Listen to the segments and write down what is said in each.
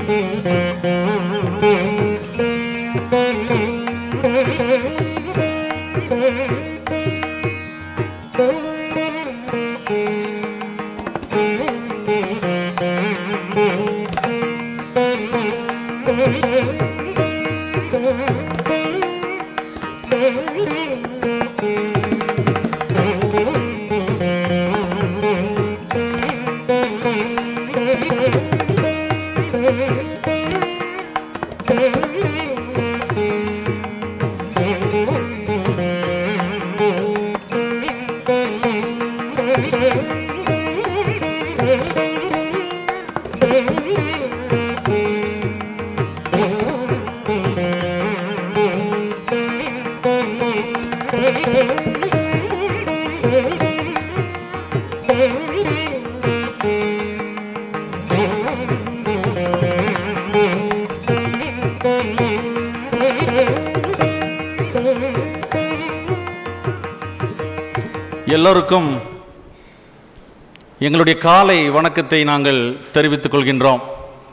எல்லோருக்கும் எங்களுடைய காலை வணக்கத்தை நாங்கள் தெரிவித்துக் கொள்கின்றோம்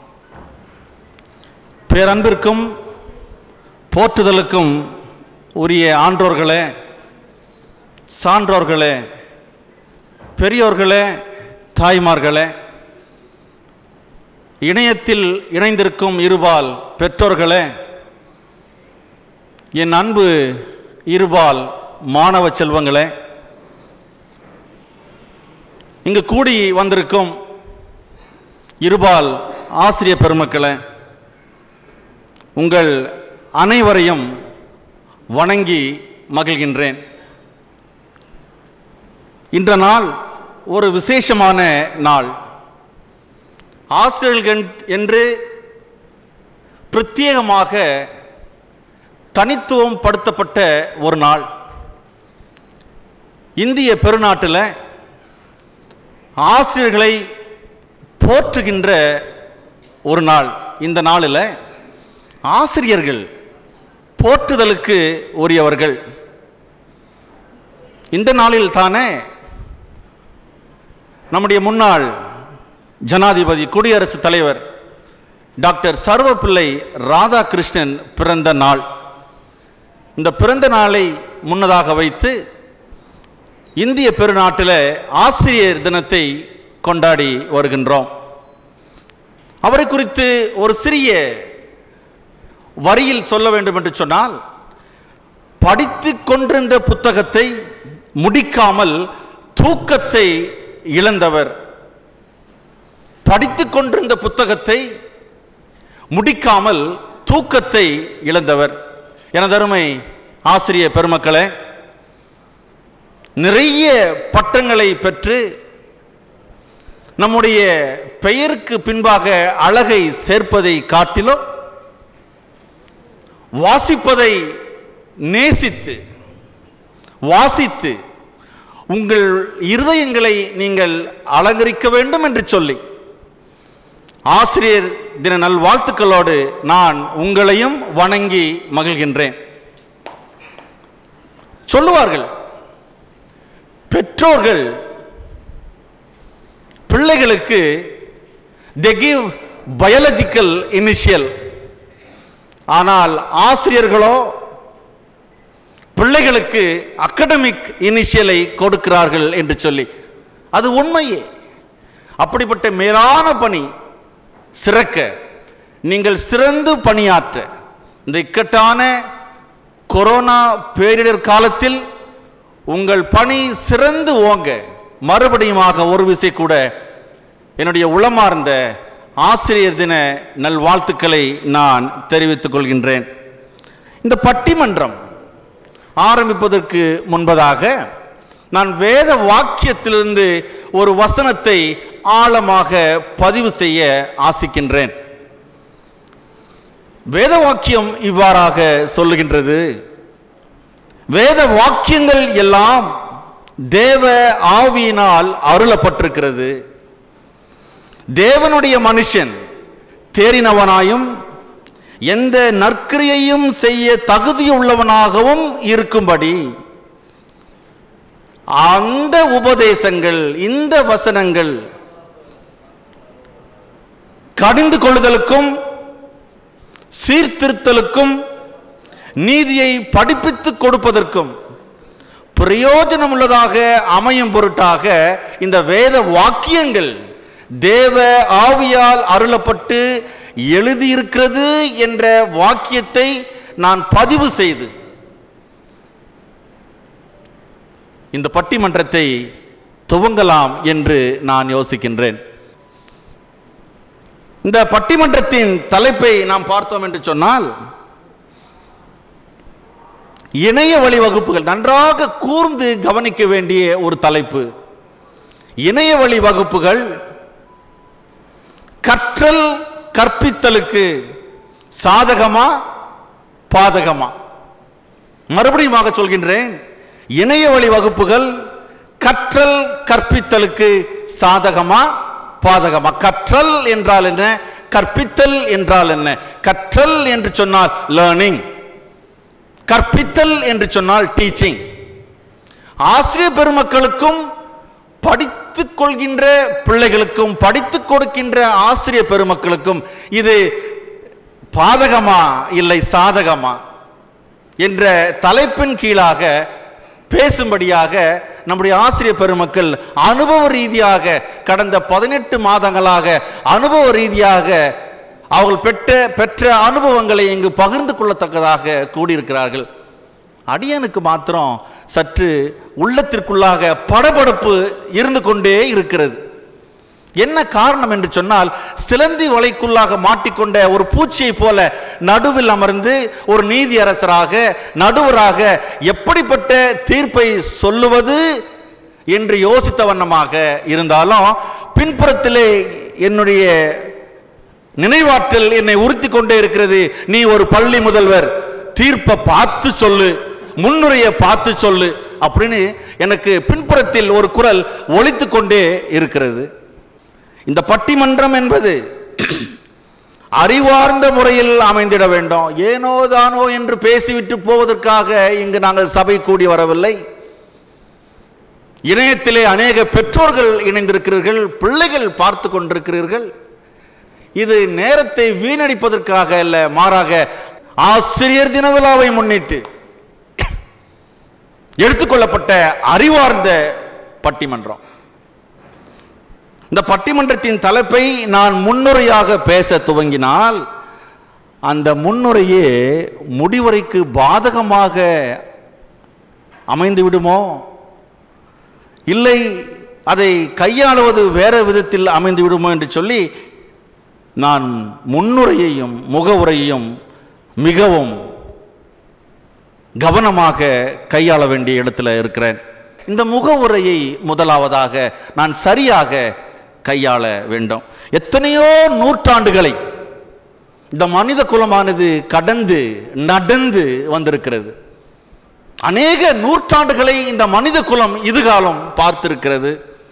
பேரன்பிற்கும் போற்றுதலுக்கும் உரிய ஆன்றோர்களே சான்றோர்களே பெரியோர்களே தாய்மார்களே இணையத்தில் இணைந்திருக்கும் இருபால் பெற்றோர்களே என் அன்பு இருபால் மாணவ செல்வங்களே இங்கு கூடி வந்திருக்கும் இருபால் ஆசிரிய பெருமக்களே உங்கள் அனைவரையும் வணங்கி மகிழ்கின்றேன் இன்ற நாள் ஒரு விசேஷமான நாள் ஆசிரியர்கள் என்று பிரத்யேகமாக தனித்துவம் படுத்தப்பட்ட ஒரு நாள் இந்திய பெருநாட்டில் ஆசிரியர்களை போற்றுகின்ற ஒரு நாள் இந்த நாளில் ஆசிரியர்கள் போற்றுதலுக்கு உரியவர்கள் இந்த நாளில் தானே நம்முடைய முன்னாள் ஜனாதிபதி குடியரசுத் தலைவர் டாக்டர் சர்வப்பிள்ளை ராதாகிருஷ்ணன் பிறந்த நாள் இந்த பிறந்த நாளை முன்னதாக வைத்து இந்திய பெருநாட்டில் ஆசிரியர் தினத்தை கொண்டாடி வருகின்றோம் அவரை குறித்து ஒரு சிறிய வரியில் சொல்ல வேண்டும் என்று சொன்னால் படித்து கொண்டிருந்த புத்தகத்தை முடிக்காமல் தூக்கத்தை இழந்தவர் படித்து கொண்டிருந்த புத்தகத்தை முடிக்காமல் தூக்கத்தை இழந்தவர் எனதருமை ஆசிரிய பெருமக்களே நிறைய பட்டங்களை பெற்று நம்முடைய பெயருக்கு பின்பாக அழகை சேர்ப்பதை காட்டிலும் வாசிப்பதை நேசித்து வாசித்து உங்கள் இருதயங்களை நீங்கள் அலங்கரிக்க வேண்டும் என்று சொல்லி ஆசிரியர் தின நல்வாழ்த்துக்களோடு நான் உங்களையும் வணங்கி மகிழ்கின்றேன் சொல்லுவார்கள் பெற்றோர்கள் பிள்ளைகளுக்கு they give பயாலஜிக்கல் இனிஷியல் ஆனால் ஆசிரியர்களோ பிள்ளைகளுக்கு அகடமிக் இனிஷியலை கொடுக்கிறார்கள் என்று சொல்லி அது உண்மையே அப்படிப்பட்ட மேலான பணி சிறக்க நீங்கள் சிறந்து பணியாற்ற இந்த இக்கட்டான கொரோனா பேரிடர் காலத்தில் உங்கள் பணி சிறந்து ஓங்க மறுபடியுமாக ஒரு விசை கூட என்னுடைய உளமார்ந்த ஆசிரியர் தின நல்வாழ்த்துக்களை நான் தெரிவித்துக் கொள்கின்றேன் இந்த பட்டிமன்றம் ஆரம்பிப்பதற்கு முன்பதாக நான் வேத வாக்கியத்திலிருந்து ஒரு வசனத்தை ஆழமாக பதிவு செய்ய ஆசிக்கின்றேன் வேத வாக்கியம் இவ்வாறாக சொல்லுகின்றது வேத வாக்கியங்கள் எல்லாம் தேவ ஆவியினால் அருளப்பட்டிருக்கிறது தேவனுடைய மனுஷன் தேறினவனாயும் எந்த நற்கிரியையும் செய்ய தகுதியுள்ளவனாகவும் இருக்கும்படி அந்த உபதேசங்கள் இந்த வசனங்கள் கடிந்து கொள்ளுதலுக்கும் சீர்திருத்தலுக்கும் நீதியை படிப்பித்துக் கொடுப்பதற்கும் பிரயோஜனமுள்ளதாக அமையும் பொருட்டாக இந்த வேத வாக்கியங்கள் தேவ ஆவியால் அருளப்பட்டு எழுதியிருக்கிறது என்ற வாக்கியத்தை நான் பதிவு செய்து இந்த பட்டிமன்றத்தை துவங்கலாம் என்று நான் யோசிக்கின்றேன் இந்த பட்டிமன்றத்தின் தலைப்பை நாம் பார்த்தோம் என்று சொன்னால் இணைய வழி வகுப்புகள் நன்றாக கூர்ந்து கவனிக்க வேண்டிய ஒரு தலைப்பு இணைய வழி வகுப்புகள் கற்றல் கற்பித்தலுக்கு சாதகமா பாதகமா மறுபடியும் சொல்கின்றேன் இணைய வழி வகுப்புகள் கற்றல் கற்பித்தலுக்கு சாதகமா பாதகமா கற்றல் என்றால் என்ன கற்பித்தல் என்றால் என்ன கற்றல் என்று சொன்னால் லேர்னிங் கற்பித்தல் என்று சொன்னால் டீச்சிங் ஆசிரியர் பெருமக்களுக்கும் படித்துக் கொள்கின்ற பிள்ளைகளுக்கும் படித்துக் கொடுக்கின்ற ஆசிரியர் பெருமக்களுக்கும் இது பாதகமா இல்லை சாதகமா என்ற தலைப்பின் கீழாக பேசும்படியாக நம்முடைய ஆசிரியர் பெருமக்கள் அனுபவ ரீதியாக கடந்த பதினெட்டு மாதங்களாக அனுபவ ரீதியாக அவர்கள் பெற்ற பெற்ற அனுபவங்களை இங்கு பகிர்ந்து கொள்ளத்தக்கதாக கூடியிருக்கிறார்கள் அடியனுக்கு மாத்திரம் சற்று உள்ளத்திற்குள்ளாக படபடப்பு இருந்து கொண்டே இருக்கிறது என்ன காரணம் என்று சொன்னால் சிலந்தி வலைக்குள்ளாக மாட்டிக்கொண்ட ஒரு பூச்சியை போல நடுவில் அமர்ந்து ஒரு நீதி அரசராக நடுவராக எப்படிப்பட்ட தீர்ப்பை சொல்லுவது என்று யோசித்த வண்ணமாக இருந்தாலும் பின்புறத்திலே என்னுடைய நினைவாற்றல் என்னை உறுத்தி கொண்டே இருக்கிறது நீ ஒரு பள்ளி முதல்வர் தீர்ப்பை பார்த்து சொல்லு முன்னுரையை பார்த்து சொல்லு அப்படின்னு எனக்கு பின்புறத்தில் ஒரு குரல் ஒலித்து கொண்டே இருக்கிறது இந்த பட்டிமன்றம் என்பது அறிவார்ந்த முறையில் அமைந்திட வேண்டும் ஏனோ தானோ என்று பேசிவிட்டு போவதற்காக இங்கு நாங்கள் சபை கூடி வரவில்லை இணையத்திலே அநேக பெற்றோர்கள் இணைந்திருக்கிறீர்கள் பிள்ளைகள் பார்த்து கொண்டிருக்கிறீர்கள் இது நேரத்தை வீணடிப்பதற்காக அல்ல மாறாக ஆசிரியர் தின விழாவை முன்னிட்டு எடுத்துக்கொள்ளப்பட்ட அறிவார்ந்த பட்டிமன்றம் இந்த பட்டிமன்றத்தின் தலைப்பை நான் முன்னுரையாக பேச துவங்கினால் அந்த முன்னுரையே முடிவுரைக்கு பாதகமாக அமைந்து விடுமோ இல்லை அதை கையாளுவது வேற விதத்தில் அமைந்து விடுமோ என்று சொல்லி நான் முன்னுரையையும் முகவுரையையும் மிகவும் கவனமாக கையாள வேண்டிய இடத்துல இருக்கிறேன் இந்த முகவுரையை முதலாவதாக நான் சரியாக கையாள வேண்டும் எத்தனையோ நூற்றாண்டுகளை இந்த மனித குலமானது கடந்து நடந்து வந்திருக்கிறது அநேக நூற்றாண்டுகளை இந்த மனித குலம் இதுகாலம் பார்த்திருக்கிறது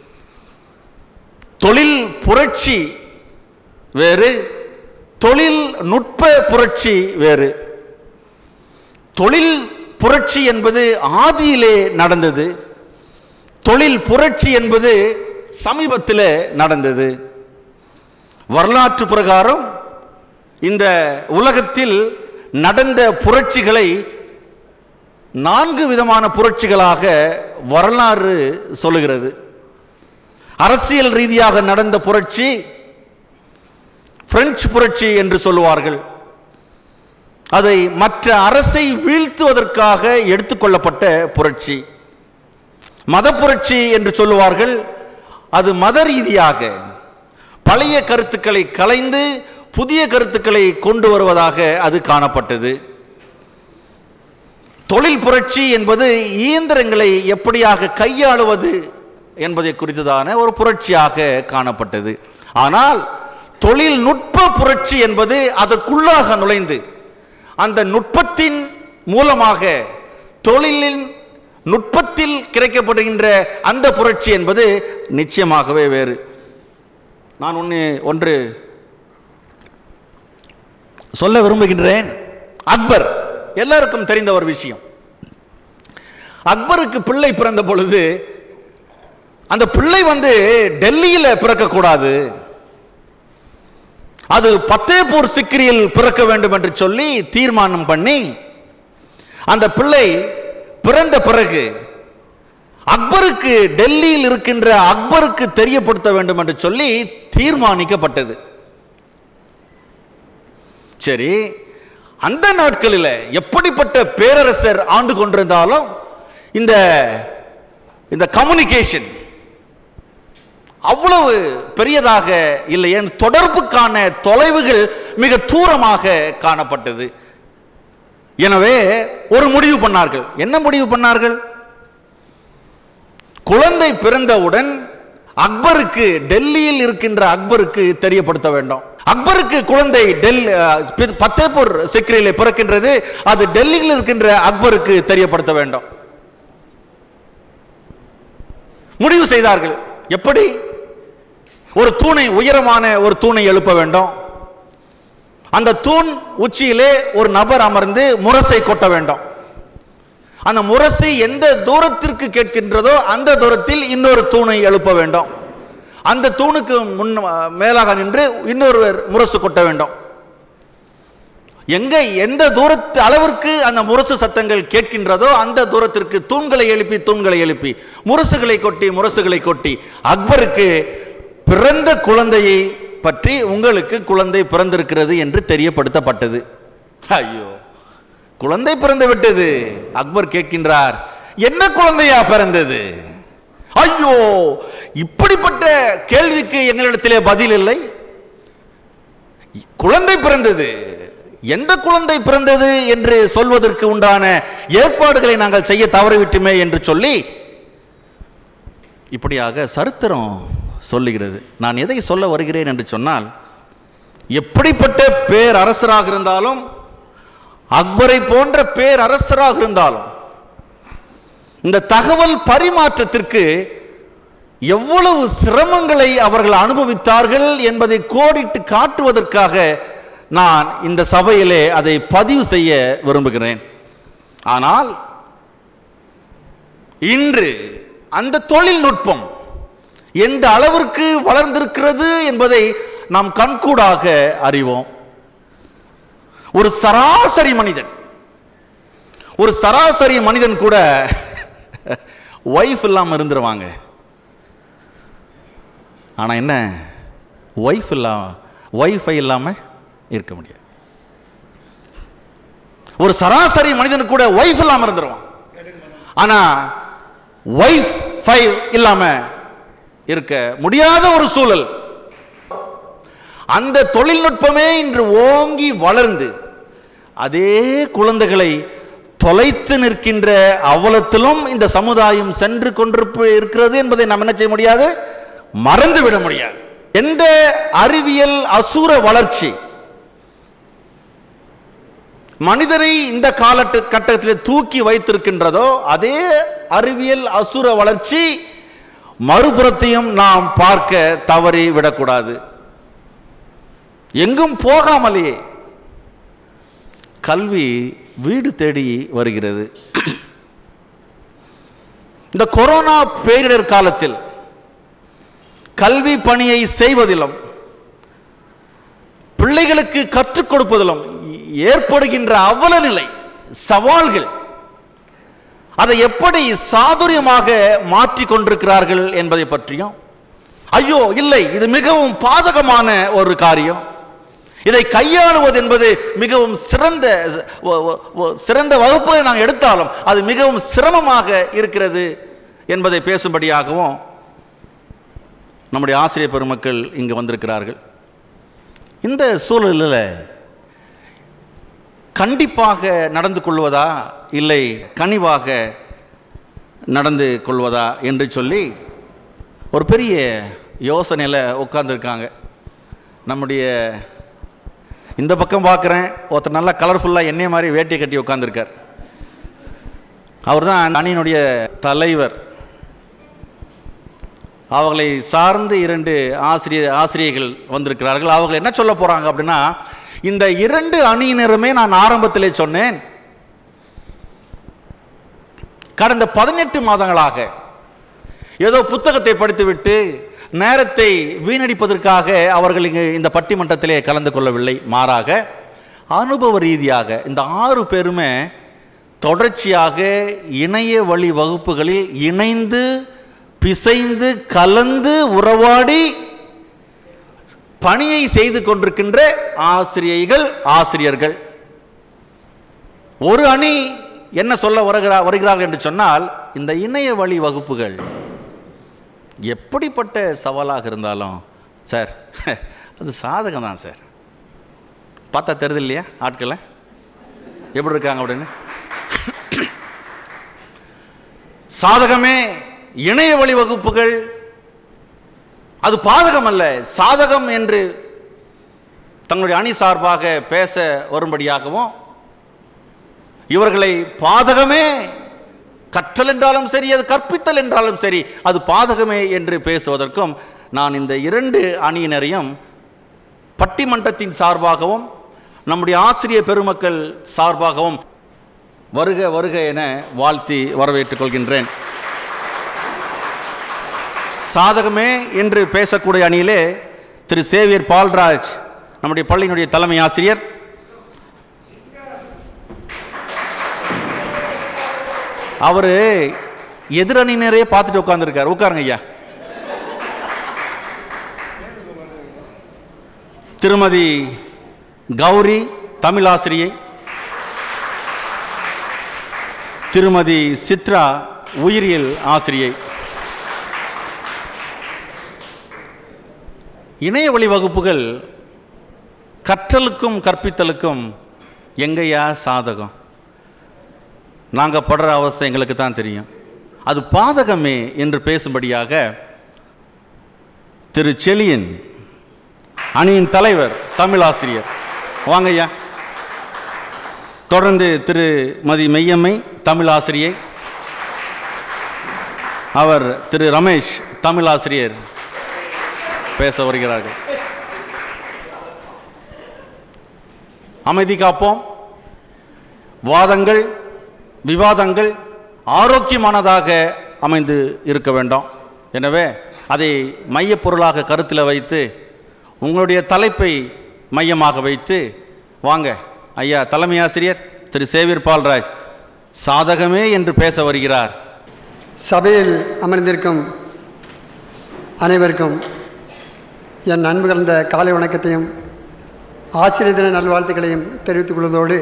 தொழில் புரட்சி வேறு தொழில் நுட்ப புரட்சி வேறு தொழில் புரட்சி என்பது ஆதியிலே நடந்தது தொழில் புரட்சி என்பது சமீபத்தில் நடந்தது வரலாற்று பிரகாரம் இந்த உலகத்தில் நடந்த புரட்சிகளை நான்கு விதமான புரட்சிகளாக வரலாறு சொல்லுகிறது அரசியல் ரீதியாக நடந்த புரட்சி பிரெஞ்சு புரட்சி என்று சொல்லுவார்கள் அதை மற்ற அரசை வீழ்த்துவதற்காக எடுத்துக்கொள்ளப்பட்ட புரட்சி மத புரட்சி என்று சொல்லுவார்கள் அது மத ரீதியாக பழைய கருத்துக்களை கலைந்து புதிய கருத்துக்களை கொண்டு வருவதாக அது காணப்பட்டது தொழில் புரட்சி என்பது இயந்திரங்களை எப்படியாக கையாளுவது என்பதை குறித்ததான ஒரு புரட்சியாக காணப்பட்டது ஆனால் தொழில்நுட்ப புரட்சி என்பது அதற்குள்ளாக நுழைந்து அந்த நுட்பத்தின் மூலமாக தொழிலின் நுட்பத்தில் கிடைக்கப்படுகின்ற அந்த புரட்சி என்பது நிச்சயமாகவே வேறு நான் ஒன்று ஒன்று சொல்ல விரும்புகின்றேன் அக்பர் எல்லாருக்கும் தெரிந்த ஒரு விஷயம் அக்பருக்கு பிள்ளை பிறந்த பொழுது அந்த பிள்ளை வந்து டெல்லியில் பிறக்கக்கூடாது அது பத்தேபூர் சிக்கிரியில் பிறக்க வேண்டும் என்று சொல்லி தீர்மானம் பண்ணி அந்த பிள்ளை பிறந்த பிறகு அக்பருக்கு டெல்லியில் இருக்கின்ற அக்பருக்கு தெரியப்படுத்த வேண்டும் என்று சொல்லி தீர்மானிக்கப்பட்டது சரி அந்த நாட்களில் எப்படிப்பட்ட பேரரசர் ஆண்டு கொண்டிருந்தாலும் இந்த இந்த கம்யூனிகேஷன் அவ்வளவு பெரியதாக இல்லை என் தொடர்புக்கான தொலைவுகள் மிக தூரமாக காணப்பட்டது எனவே ஒரு முடிவு பண்ணார்கள் என்ன முடிவு பண்ணார்கள் குழந்தை பிறந்தவுடன் அக்பருக்கு டெல்லியில் இருக்கின்ற அக்பருக்கு தெரியப்படுத்த வேண்டும் அக்பருக்கு குழந்தை டெல் பத்தேபூர் சிக்ரியிலே பிறக்கின்றது அது டெல்லியில் இருக்கின்ற அக்பருக்கு தெரியப்படுத்த வேண்டும் முடிவு செய்தார்கள் எப்படி ஒரு தூணை உயரமான ஒரு தூணை எழுப்ப வேண்டும் அந்த தூண் உச்சியிலே ஒரு நபர் அமர்ந்து முரசை கொட்ட வேண்டும் அந்த முரசு எந்த தூரத்திற்கு கேட்கின்றதோ அந்த தூரத்தில் இன்னொரு தூணை எழுப்ப வேண்டும் அந்த தூணுக்கு முன் மேலாக நின்று இன்னொருவர் முரசு கொட்ட வேண்டும் எங்க எந்த தூரத்து அளவிற்கு அந்த முரசு சத்தங்கள் கேட்கின்றதோ அந்த தூரத்திற்கு தூண்களை எழுப்பி தூண்களை எழுப்பி முரசுகளை கொட்டி முரசுகளை கொட்டி அக்பருக்கு பிறந்த குழந்தையை பற்றி உங்களுக்கு குழந்தை பிறந்திருக்கிறது என்று தெரியப்படுத்தப்பட்டது ஐயோ குழந்தை பிறந்து விட்டது அக்பர் கேட்கின்றார் என்ன குழந்தையா பிறந்தது ஐயோ இப்படிப்பட்ட கேள்விக்கு எங்களிடத்திலே பதில் இல்லை குழந்தை பிறந்தது எந்த குழந்தை பிறந்தது என்று சொல்வதற்கு உண்டான ஏற்பாடுகளை நாங்கள் செய்ய தவறிவிட்டுமே என்று சொல்லி இப்படியாக சரித்திரம் சொல்லுகிறது நான் எதை சொல்ல வருகிறேன் என்று சொன்னால் எப்படிப்பட்ட பேர் அரசராக இருந்தாலும் அக்பரை போன்ற பேர் அரசராக இருந்தாலும் இந்த தகவல் பரிமாற்றத்திற்கு எவ்வளவு சிரமங்களை அவர்கள் அனுபவித்தார்கள் என்பதை கோடிட்டு காட்டுவதற்காக நான் இந்த சபையிலே அதை பதிவு செய்ய விரும்புகிறேன் ஆனால் இன்று அந்த தொழில்நுட்பம் எந்த அளவிற்கு வளர்ந்திருக்கிறது என்பதை நாம் கண்கூடாக அறிவோம் ஒரு சராசரி மனிதன் ஒரு சராசரி மனிதன் கூட ஒய்ஃப் இல்லாமல் இருந்துருவாங்க ஆனால் என்ன ஒய்ஃப் இல்லாம ஒய்ஃபை இல்லாமல் இருக்க முடியாது ஒரு சராசரி மனிதன் கூட ஒய்ஃப் இல்லாமல் இருந்துருவான் ஆனால் ஒய்ஃப் ஃபைவ் இல்லாமல் இருக்க முடியாத ஒரு சூழல் அந்த தொழில்நுட்பமே இன்று ஓங்கி வளர்ந்து அதே குழந்தைகளை தொலைத்து நிற்கின்ற அவலத்திலும் இந்த சமுதாயம் சென்று கொண்டிருப்பு இருக்கிறது என்பதை நாம் என்ன செய்ய முடியாது மறந்து விட முடியாது எந்த அறிவியல் அசுர வளர்ச்சி மனிதரை இந்த காலட்டு கட்டத்தில் தூக்கி வைத்திருக்கின்றதோ அதே அறிவியல் அசுர வளர்ச்சி மறுபுறத்தையும் நாம் பார்க்க தவறி விடக்கூடாது எங்கும் போகாமலேயே கல்வி வீடு தேடி வருகிறது இந்த கொரோனா பேரிடர் காலத்தில் கல்வி பணியை செய்வதிலும் பிள்ளைகளுக்கு கற்றுக் கொடுப்பதிலும் ஏற்படுகின்ற அவல நிலை சவால்கள் அதை எப்படி சாதுரியமாக மாற்றிக் கொண்டிருக்கிறார்கள் என்பதை பற்றியும் ஐயோ இல்லை இது மிகவும் பாதகமான ஒரு காரியம் இதை கையாளுவது என்பது மிகவும் சிறந்த ஒ- ஒ- ஒ- சிறந்த வகுப்பை நாங்கள் எடுத்தாலும் அது மிகவும் சிரமமாக இருக்கிறது என்பதை பேசும்படியாகவும் நம்முடைய ஆசிரியர் பெருமக்கள் இங்கு வந்திருக்கிறார்கள் இந்த சூழலில் கண்டிப்பாக நடந்து கொள்வதா இல்லை கனிவாக நடந்து கொள்வதா என்று சொல்லி ஒரு பெரிய யோசனையில் உட்கார்ந்துருக்காங்க நம்முடைய இந்த பக்கம் பார்க்குறேன் ஒருத்தர் நல்லா கலர்ஃபுல்லாக என்னைய மாதிரி வேட்டியை கட்டி உட்காந்துருக்கார் அவர் தான் அந்த அணியினுடைய தலைவர் அவர்களை சார்ந்து இரண்டு ஆசிரியர் ஆசிரியர்கள் வந்திருக்கிறார்கள் அவர்கள் என்ன சொல்ல போகிறாங்க அப்படின்னா இந்த இரண்டு அணியினருமே நான் ஆரம்பத்திலே சொன்னேன் கடந்த பதினெட்டு மாதங்களாக ஏதோ புத்தகத்தை படித்துவிட்டு நேரத்தை வீணடிப்பதற்காக அவர்கள் இங்கு இந்த பட்டிமன்றத்திலே கலந்து கொள்ளவில்லை மாறாக அனுபவ ரீதியாக இந்த ஆறு பேருமே தொடர்ச்சியாக இணைய வழி வகுப்புகளில் இணைந்து பிசைந்து கலந்து உறவாடி பணியை செய்து கொண்டிருக்கின்ற ஆசிரியைகள் ஆசிரியர்கள் ஒரு அணி என்ன சொல்ல வருகிறா வருகிறார்கள் என்று சொன்னால் இந்த இணைய வழி வகுப்புகள் எப்படிப்பட்ட சவாலாக இருந்தாலும் சார் அது சாதகம் தான் சார் பார்த்தா தெரியுது இல்லையா ஆட்களை எப்படி இருக்காங்க அப்படின்னு சாதகமே இணைய வழி வகுப்புகள் அது பாதகம் அல்ல சாதகம் என்று தங்களுடைய அணி சார்பாக பேச வரும்படியாகவும் இவர்களை பாதகமே கற்றல் என்றாலும் சரி அது கற்பித்தல் என்றாலும் சரி அது பாதகமே என்று பேசுவதற்கும் நான் இந்த இரண்டு அணியினரையும் பட்டிமன்றத்தின் சார்பாகவும் நம்முடைய ஆசிரியர் பெருமக்கள் சார்பாகவும் வருக வருக என வாழ்த்தி வரவேற்றுக் கொள்கின்றேன் சாதகமே என்று பேசக்கூடிய அணியிலே திரு சேவியர் பால்ராஜ் நம்முடைய பள்ளியினுடைய தலைமை ஆசிரியர் அவர் எதிரணியினரே பார்த்துட்டு உட்கார்ந்துருக்கார் உட்காருங்க ஐயா திருமதி கௌரி தமிழ் ஆசிரியை திருமதி சித்ரா உயிரியல் ஆசிரியை இணைய வழி வகுப்புகள் கற்றலுக்கும் கற்பித்தலுக்கும் எங்கேயா சாதகம் நாங்கள் படுற அவஸ்தை எங்களுக்கு தான் தெரியும் அது பாதகமே என்று பேசும்படியாக திரு செலியன் அணியின் தலைவர் தமிழ் ஆசிரியர் வாங்க ஐயா தொடர்ந்து திருமதி மெய்யம்மை தமிழ் ஆசிரியை அவர் திரு ரமேஷ் தமிழ் ஆசிரியர் பேச வருகிறார்கள் அமைதி காப்போம் வாதங்கள் விவாதங்கள் ஆரோக்கியமானதாக அமைந்து இருக்க வேண்டும் எனவே அதை மையப் பொருளாக கருத்தில் வைத்து உங்களுடைய தலைப்பை மையமாக வைத்து வாங்க ஐயா தலைமை ஆசிரியர் திரு சேவியர் பால்ராஜ் சாதகமே என்று பேச வருகிறார் சபையில் அமர்ந்திருக்கும் அனைவருக்கும் என் அன்பு கலந்த காலை வணக்கத்தையும் ஆசிரியர் தின நல்வாழ்த்துக்களையும் தெரிவித்துக் கொள்வதோடு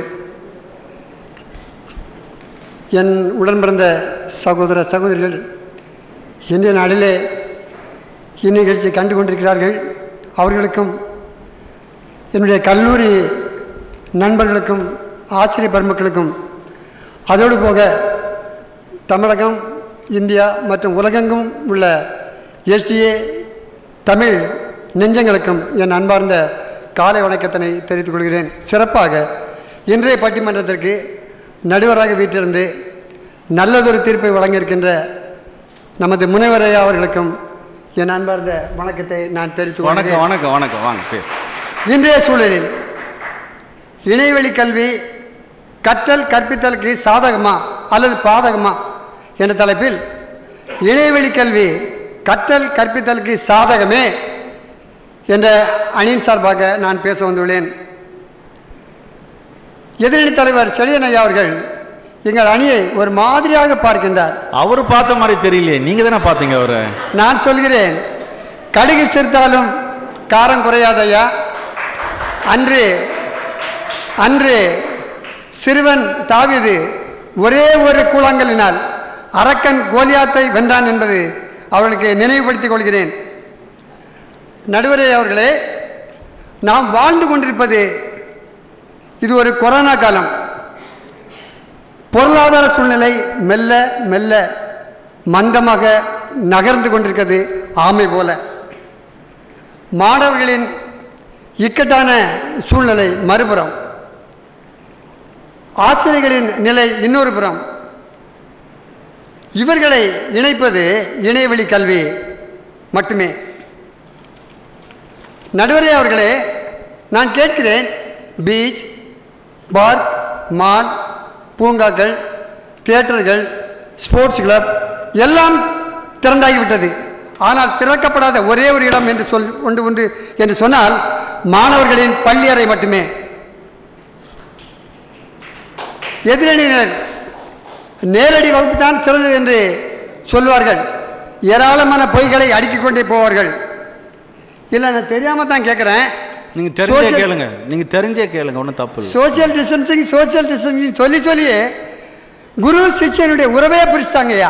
என் உடன் பிறந்த சகோதர சகோதரிகள் இன்றைய நாளிலே இந்நிகழ்ச்சியை கண்டு கொண்டிருக்கிறார்கள் அவர்களுக்கும் என்னுடைய கல்லூரி நண்பர்களுக்கும் ஆசிரியர் பெருமக்களுக்கும் அதோடு போக தமிழகம் இந்தியா மற்றும் உலகெங்கும் உள்ள எஸ்டிஏ தமிழ் நெஞ்சங்களுக்கும் என் அன்பார்ந்த காலை வணக்கத்தினை தெரிவித்துக் கொள்கிறேன் சிறப்பாக இன்றைய பட்டிமன்றத்திற்கு நடுவராக வீட்டிலிருந்து நல்லதொரு தீர்ப்பை வழங்கியிருக்கின்ற நமது முனைவரையா அவர்களுக்கும் என் அன்பார்ந்த வணக்கத்தை நான் தெரிவித்துக் கொள்கிறேன் வணக்கம் வணக்கம் வணக்கம் வாங்க பேச இன்றைய சூழலில் இணையவழி கல்வி கற்றல் கற்பித்தலுக்கு சாதகமா அல்லது பாதகமா என்ற தலைப்பில் இணையவழி கல்வி கற்றல் கற்பித்தலுக்கு சாதகமே என்ற அணியின் சார்பாக நான் பேச வந்துள்ளேன் எதிரணி தலைவர் செழியன் ஐயா அவர்கள் எங்கள் அணியை ஒரு மாதிரியாக பார்க்கின்றார் அவர் பார்த்த மாதிரி தெரியலையே நீங்க தானே பார்த்தீங்க அவரை நான் சொல்கிறேன் கடுகு சிரித்தாலும் காரம் குறையாதையா அன்று அன்று சிறுவன் தாவீது ஒரே ஒரு கூழாங்கலினால் அரக்கன் கோலியாத்தை வென்றான் என்பது அவர்களுக்கு நினைவுபடுத்திக் கொள்கிறேன் நடுவரே அவர்களே நாம் வாழ்ந்து கொண்டிருப்பது இது ஒரு கொரோனா காலம் பொருளாதார சூழ்நிலை மெல்ல மெல்ல மந்தமாக நகர்ந்து கொண்டிருக்கிறது ஆமை போல மாணவர்களின் இக்கட்டான சூழ்நிலை மறுபுறம் ஆசிரியர்களின் நிலை இன்னொரு புறம் இவர்களை இணைப்பது இணையவழி கல்வி மட்டுமே நடுவரே அவர்களே நான் கேட்கிறேன் பீச் பார்க் மால் பூங்காக்கள் தியேட்டர்கள் ஸ்போர்ட்ஸ் கிளப் எல்லாம் திறந்தாகிவிட்டது ஆனால் திறக்கப்படாத ஒரே ஒரு இடம் என்று சொல் ஒன்று உண்டு என்று சொன்னால் மாணவர்களின் பள்ளியறை மட்டுமே எதிரணியினர் நேரடி வகுப்பு தான் சிறந்தது என்று சொல்வார்கள் ஏராளமான பொய்களை அடுக்கிக் கொண்டே போவார்கள் இல்லை நான் தெரியாமல் தான் கேட்குறேன் நீங்க தெரிஞ்சே கேளுங்க நீங்க தெரிஞ்சே கேளுங்க ஒன்றும் தப்பு இல்லை சோஷியல் டிஸ்டன்சிங் சோஷியல் டிஸ்டன்சிங் சொல்லி சொல்லியே குரு சிஷ்யனுடைய உறவே பிரிச்சிட்டாங்கய்யா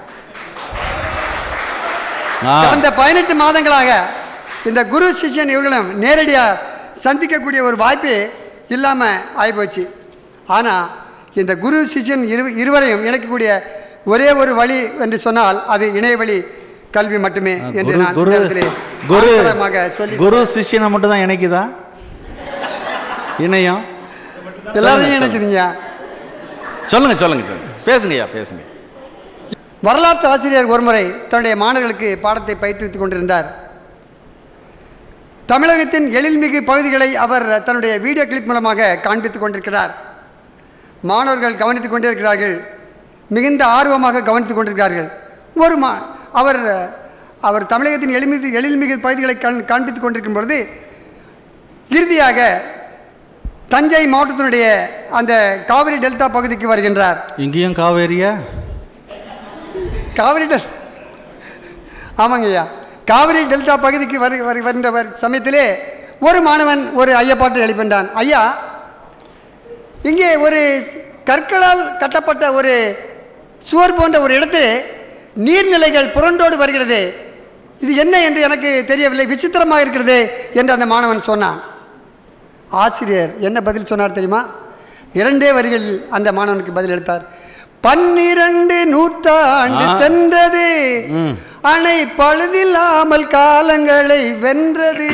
ஆ கடந்த பதினெட்டு மாதங்களாக இந்த குரு சிஷ்யன் இவர்களும் நேரடியாக சந்திக்கக்கூடிய ஒரு வாய்ப்பு இல்லாமல் ஆகிப்போச்சு ஆனால் இந்த குரு சிஷ்யன் இரு இருவரையும் இணைக்கக்கூடிய ஒரே ஒரு வழி என்று சொன்னால் அது இணையவழி கல்வி மட்டுமே என்று குரு நான் குரு இந்த இடத்திலே குரு ஆணித்தரமாக சொல்லி குரு சிஷ்யனை மட்டும் தான் இணைக்குதா இணையம் எல்லாரையும் இணைக்குதுங்க சொல்லுங்க சொல்லுங்க சொல்லுங்க பேசுங்கய்யா பேசுங்க வரலாற்று ஆசிரியர் ஒருமுறை தன்னுடைய மாணவர்களுக்கு பாடத்தை பயிற்றுவித்துக் கொண்டிருந்தார் தமிழகத்தின் எழில்மிகு பகுதிகளை அவர் தன்னுடைய வீடியோ கிளிப் மூலமாக காண்பித்துக் கொண்டிருக்கிறார் மாணவர்கள் கவனித்துக் கொண்டிருக்கிறார்கள் மிகுந்த ஆர்வமாக கவனித்துக் கொண்டிருக்கிறார்கள் ஒரு மா அவர் அவர் தமிழகத்தின் எளிமிகு எழில்மிகு பகுதிகளை காண் காண்பித்துக் கொண்டிருக்கும் பொழுது இறுதியாக தஞ்சை மாவட்டத்தினுடைய அந்த காவிரி டெல்டா பகுதிக்கு வருகின்றார் இங்கேயும் காவேரியா காவிரி டெல் ஆமாங்கய்யா காவிரி டெல்டா பகுதிக்கு வரு வரு வருகின்ற வரு- சமயத்திலே ஒரு மாணவன் ஒரு ஐயப்பாட்டை எழுப்பின்றான் ஐயா இங்கே ஒரு கற்களால் கட்டப்பட்ட ஒரு சுவர் போன்ற ஒரு இடத்தில் நீர்நிலைகள் புரண்டோடு வருகிறது இது என்ன என்று எனக்கு தெரியவில்லை விசித்திரமாக இருக்கிறது என்று அந்த மாணவன் சொன்னான் ஆசிரியர் என்ன பதில் சொன்னார் தெரியுமா இரண்டே வரிகளில் அந்த மாணவனுக்கு பதில் எடுத்தார் பன்னிரண்டு நூற்றாண்டு ஆ. சென்றது ம். அணை பழுதில்லாமல் காலங்களை வென்றது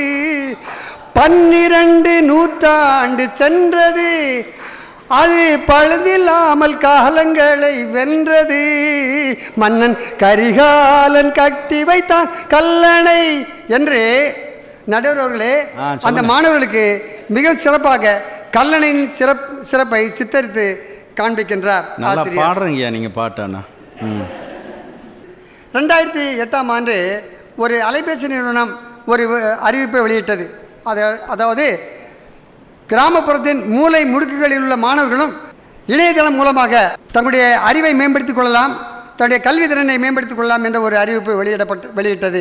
பன்னிரண்டு நூற்றாண்டு சென்றது அது பழுதில்லாமல் காலங்களை வென்றது மன்னன் கரிகாலன் கட்டி வைத்தான் கல்லணை என்று நடுவர் அவர்களே ஆ, சொல்லுங்க. அந்த மாணவர்களுக்கு மிக சிறப்பாக கல்லணையின் சிறப் சிறப்பை சித்தரித்து காண்பிக்கின்றார் நல்லா ஆசிரியர் பாடுறீங்கய்யா நீங்க பாட்டாண்ணா ம் ரெண்டாயிரத்தி எட்டாம் ஆண்டு ஒரு அலைபேசி நிறுவனம் ஒரு வ- அறிவிப்பை வெளியிட்டது அது அதாவது கிராமப்புறத்தின் மூலை முடுக்குகளில் உள்ள மாணவர்களும் இணையதளம் மூலமாக தங்களுடைய அறிவை மேம்படுத்திக் கொள்ளலாம் தன்னுடைய கல்வி திறனை மேம்படுத்திக் கொள்ளலாம் என்ற ஒரு அறிவிப்பு வெளியிடப்பட்டு வெளியிட்டது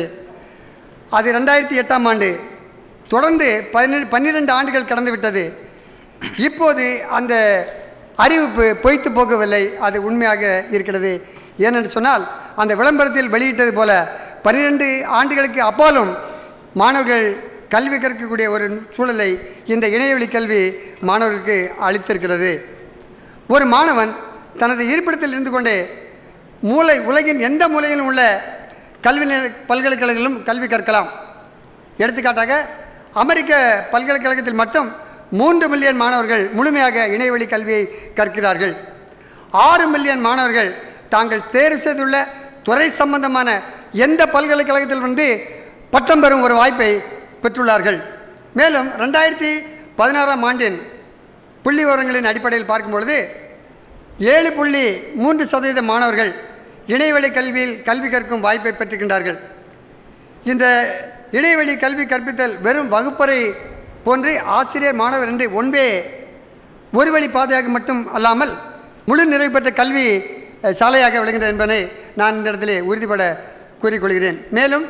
அது ரெண்டாயிரத்தி எட்டாம் ஆண்டு தொடர்ந்து பதினெண்டு பன்னிரெண்டு ஆண்டுகள் கடந்து விட்டது இப்போது அந்த அறிவிப்பு பொய்த்து போகவில்லை அது உண்மையாக இருக்கிறது ஏனென்று சொன்னால் அந்த விளம்பரத்தில் வெளியிட்டது போல பன்னிரெண்டு ஆண்டுகளுக்கு அப்பாலும் மாணவர்கள் கல்வி கற்கக்கூடிய ஒரு சூழலை இந்த இணையவழி கல்வி மாணவர்களுக்கு அளித்திருக்கிறது ஒரு மாணவன் தனது இருப்பிடத்தில் இருந்து கொண்டே மூளை உலகின் எந்த மூலையிலும் உள்ள கல்வி நிலை- பல்கலைக்கழகங்களிலும் கல்வி கற்கலாம் எடுத்துக்காட்டாக அமெரிக்க பல்கலைக்கழகத்தில் மட்டும் மூன்று மில்லியன் மாணவர்கள் முழுமையாக இணையவழி கல்வியை கற்கிறார்கள் ஆறு மில்லியன் மாணவர்கள் தாங்கள் தேர்வு செய்துள்ள துறை சம்பந்தமான எந்த பல்கலைக்கழகத்தில் வந்து பட்டம் பெறும் ஒரு வாய்ப்பை பெற்றுள்ளார்கள் மேலும் ரெண்டாயிரத்தி பதினாறாம் ஆண்டின் புள்ளி விவரங்களின் அடிப்படையில் பார்க்கும் பொழுது ஏழு புள்ளி மூன்று சதவீத மாணவர்கள் இணையவழி கல்வியில் கல்வி கற்கும் வாய்ப்பை பெற்றுக்கின்றார்கள் இந்த இடைவெளி கல்வி கற்பித்தல் வெறும் வகுப்பறை போன்று ஆசிரியர் மாணவர் என்று ஒன்பே ஒரு வழி பாதையாக மட்டும் அல்லாமல் முழு நிறைவு பெற்ற கல்வி அஹ், சாலையாக விளங்குகிறது என்பதை நான் இந்த இடத்திலே உறுதிபட கூறிக்கொள்கிறேன் மேலும்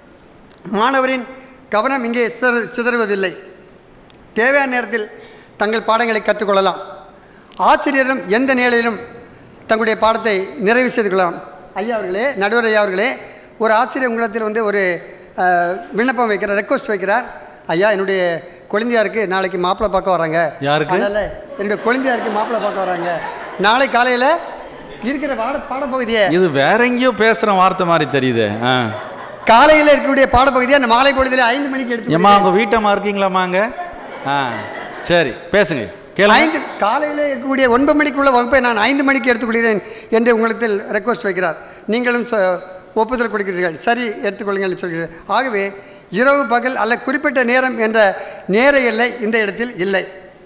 மாணவரின் கவனம் இங்கே சிதற சிதறுவதில்லை தேவையான நேரத்தில் தங்கள் பாடங்களை கற்றுக்கொள்ளலாம் ஆசிரியரும் எந்த நிலையிலும் தங்களுடைய பாடத்தை நிறைவு செய்து கொள்ளலாம் ஐயா அவர்களே நடுவர் ஐயா அவர்களே ஒரு ஆசிரியர் உங்களிடத்தில் வந்து ஒரு அஹ், விண்ணப்பம் வைக்கிறார் ரெக்வஸ்ட் வைக்கிறார் ஐயா என்னுடைய குழந்தையாருக்கு நாளைக்கு மாப்பிள்ளை பார்க்க வராங்க யாருக்கு? அதனால என்னுடைய குழந்தையாருக்கு மாப்பிள்ளை பார்க்க வராங்க நாளை காலையில் இருக்கிற பாட பாடப்பகுதியை இது வேற எங்கேயோ பேசுற வார்த்தை மாதிரி தெரியுது ஆ காலையில் இருக்கக்கூடிய பாடப்பகுதியை அந்த மாலை பொழுதில் ஐந்து மணிக்கு எடுத்து ஏம்மா உங்க வீட்டம்மா இருக்கீங்களாம்மாங்க ஆ சரி பேசுங்க கேளுங்க ஐந்து காலையில் இருக்கக்கூடிய ஒன்பது மணிக்குள்ள வகுப்பை நான் ஐந்து மணிக்கு எடுத்துக்கொள்கிறேன் என்று உங்களுக்கு ரெக்வஸ்ட் வைக்கிறார் நீங்களும் சொ- ஒப்புதல் கொடுக்கிறீர்கள் சரி எடுத்துக்கொள்ளுங்கள் என்று சொல்கிறீர்கள் ஆகவே இரவு பகல் அல்ல குறிப்பிட்ட நேரம் என்ற நேர எல்லை இந்த இடத்தில் இல்லை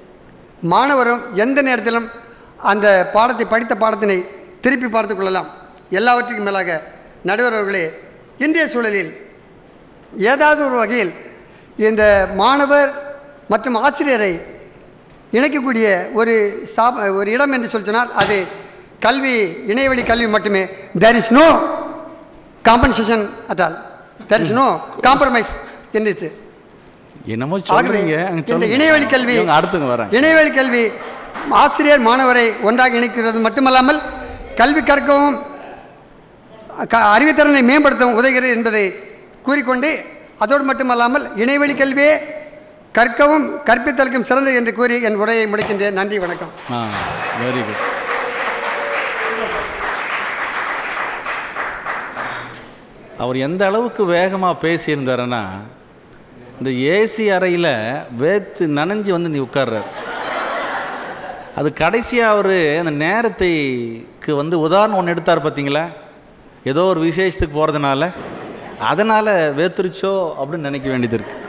மாணவரும் எந்த நேரத்திலும் அந்த பாடத்தை படித்த பாடத்தினை திருப்பி பார்த்து கொள்ளலாம் எல்லாவற்றுக்கும் மேலாக நடுவர் அவர்களே இன்றைய சூழலில் ஏதாவது ஒரு வகையில் இந்த மாணவர் மற்றும் ஆசிரியரை இணைக்கக்கூடிய ஒரு ஸ்தாப ஒரு இடம் என்று சொல்லி சொன்னால் அது கல்வி இணையவழி கல்வி மட்டுமே there is no compensation at all there is no compromise என்றிட்டு என்னமோ ஆகவே சொல்றீங்க அங்க இந்த சொல்லுங்க. இணையவழி கல்வி இவங்க அடுத்துங்க வரேன் இணையவழி கல்வி ஆசிரியர் மாணவரை ஒன்றாக இணைக்கிறது மட்டுமல்லாமல் கல்வி கற்கவும் க- அறிவுத்திறனை மேம்படுத்தவும் உதவுகிறது என்பதை கூறிக்கொண்டு அதோடு மட்டுமல்லாமல் இணையவழி கல்வியே கற்கவும் கற்பித்தலுக்கும் சிறந்தது என்று கூறி என் உரையை முடிக்கின்றேன் நன்றி வணக்கம் ஆ வெரி குட் அவர் எந்த அளவுக்கு வேகமாக பேசியிருந்தாருன்னா இந்த ஏசி அறையில் வேத்து நனைஞ்சு வந்து நீ உட்கார்றார் அது கடைசியாக அவர் அந்த நேரத்தைக்கு வந்து உதாரணம் ஒன்று எடுத்தார் பார்த்தீங்களா ஏதோ ஒரு விசேஷத்துக்கு போகிறதுனால அதனால் வேத்துருச்சோ அப்படின்னு நினைக்க வேண்டியது இருக்குது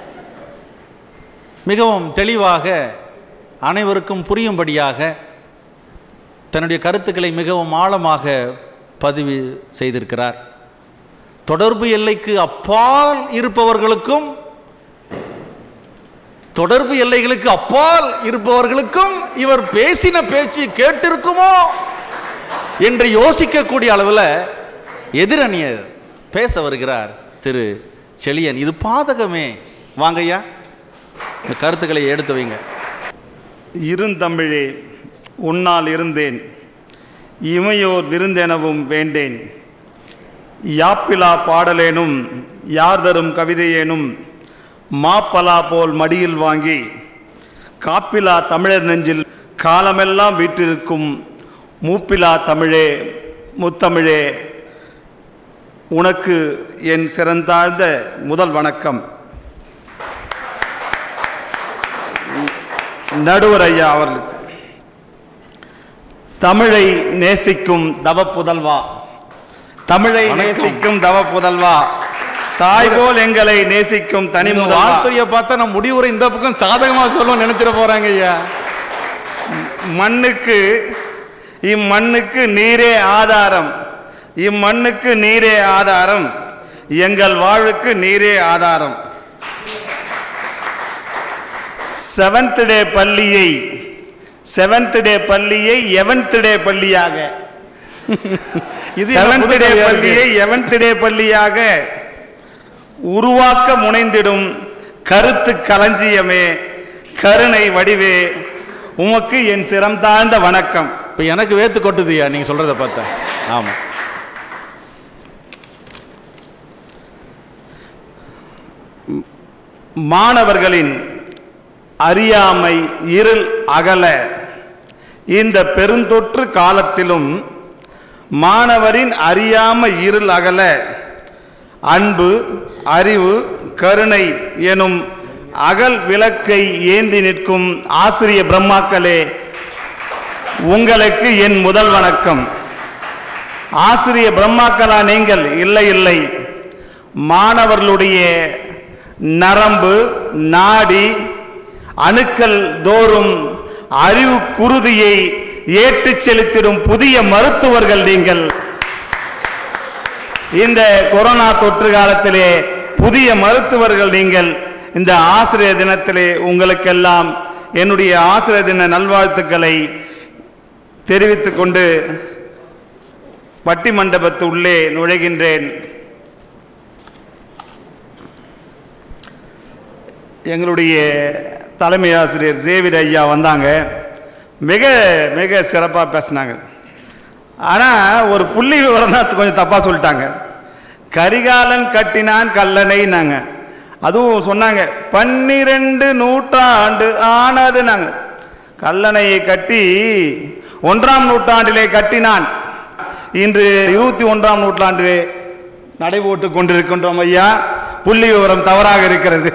மிகவும் தெளிவாக அனைவருக்கும் புரியும்படியாக தன்னுடைய கருத்துக்களை மிகவும் ஆழமாக பதிவு செய்திருக்கிறார் தொடர்பு எல்லைக்கு அப்பால் இருப்பவர்களுக்கும் தொடர்பு எல்லைகளுக்கு அப்பால் இருப்பவர்களுக்கும் இவர் பேசின பேச்சு கேட்டிருக்குமோ என்று யோசிக்கக்கூடிய அளவில் எதிரணியர் பேச வருகிறார் திரு செழியன் இது பாதகமே வாங்கய்யா இந்த கருத்துக்களை எடுத்து வைங்க இருந்தமிழே உன்னால் இருந்தேன் இமையோர் விருந்தெனவும் வேண்டேன் யாப்பிலா பாடலேனும் யார் தரும் கவிதையேனும் மாப்பலா போல் மடியில் வாங்கி காப்பிலா தமிழர் நெஞ்சில் காலமெல்லாம் வீற்றிருக்கும் மூப்பிலா தமிழே முத்தமிழே உனக்கு என் சிறந்தாழ்ந்த முதல் வணக்கம் நடுவர் ஐயா அவர்களுக்கு தமிழை நேசிக்கும் தவ புதல்வா தமிழை வணக்கம். நேசிக்கும் தவ புதல்வா தாய் போல் எங்களை நேசிக்கும் தனி நீங்க முதல்வா வாழ்த்துறையை பார்த்தா நான் முடிவுரை இந்த பக்கம் சாதகமா சொல்லுவோம் நினைச்சிட போறாங்க ஐயா மண்ணுக்கு இம்மண்ணுக்கு நீரே ஆதாரம் இம்மண்ணுக்கு நீரே ஆதாரம் எங்கள் வாழ்வுக்கு நீரே ஆதாரம் செவன்த் டே பள்ளியை செவன்த் டே பள்ளியை எவன்த் டே பள்ளியாக இது என்ன செவன்த் புது டே கதையா இருக்கு? பள்ளியை எவன்த் டே பள்ளியாக உருவாக்க முனைந்திடும் கருத்து களஞ்சியமே கருணை வடிவே உமக்கு என் சிரம் தாழ்ந்த வணக்கம் இப்ப எனக்கு வேத்து கொட்டுதுயா நீங்க சொல்றத பார்த்தா ஆமா மாணவர்களின் அறியாமை இருள் அகல இந்த பெருந்தொற்று காலத்திலும் மாணவரின் அறியாமை இருள் அகல அன்பு அறிவு கருணை எனும் அகல் விளக்கை ஏந்தி நிற்கும் ஆசிரிய பிரம்மாக்களே உங்களுக்கு என் முதல் வணக்கம் ஆசிரிய பிரம்மாக்களா நீங்கள் இல்லை இல்லை மாணவர்களுடைய நரம்பு நாடி அணுக்கள் தோறும் அறிவு குருதியை ஏற்றிச் செலுத்திடும் புதிய மருத்துவர்கள் நீங்கள் இந்த கொரோனா தொற்று காலத்திலே புதிய மருத்துவர்கள் நீங்கள் இந்த ஆசிரியர் தினத்திலே உங்களுக்கெல்லாம் என்னுடைய ஆசிரியர் தின நல்வாழ்த்துக்களை தெரிவித்துக் கொண்டு பட்டி மண்டபத்து உள்ளே நுழைகின்றேன் எங்களுடைய தலைமை ஆசிரியர் ஜேவிர் ஐயா வந்தாங்க மிக மிக சிறப்பாக பேசினாங்க ஆனால் ஒரு புள்ளி விவரம் தான் கொஞ்சம் தப்பாக சொல்லிட்டாங்க கரிகாலன் கட்டினான் கல்லணைன்னாங்க அதுவும் சொன்னாங்க பன்னிரெண்டு நூற்றாண்டு ஆனதுனாங்க கல்லணையை கட்டி ஒன்றாம் நூற்றாண்டிலே கட்டினான் இன்று இருபத்தி ஒன்றாம் நூற்றாண்டிலே நடைபோட்டு கொண்டிருக்கின்றோம் ஐயா புள்ளி விவரம் தவறாக இருக்கிறது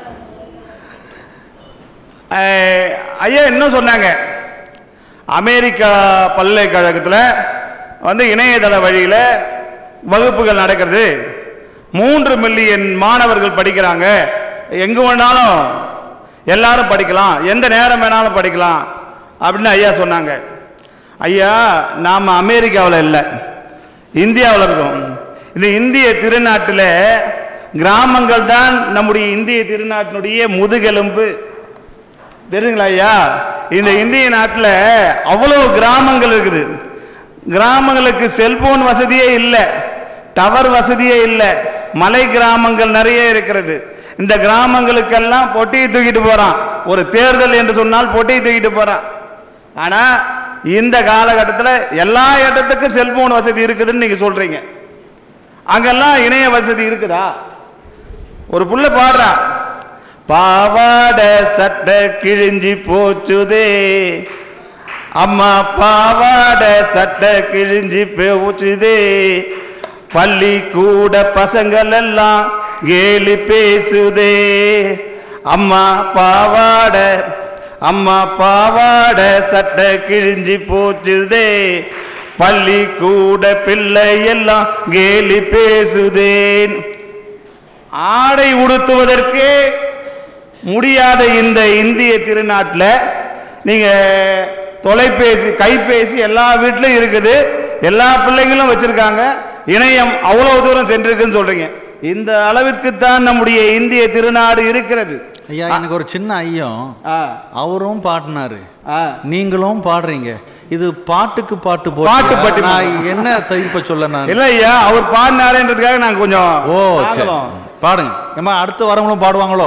அஹ், ஐயா இன்னும் சொன்னாங்க அமெரிக்கா பல்கலைக்கழகத்தில் வந்து இணையதள வழியில் வகுப்புகள் நடக்கிறது மூன்று மில்லியன் மாணவர்கள் படிக்கிறாங்க எங்கே வேணாலும் எல்லாரும் படிக்கலாம் எந்த நேரம் வேணாலும் படிக்கலாம் அப்படின்னு ஐயா சொன்னாங்க ஐயா நாம் அமெரிக்காவில் இல்லை இந்தியாவில் இருக்கோம் இந்த இந்திய திருநாட்டில் கிராமங்கள் தான் நம்முடைய இந்திய திருநாட்டினுடைய முதுகெலும்பு தெரியுங்களா ஐயா இந்த இந்திய நாட்டில் அவ்வளோ கிராமங்கள் இருக்குது கிராமங்களுக்கு செல்போன் வசதியே இல்லை டவர் வசதியே இல்லை மலை கிராமங்கள் நிறைய இருக்கிறது இந்த கிராமங்களுக்கெல்லாம் பொட்டியை தூக்கிட்டு போறான் ஒரு தேர்தல் என்று சொன்னால் பொட்டியை தூக்கிட்டு போறான் ஆனா இந்த காலகட்டத்தில் எல்லா இடத்துக்கும் செல்போன் வசதி இருக்குதுன்னு நீங்க சொல்றீங்க அங்கெல்லாம் இணைய வசதி இருக்குதா ஒரு புள்ள பாடுறான் பாவாடை சட்டை கிழிஞ்சி போச்சுதே அம்மா பாவாடை சட்டை கிழிஞ்சி போச்சுதே பள்ளி கூட பசங்கள் எல்லாம் கேலி பேசுதே அம்மா பாவாடை அம்மா பாவாடை சட்டை கிழிஞ்சி போச்சுதே பள்ளி கூட பிள்ளை எல்லாம் கேலி பேசுதேன் ஆடை உடுத்துவதற்கே முடியாத இந்த இந்திய திருநாட்டில் நீங்க தொலைபேசி கைபேசி எல்லா வீட்லயும் இருக்குது எல்லா பிள்ளைங்களும் வச்சிருக்காங்க இணையம் அவ்வளவு தூரம் சென்றிருக்குன்னு சொல்றீங்க இந்த அளவிற்கு தான் நம்முடைய இந்திய திருநாடு இருக்கிறது ஐயா எனக்கு ஒரு சின்ன ஐயம் ஆ, அவரும் பாடினாரு ஆ. நீங்களும் பாடுறீங்க இது பாட்டுக்கு பாட்டு பாட்டு போட்டு பாட்டு நான் என்ன தவிர்ப்ப சொல்ல நான் இல்ல ஐயா அவர் பாடினாருன்றதுக்காக நாங்க கொஞ்சம் ஓ சரி நாங்களும் பாடுங்க ஏமா அடுத்து வரவங்களும் பாடுவாங்களோ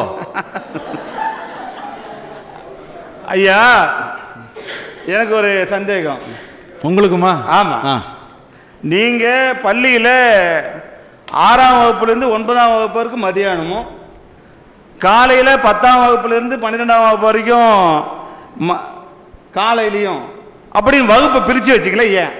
ஐயா எனக்கு ஒரு சந்தேகம் உங்களுக்குமா ஆமா. ஆ நீங்க பள்ளியில ஆறாம் வகுப்புலேருந்து ஒன்பதாம் வகுப்பு வரைக்கும் மதியானமும் காலையில பத்தாம் வகுப்புலேருந்து பன்னிரெண்டாம் வகுப்பு வரைக்கும் ம காலையிலையும் அப்படி வகுப்பை பிரிச்சு வச்சுக்கல ஏன்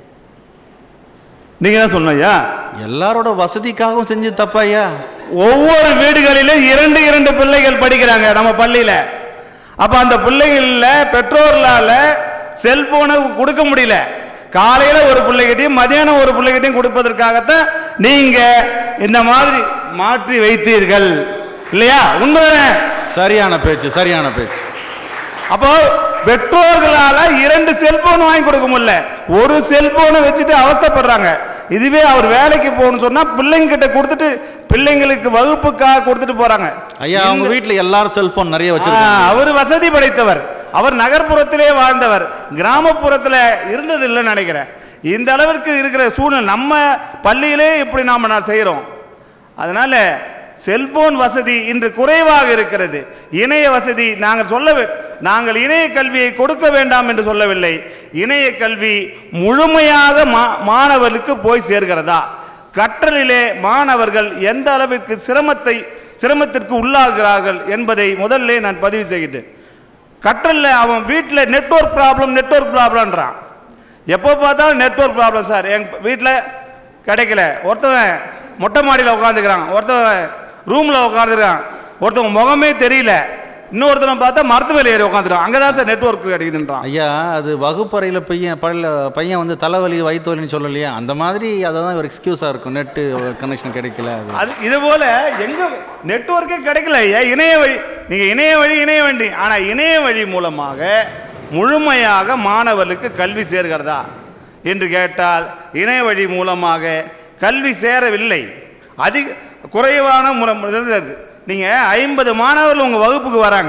நீங்க தான் சொன்னோம் ஐயா எல்லாரோட வசதிக்காகவும் செஞ்சு தப்பா ஐயா ஒவ்வொரு வீடுகளிலும் இரண்டு இரண்டு பிள்ளைகள் படிக்கிறாங்க நம்ம பள்ளியில அப்ப அந்த பிள்ளைகள்ல பெற்றோர்களால செல்போனை கொடுக்க முடியல காலையில ஒரு பிள்ளைகிட்டையும் மதியானம் ஒரு பிள்ளைகிட்டையும் கொடுப்பதற்காகத்தான் நீங்க இந்த மாதிரி மாற்றி வைத்தீர்கள் இல்லையா உண்மைதானே சரியான பேச்சு சரியான பேச்சு அப்போ பெற்றோர்களால இரண்டு செல்போன் வாங்கி கொடுக்க முடியல ஒரு செல்போனை வச்சுட்டு அவஸ்தைப்படுறாங்க இதுவே அவர் வேலைக்கு போகணும்னு சொன்னா பிள்ளைங்க கிட்ட கொடுத்துட்டு பிள்ளைங்களுக்கு வகுப்புக்காக கொடுத்துட்டு போறாங்க ஐயா அவங்க வீட்ல எல்லாரும் செல்போன் நிறைய ஆ, வச்சிருக்காங்க அவர் வசதி படைத்தவர் அவர் நகர்ப்புறத்திலே வாழ்ந்தவர் கிராமப்புறத்தில் இருந்தது இல்லைன்னு நினைக்கிறேன் இந்த அளவிற்கு இருக்கிற சூழ்நிலை நம்ம பள்ளியிலே இப்படி நாம் நான் செய்கிறோம் அதனால செல்போன் வசதி இன்று குறைவாக இருக்கிறது இணைய வசதி நாங்கள் சொல்ல வே- நாங்கள் இணைய கல்வியை கொடுக்க வேண்டாம் என்று சொல்லவில்லை இணைய கல்வி முழுமையாக மா- மாணவர்களுக்கு போய் சேர்கிறதா கற்றலிலே மாணவர்கள் எந்த அளவிற்கு சிரமத்தை சிரமத்திற்கு உள்ளாகிறார்கள் என்பதை முதல்ல நான் பதிவு செய்கிட்டேன் கற்றல்ல அவன் வீட்டில் நெட்வொர்க் ப்ராப்ளம் நெட்வொர்க் ப்ராப்ளம்ன்றான் எப்போ பார்த்தாலும் நெட்வொர்க் ப்ராப்ளம் சார் எங் வீட்டில் கிடைக்கல ஒருத்தவன் மொட்டை மாடியில் உட்காந்துக்கிறான் ஒருத்தவன் ரூமில் உட்காந்துருக்கான் ஒருத்தவன் முகமே தெரியல இன்னொருத்தனை பார்த்தா மரத்து மேலே ஏறி உட்காந்துருக்கான் அங்கே தான் சார் நெட்வொர்க் கிடைக்குதுன்றான் ஐயா அது வகுப்பறையில் பையன் பழைய பையன் வந்து தலைவலி வயிற்று வலின்னு சொல்லலையா அந்த மாதிரி அதை தான் ஒரு எக்ஸ்கியூஸாக இருக்கும் நெட்டு கனெக்ஷன் கிடைக்கல அது அது இது போல எங்க நெட்வொர்க்கே கிடைக்கல ஐயா இணைய வழி நீங்க இணைய வழி இணைய வழி ஆனா இணைய வழி மூலமாக முழுமையாக மாணவர்களுக்கு கல்வி சேர்கிறதா என்று கேட்டால் இணைய வழி மூலமாக கல்வி சேரவில்லை அதிக குறைவான முறை இருந்தது நீங்க ஐம்பது மாணவர்கள் உங்க வகுப்புக்கு வராங்க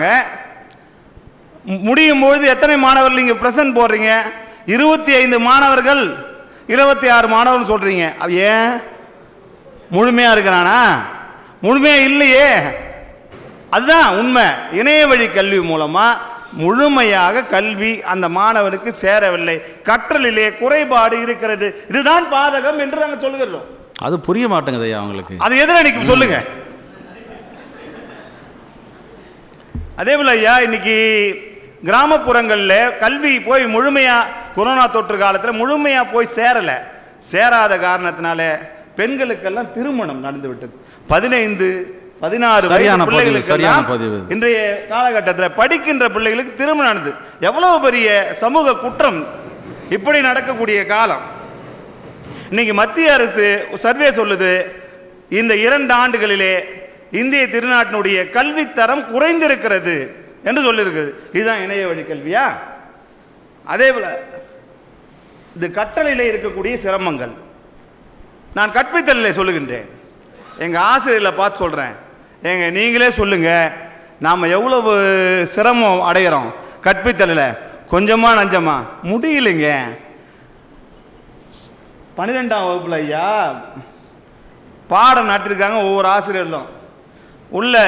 மு- முடியும் பொழுது எத்தனை மாணவர்கள் நீங்க பிரசன்ட் போடுறீங்க இருபத்தி ஐந்து மாணவர்கள் இருபத்தி ஆறு மாணவர்கள் சொல்றீங்க அது ஏன் முழுமையா இருக்கிறானா முழுமையா இல்லையே அதுதான் உண்மை இணைய வழி கல்வி மூலமா முழுமையாக கல்வி அந்த மாணவனுக்கு சேரவில்லை கற்றலிலே குறைபாடு இருக்கிறது இதுதான் பாதகம் என்று நாங்கள் சொல்லுகிறோம் அது புரிய மாட்டேங்குது ஐயா அவங்களுக்கு அது எதிரணிக்கு சொல்லுங்க அதே போல ஐயா இன்னைக்கு கிராமப்புறங்களில் கல்வி போய் முழுமையா கொரோனா தொற்று காலத்தில் முழுமையா போய் சேரல சேராத காரணத்தினால பெண்களுக்கெல்லாம் திருமணம் நடந்து விட்டது பதினைந்து பதினாறு சரியான வயது பதிவு, பிள்ளைகளுக்கு சரியான எல்லாம் பதிவு. இன்றைய காலகட்டத்தில் படிக்கின்ற பிள்ளைகளுக்கு திருமணம் நடந்தது எவ்வளவு பெரிய சமூக குற்றம் இப்படி நடக்கக்கூடிய காலம் இன்னைக்கு மத்திய அரசு சர்வே சொல்லுது இந்த இரண்டு ஆண்டுகளிலே இந்திய திருநாட்டினுடைய கல்வித்தரம் குறைந்திருக்கிறது என்று சொல்லியிருக்குது இதுதான் இணைய வழி கல்வியா அதே போல இது கற்றலிலே இருக்கக்கூடிய சிரமங்கள் நான் கற்பித்தலிலே சொல்லுகின்றேன் எங்கள் ஆசிரியர்களை பார்த்து சொல்கிறேன் ஏங்க நீங்களே சொல்லுங்கள் நாம் எவ்வளவு சிரமம் அடைகிறோம் கற்பித்தலில் கொஞ்சமா நஞ்சமா முடியலைங்க பன்னிரெண்டாம் வகுப்புல ஐயா பாடம் நடத்திருக்காங்க ஒவ்வொரு ஆசிரியர்களும் உள்ள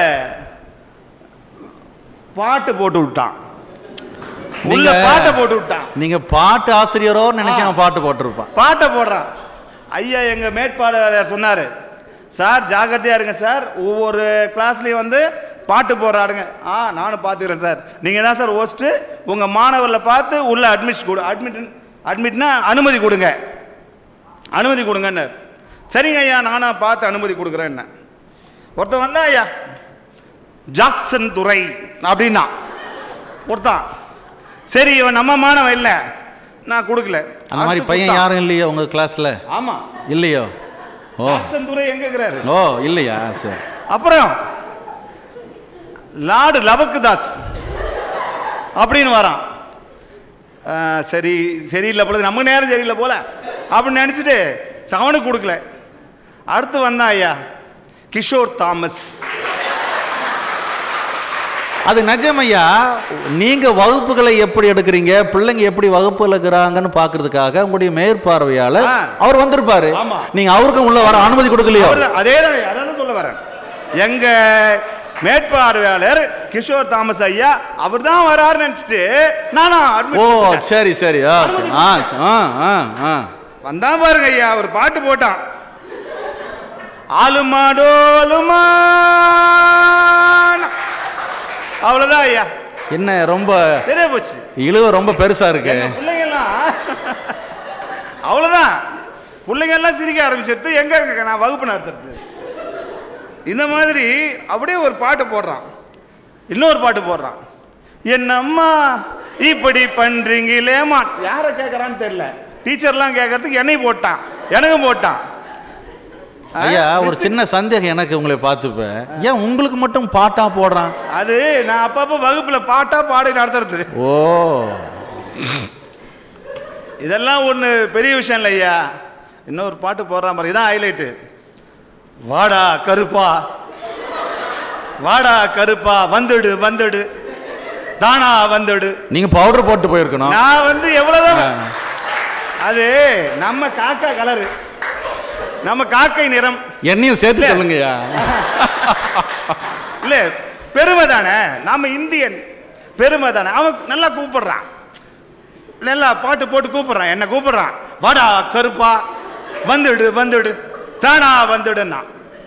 பாட்டு போட்டு விட்டான் உள்ள நீங்க- பாட்டை போட்டு விட்டான் நீங்க பாட்டு ஆசிரியரோ நினைச்சு அவன் பாட்டு போட்டிருப்பான் பாட்டை போடுறான் ஐயா எங்க மேற்பாளையார் சொன்னாரு சார் ஜாக்கிரதையா இருங்க சார் ஒவ்வொரு கிளாஸ்லயும் வந்து பாட்டு போடுறாருங்க ஆ நானும் பார்த்துக்கிறேன் சார் நீங்கள் தான் சார் ஹோஸ்ட்டு உங்கள் மாணவர்களை பார்த்து உள்ள அட்மிஷன் கொடு அட்மிட் அட்மிட்னா அனுமதி கொடுங்க அனுமதி கொடுங்கன்னு சரிங்க ஐயா நானும் பார்த்து அனுமதி கொடுக்குறேன்னு ஒருத்தன் வந்தா ஐயா ஜாக்சன் துரை அப்படின்னா ஒருத்தான் சரி இவன் நம்ம மாணவன் இல்லை நான் கொடுக்கல அந்த மாதிரி அடுத்து பையன் கொடுத்தான். யாரும் இல்லையோ உங்க கிளாஸ்ல ஆமா இல்லையோ ஓ ஜாக்சன் துரை எங்க இருக்கிறாரு ஓ இல்லையா சரி அப்புறம் லார்டு லபக்குதாஸ் அப்படின்னு வரான் ஆ, சரி சரியில்லை போல நம்ம நேரம் சரியில்லை போல அப்படின்னு நினச்சிட்டு அவனுக்கு கொடுக்கல அடுத்து வந்தான் ஐயா கிஷோர் தாமஸ் அது நிஜமையா நீங்க வகுப்புகளை எப்படி எடுக்கிறீங்க பிள்ளைங்க எப்படி வகுப்புல இருக்கிறாங்கன்னு பாக்குறதுக்காக உங்களுடைய மேற்பார்வையாளர் ஆ. அவர் வந்திருப்பாரு ஆமா. நீங்க அவருக்கும் உள்ள வர அனுமதி கொடுக்கலையோ அவர்தான், அதேதான் அதான் சொல்ல வரேன் எங்க மேற்பார்வையாளர் கிஷோர் தாமஸ் ஐயா அவர் தான் வராருன்னு நினைச்சிட்டு நானும் admit ஓ பண்ணிட்டேன். சரி சரி ஓகே ஆ ஆ ஆ ஆ வந்தான் பாருங்க ஐயா ஒரு பாட்டு போட்டான் ஆலுமாடோலுமா அவ்வளவுதான் ஐயா என்ன ரொம்ப சரியா போச்சு இழுவ ரொம்ப பெருசா இருக்கு எங்க பிள்ளைங்கெல்லாம் அவ்வளவுதான் பிள்ளைங்க எல்லாம் சிரிக்க ஆரம்பிச்சிருது எங்க நான் வகுப்பு நடத்துறது இந்த மாதிரி அப்படியே ஒரு பாட்டு போடுறான் இன்னொரு பாட்டு போடுறான் என்னம்மா இப்படி பண்றீங்களேமா யாரை கேட்கறான்னு தெரியல டீச்சர்லாம் கேட்கறதுக்கு என்னை போட்டான் எனக்கும் போட்டான் ஐயா ஒரு சின்ன சந்தேகம் எனக்கு உங்களை பார்த்துப்ப ஏன் உங்களுக்கு மட்டும் பாட்டா போடுறான் அது நான் அப்பப்போ வகுப்புல பாட்டா பாடி நடத்துறது ஓ இதெல்லாம் ஒன்று பெரிய விஷயம் இல்லை ஐயா இன்னொரு பாட்டு போடுற மாதிரி இதான் ஹைலைட்டு வாடா கருப்பா வாடா கருப்பா வந்துடு வந்துடு தானா வந்துடு நீங்க பவுடர் போட்டு போயிருக்கணும் நான் வந்து எவ்வளவுதான் அது நம்ம காக்கா கலரு நம்ம காக்கை நிறம் என்னையும் சேர்த்து இல்ல. சொல்லுங்கய்யா இல்ல பெருமை தானே நாம இந்தியன் பெருமை தானே அவன் நல்லா கூப்பிடுறான் நல்லா பாட்டு போட்டு கூப்பிடுறான் என்ன கூப்பிடுறான் வாடா கருப்பா வந்துடு வந்துடு தானா வந்துடுன்னா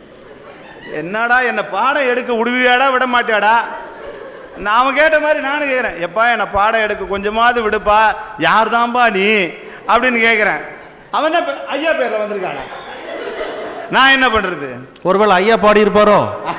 என்னடா என்ன பாடம் எடுக்க விடுவியாடா விட மாட்டியாடா நான் அவன் கேட்ட மாதிரி நானும் கேட்குறேன் எப்பா என்னை பாடம் எடுக்க கொஞ்சமாவது விடுப்பா யார் தான்பா நீ அப்படின்னு கேட்குறேன் அவன் தான் பே- ஐயா பேரில் வந்திருக்கானே நான் என்ன பண்ணுறது ஒருவேளை ஐயா பாடி இருப்பாரோ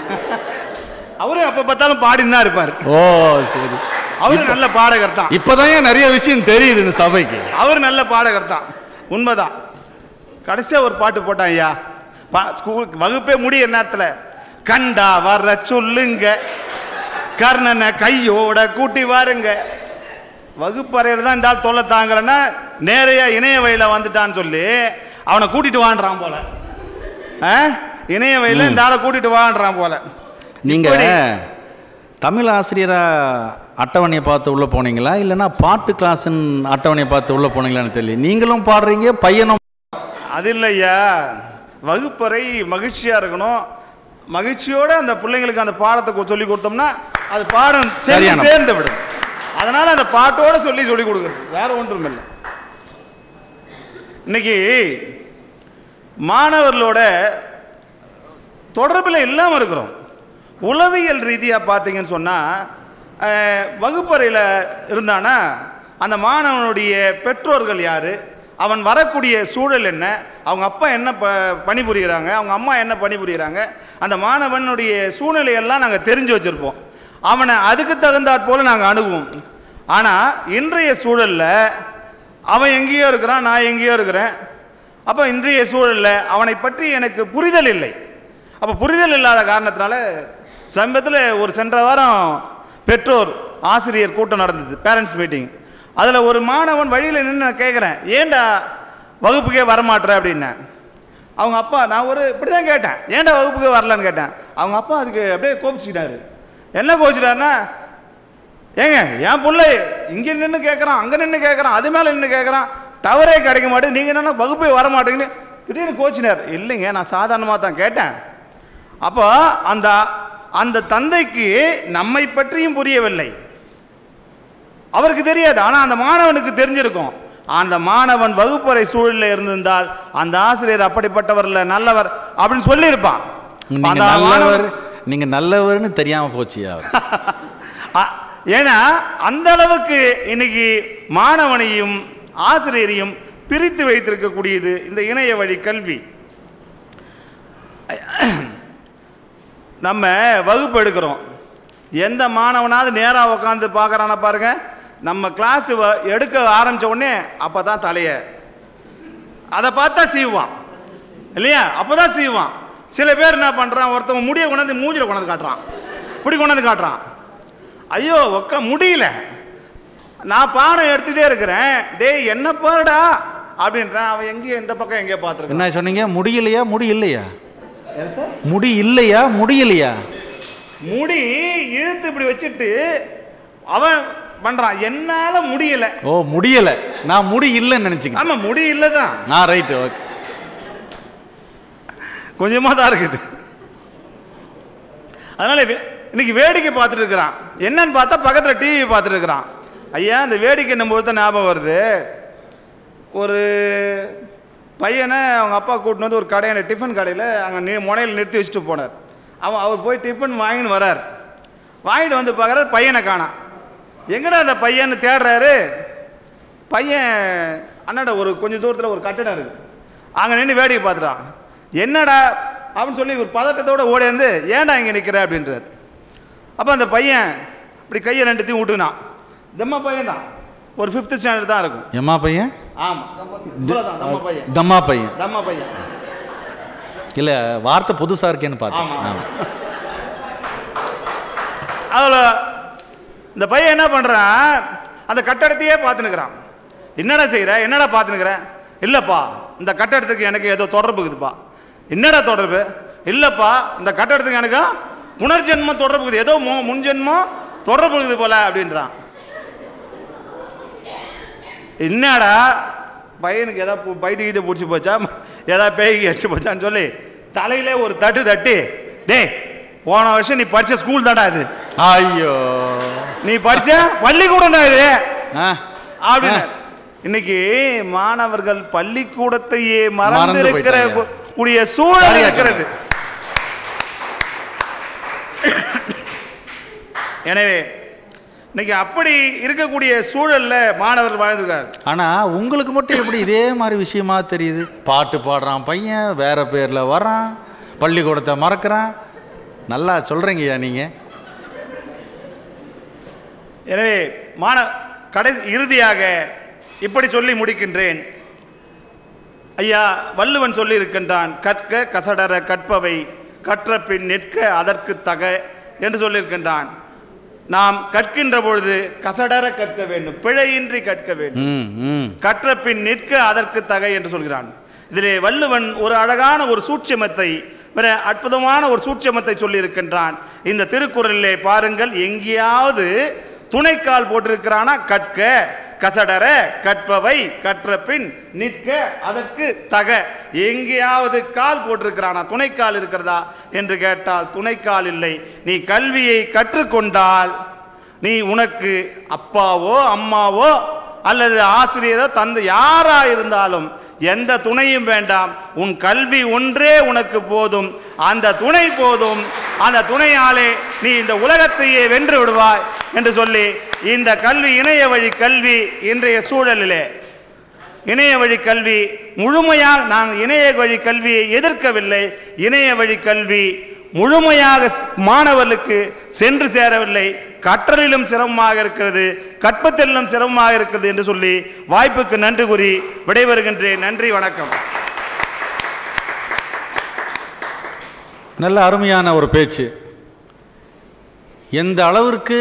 அவரும் எப்போ பார்த்தாலும் பாடின்னு தான் இருப்பார் ஓ சரி அவரு நல்ல பாடகர் தான் இப்பதான் ஏன் நிறைய விஷயம் தெரியுது இந்த சபைக்கு அவர் நல்ல பாடகர் தான் உண்மைதான் கடைசியாக ஒரு பாட்டு போட்டான் ஐயா பா ஸ்கூல் வகுப்பே முடிய நேரத்தில் கண்டா வர சொல்லுங்க கர்ணனை கையோட கூட்டி வாருங்க வகுப்பறையில் தான் இந்த ஆள் தொல்லை தாங்கலைன்னா நேரையா இணைய வழியில வந்துட்டான்னு சொல்லி அவனை கூட்டிட்டு வான்றான் போல ஆ? இணைய வழியில இந்த ஆளை கூட்டிட்டு வான்றான் போல நீங்க இப்படி- தமிழ் ஆசிரியரா அட்டவணையை பார்த்து உள்ள போனீங்களா இல்லைன்னா பாட்டு கிளாஸ்ன்னு அட்டவணையை பார்த்து உள்ள போனீங்களான்னு தெரியல நீங்களும் பாடுறீங்க பையனும் அது இல்லையா வகுப்பறை மகிழ்ச்சியா இருக்கணும் மகிழ்ச்சியோட அந்த பிள்ளைங்களுக்கு அந்த பாடத்தை கொ- சொல்லி கொடுத்தோம்னா அது பாடம் சென்று சரியான. சேர்ந்து விடும் அதனால அந்த பாட்டோட சொல்லி சொல்லி கொடுக்குறது வேற ஒன்றும் இல்லை இன்னைக்கு மாணவர்களோட தொடர்பில் இல்லாமல் இருக்கிறோம் உளவியல் ரீதியாக பார்த்தீங்கன்னு சொன்னால் வகுப்பறையில் இருந்தானா அந்த மாணவனுடைய பெற்றோர்கள் யார் அவன் வரக்கூடிய சூழல் என்ன அவங்க அப்பா என்ன ப பணிபுரிகிறாங்க அவங்க அம்மா என்ன பணிபுரிகிறாங்க அந்த மாணவனுடைய சூழ்நிலையெல்லாம் நாங்கள் தெரிஞ்சு வச்சுருப்போம் அவனை அதுக்கு தகுந்தாற் போல் நாங்கள் அணுகுவோம் ஆனால் இன்றைய சூழலில் அவன் எங்கேயோ இருக்கிறான் நான் எங்கேயோ இருக்கிறேன் அப்போ இன்றைய சூழலில் அவனை பற்றி எனக்கு புரிதல் இல்லை அப்போ புரிதல் இல்லாத காரணத்தினால சமீபத்தில் ஒரு சென்ற வாரம் பெற்றோர் ஆசிரியர் கூட்டம் நடந்தது பேரண்ட்ஸ் மீட்டிங் அதில் ஒரு மாணவன் வழியில் நின்று நான் கேட்குறேன் ஏன்டா வகுப்புக்கே வரமாட்ற அப்படின்னேன் அவங்க அப்பா நான் ஒரு இப்படி தான் கேட்டேன் ஏன்டா வகுப்புக்கு வரலன்னு கேட்டேன் அவங்க அப்பா அதுக்கு அப்படியே கோபிச்சுக்கிட்டாரு என்ன கோபிச்சிட்டாருன்னா ஏங்க என் பிள்ளை இங்கே நின்று கேட்குறான் அங்கே நின்று கேட்குறான் அது மேலே நின்று கேட்குறான் டவரே கிடைக்க மாட்டேது நீங்கள் என்னென்ன வகுப்பே வர மாட்டேங்குன்னு திடீர்னு கோச்சினார் இல்லைங்க நான் சாதாரணமாக தான் கேட்டேன் அப்போ அந்த அந்த தந்தைக்கு நம்மை பற்றியும் புரியவில்லை அவருக்கு தெரியாது ஆனால் அந்த மாணவனுக்கு தெரிஞ்சிருக்கும் அந்த மாணவன் வகுப்பறை சூழலில் இருந்திருந்தால் அந்த ஆசிரியர் அப்படிப்பட்டவர் இல்லை நல்லவர் அப்படின்னு சொல்லியிருப்பான் நீங்க அந்த நல்லவர் மாணவன் நீங்க நல்லவர்னு தெரியாம போச்சு அவர் அ- ஏன்னா அந்த அளவுக்கு இன்னைக்கு மாணவனையும் ஆசிரியரையும் பிரித்து வைத்திருக்கக்கூடியது இந்த இணைய வழி கல்வி நம்ம வகுப்பு எடுக்கிறோம் எந்த மாணவனாவது நேராக உட்காந்து பார்க்குறான பாருங்க நம்ம கிளாஸ் எடுக்க ஆரம்பிச்ச உடனே அப்போ தான் தலையை அதை பார்த்தா சீவான் இல்லையா அப்போ தான் சீவான் சில பேர் என்ன பண்ணுறான் ஒருத்தவன் முடியை கொண்டாந்து மூஞ்சில கொண்டாந்து காட்டுறான் இப்படி கொண்டாந்து காட்டுறான் ஐயோ உக்க முடியல நான் பாடம் எடுத்துகிட்டே இருக்கிறேன் டேய் என்ன பாருடா அப்படின்றான் அவன் எங்கேயோ இந்த பக்கம் எங்கேயோ பார்த்துருக்கான் என்ன சொன்னீங்க முடியலையா முடி இல்லையா முடி இல்லையா முடியலையா முடி இழுத்து இப்படி வச்சுட்டு அவன் பண்றான் என்னால முடியல ஓ முடியல நான் முடி இல்லைன்னு நினைச்சுக்க ஆமா முடி இல்லதான் ஆ ரைட் ஓகே கொஞ்சமா தான் இருக்குது அதனால வே- இன்னைக்கு வேடிக்கை பார்த்துட்டு இருக்கிறான் என்னன்னு பார்த்தா பக்கத்துல டிவி பார்த்துட்டு இருக்கிறான் ஐயா இந்த வேடிக்கை நம்ம தான் ஞாபகம் வருது ஒரு பையனை அவங்க அப்பா கூட்டின்னு வந்து ஒரு கடையில் டிஃபன் கடையில் அங்கே நி முனையில் நிறுத்தி வச்சுட்டு போனார் அவன் அவர் போய் டிஃபன் வாங்கின்னு வரார் வாங்கிட்டு வந்து பார்க்குறாரு பையனை காணாம் எங்கடா அந்த பையன்னு தேடுறாரு பையன் அண்ணாட ஒரு கொஞ்சம் தூரத்தில் ஒரு கட்டடம் இருக்குது அங்கே நின்று வேடிக்கை பார்த்துட்டான் என்னடா அப்படின்னு சொல்லி ஒரு பதட்டத்தோட ஓடி வந்து ஏன்டா இங்கே நிற்கிற அப்படின்றார் அப்போ அந்த பையன் இப்படி கையை ரெண்டுத்தையும் விட்டுனான் தம்மா பையன் தான் ஒரு ஃபிஃப்த் ஸ்டாண்டர்ட் தான் இருக்கும் எம்மா பையன் ஆமாம் இவ்வளோதான் தம்ம பையன் தம்மா பையன் தம்மா பையன் இல்ல வார்த்தை புதுசா இருக்கேன்னு பார்த்தேன் ஆமா. ஆமா. அதில் இந்த பையன் என்ன பண்ணுறான் அந்த கட்டடத்தையே பார்த்துனுக்குறான் என்னடா செய்கிற என்னடா பார்த்துனுக்குறேன் இல்லைப்பா இந்த கட்டடத்துக்கு எனக்கு ஏதோ தொடர்பு இருக்குதுப்பா என்னடா தொடர்பு இல்லைப்பா இந்த கட்டடத்துக்கு எனக்கு புனர்ஜென்மம் தொடர்பு இருக்குது ஏதோ மு முன்ஜென்மம் தொடர்பு இருக்குது போல அப்படின்றான் என்னடா பையனுக்கு ஏதாவது பைத்து கீது பிடிச்சி போச்சா ஏதாவது பேய்க்கு அடிச்சு போச்சான்னு சொல்லி தலையிலே ஒரு தட்டு தட்டி டேய் போன வருஷம் நீ படிச்ச ஸ்கூல் தான்டா இது ஐயோ நீ படிச்ச பள்ளிக்கூடம் தான் இது ஆ அப்படின்னு இன்னைக்கு மாணவர்கள் பள்ளிக்கூடத்தையே மறந்து மறந்து இருக்கிற போயிட்டாங்க. கூடிய சூழல் சரியா இருக்கிறது எனவே இன்னைக்கு அப்படி இருக்கக்கூடிய சூழல்ல மாணவர்கள் வாழ்ந்திருக்காங்க ஆனா உங்களுக்கு மட்டும் எப்படி இதே மாதிரி விஷயமா தெரியுது பாட்டு பாடுறான் பையன் வேற பேர்ல வரான் பள்ளிக்கூடத்தை மறக்கிறான் நல்லா சொல்றீங்கய்யா நீங்க எனவே மாண கடை இறுதியாக இப்படி சொல்லி முடிக்கின்றேன் ஐயா வள்ளுவன் சொல்லி இருக்கின்றான் கற்க கசடர கற்பவை கற்ற பின் நிற்க அதற்கு தக என்று சொல்லியிருக்கின்றான் நாம் கற்கின்ற பொழுது கசடர கற்க வேண்டும் பிழையின்றி கற்க வேண்டும் ம் ம் கற்ற பின் நிற்க அதற்கு தகை என்று சொல்கிறான் இதிலே வள்ளுவன் ஒரு அழகான ஒரு சூட்சமத்தை வேற அற்புதமான ஒரு சூட்சமத்தை சொல்லியிருக்கின்றான் இந்த திருக்குறளிலே பாருங்கள் எங்கேயாவது துணைக்கால் போட்டிருக்கிறானா கற்க கசடர கற்பவை கற்ற பின் நிற்க அதற்கு தக எங்கேயாவது கால் போட்டிருக்கிறானா துணைக்கால் இருக்கிறதா என்று கேட்டால் துணைக்கால் இல்லை நீ கல்வியை கற்றுக்கொண்டால் நீ உனக்கு அப்பாவோ அம்மாவோ அல்லது ஆசிரியரோ தந்தை யாரா இருந்தாலும் எந்த துணையும் வேண்டாம் உன் கல்வி ஒன்றே உனக்கு போதும் அந்த துணை போதும் அந்த துணையாலே நீ இந்த உலகத்தையே வென்று விடுவாய் என்று சொல்லி இந்த கல்வி இணைய வழி கல்வி இன்றைய சூழலிலே இணைய வழி கல்வி முழுமையாக நாங்கள் இணைய வழி கல்வியை எதிர்க்கவில்லை இணைய வழி கல்வி முழுமையாக ஸ்- மாணவர்களுக்கு சென்று சேரவில்லை கற்றலிலும் சிரமமாக இருக்கிறது கற்பத்திலும் சிரமமாக இருக்கிறது என்று சொல்லி வாய்ப்புக்கு நன்றி கூறி விடைபெறுகின்றேன் நன்றி வணக்கம் நல்ல அருமையான ஒரு பேச்சு எந்த அளவிற்கு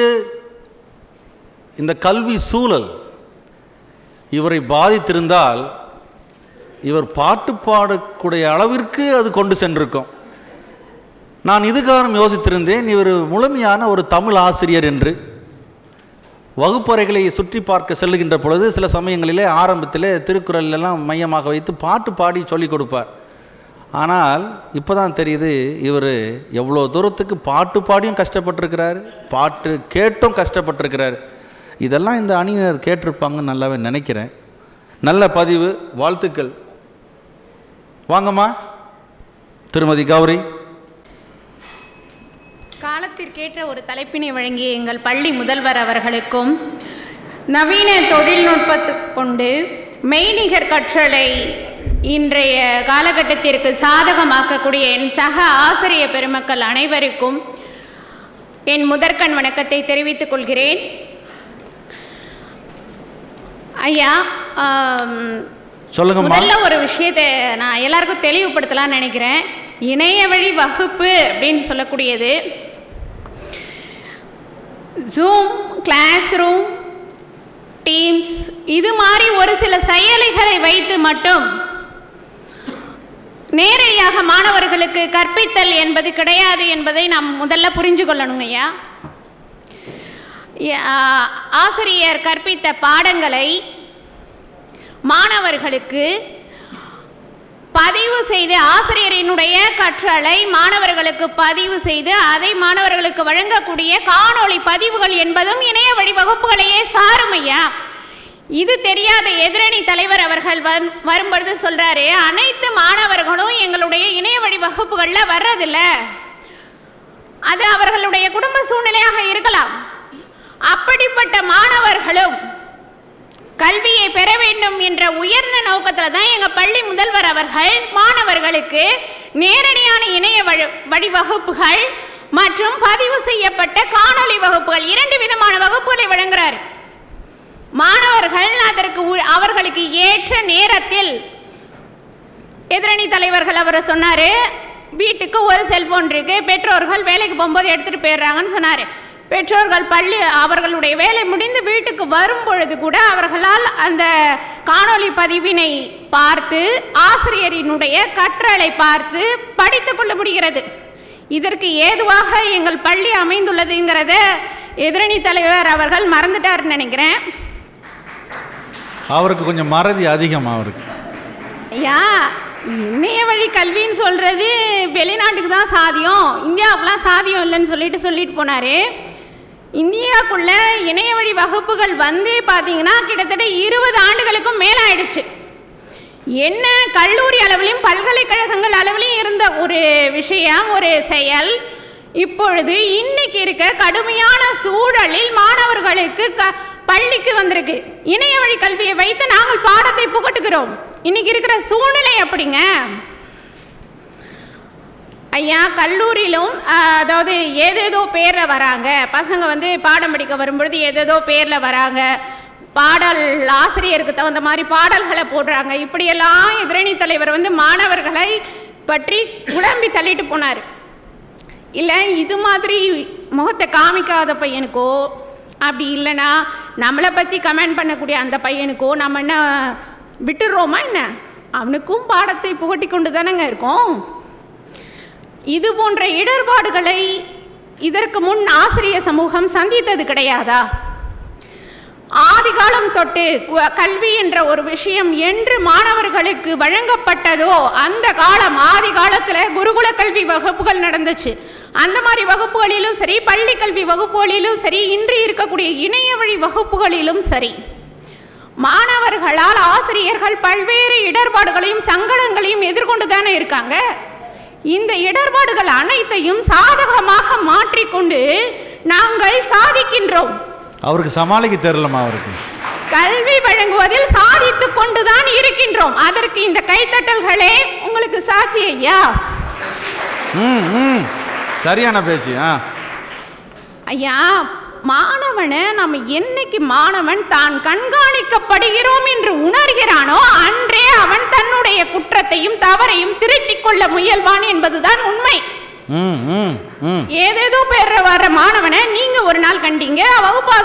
இந்த கல்வி சூழல் இவரை பாதித்திருந்தால் இவர் பாட்டு பாடக்கூடிய அளவிற்கு அது கொண்டு சென்றிருக்கும் நான் இதுகாரம் யோசித்திருந்தேன் இவர் முழுமையான ஒரு தமிழ் ஆசிரியர் என்று வகுப்பறைகளை சுற்றி பார்க்க செல்லுகின்ற பொழுது சில சமயங்களிலே ஆரம்பத்திலே திருக்குறள் எல்லாம் மையமாக வைத்து பாட்டு பாடி சொல்லிக் கொடுப்பார் ஆனால் இப்போ தான் தெரியுது இவர் எவ்வளோ தூரத்துக்கு பாட்டு பாடியும் கஷ்டப்பட்டிருக்கிறார் பாட்டு கேட்டும் கஷ்டப்பட்டிருக்கிறார் இதெல்லாம் இந்த அணியினர் கேட்டிருப்பாங்கன்னு நல்லாவே நினைக்கிறேன் நல்ல பதிவு வாழ்த்துக்கள் வாங்கம்மா திருமதி கௌரி காலத்திற்கேற்ற ஒரு தலைப்பினை வழங்கிய எங்கள் பள்ளி முதல்வர் அவர்களுக்கும் நவீன தொழில்நுட்பத்தை கொண்டு மெய்நிகர் கற்றலை இன்றைய காலகட்டத்திற்கு சாதகமாக்கக்கூடிய என் சக ஆசிரிய பெருமக்கள் அனைவருக்கும் என் முதற்கண் வணக்கத்தை தெரிவித்துக் கொள்கிறேன் ஐயா ஆம், சொல்லுங்கம்மா முதல்ல ஒரு விஷயத்தை நான் எல்லாருக்கும் தெளிவுபடுத்தலாம்னு நினைக்கிறேன் இணைய வழி வகுப்பு அப்படின்னு சொல்லக்கூடியது ஜூம் கிளாஸ் ரூம் டீம்ஸ் இது மாதிரி ஒரு சில செயலிகளை வைத்து மட்டும் நேரடியாக மாணவர்களுக்கு கற்பித்தல் என்பது கிடையாது என்பதை நாம் முதல்ல புரிஞ்சு கொள்ளணுங்க ஐயா ய- ஆ, ஆசிரியர் கற்பித்த பாடங்களை மாணவர்களுக்கு பதிவு செய்து ஆசிரியரினுடைய கற்றலை மாணவர்களுக்கு பதிவு செய்து அதை மாணவர்களுக்கு வழங்கக்கூடிய காணொளி பதிவுகள் என்பதும் இணைய வழி வகுப்புகளையே சாரும் ஐயா இது தெரியாத எதிரணி தலைவர் அவர்கள் வரும் வரும்பொழுது சொல்றாரு அனைத்து மாணவர்களும் எங்களுடைய இணைய வழி வகுப்புகளில் வர்றதில்ல அது அவர்களுடைய குடும்ப சூழ்நிலையாக இருக்கலாம் அப்படிப்பட்ட மாணவர்களும் கல்வியை பெற வேண்டும் என்ற உயர்ந்த நோக்கத்தில் தான் எங்கள் பள்ளி முதல்வர் அவர்கள் மாணவர்களுக்கு நேரடியான இணைய வழி வழிவகுப்புகள் மற்றும் பதிவு செய்யப்பட்ட காணொளி வகுப்புகள் இரண்டு விதமான வகுப்புகளை வழங்குறார் மாணவர்கள் அதற்கு உ- அவர்களுக்கு ஏற்ற நேரத்தில் எதிரணி தலைவர்கள் அவர் சொன்னார் வீட்டுக்கு ஒரு செல்போன் இருக்கு பெற்றோர்கள் வேலைக்கு போகும்போது எடுத்துகிட்டு போயிடுறாங்கன்னு சொன்னார் பெற்றோர்கள் பள்ளி அவர்களுடைய வேலை முடிந்து வீட்டுக்கு வரும் பொழுது கூட அவர்களால் அந்த காணொளி பதிவினை பார்த்து ஆசிரியரினுடைய கற்றலை பார்த்து படித்துக் கொள்ள முடிகிறது இதற்கு ஏதுவாக எங்கள் பள்ளி அமைந்துள்ளதுங்கிறத எதிரணி தலைவர் அவர்கள் மறந்துட்டாருன்னு நினைக்கிறேன் அவருக்கு கொஞ்சம் மறதி அதிகம் அவருக்கு ஐயா இணைய வழி கல்வின்னு சொல்கிறது வெளிநாட்டுக்கு தான் சாத்தியம் இந்தியாவுக்குலாம் சாத்தியம் இல்லைன்னு சொல்லிட்டு சொல்லிட்டு போனார் இந்தியாவுக்குள்ள இணைய வழி வகுப்புகள் வந்து பார்த்தீங்கன்னா கிட்டத்தட்ட இருபது ஆண்டுகளுக்கும் மேலாயிடுச்சு என்ன கல்லூரி அளவிலும் பல்கலைக்கழகங்கள் அளவிலும் இருந்த ஒரு விஷயம் ஒரு செயல் இப்பொழுது இன்னைக்கு இருக்க கடுமையான சூழலில் மாணவர்களுக்கு க பள்ளிக்கு வந்திருக்கு இணைய வழி கல்வியை வைத்து நாங்கள் பாடத்தை புகட்டுகிறோம் இன்னைக்கு இருக்கிற சூழ்நிலை அப்படிங்க ஐயா கல்லூரியிலும் ஆஹ், அதாவது ஏதேதோ பேரில் வராங்க பசங்க வந்து பாடம் படிக்க வரும்பொழுது ஏதேதோ பேரில் வராங்க பாடல் ஆசிரியருக்கு தகுந்த மாதிரி பாடல்களை போடுறாங்க இப்படியெல்லாம் எதிரணி தலைவர் வந்து மாணவர்களை பற்றி குழம்பி தள்ளிட்டு போனார் இல்லை இது மாதிரி முகத்தை காமிக்காத பையனுக்கோ அப்படி இல்லைன்னா நம்மளை பற்றி கமெண்ட் பண்ணக்கூடிய அந்த பையனுக்கோ நம்ம என்ன விட்டுடுறோமா என்ன அவனுக்கும் பாடத்தை புகட்டி கொண்டு தானேங்க இருக்கோம் இது போன்ற இடர்பாடுகளை இதற்கு முன் ஆசிரிய சமூகம் சந்தித்தது கிடையாதா ஆதிகாலம் தொட்டு கு- கல்வி என்ற ஒரு விஷயம் என்று மாணவர்களுக்கு வழங்கப்பட்டதோ அந்த காலம் ஆதி காலத்தில் குருகுல கல்வி வகுப்புகள் நடந்துச்சு அந்த மாதிரி வகுப்புகளிலும் சரி பள்ளி கல்வி வகுப்புகளிலும் சரி இன்று இருக்கக்கூடிய இணைய வழி வகுப்புகளிலும் சரி மாணவர்களால் ஆசிரியர்கள் பல்வேறு இடர்பாடுகளையும் சங்கடங்களையும் எதிர்கொண்டு தானே இருக்காங்க இந்த இடர்பாடுகள் அனைத்தையும் சாதகமாக மாற்றிக்கொண்டு நாங்கள் சாதிக்கின்றோம் அவருக்கு சமாளிக்க தெரியலம்மா அவருக்கு கல்வி வழங்குவதில் சாதித்துக் கொண்டுதான் இருக்கின்றோம் அதற்கு இந்த கைத்தட்டல்களே உங்களுக்கு சாட்சி ஐயா ம் ம் சரியான பேச்சு ஆ ஐயா மாணவனை நம்ம என்னைக்கு மாணவன் தான் கண்காணிக்கப்படுகிறோம் என்று உணர்கிறானோ அன்றே அவன் தன்னுடைய குற்றத்தையும் தவறையும் திருத்திக் கொள்ள முயல்வான் என்பதுதான் உண்மை ம் ம் ம் ஏதேதோ பேர் வர்ற மாணவனை நீங்க ஒரு நாள் கண்டீங்க வகுப்பாசிரியரை வைத்து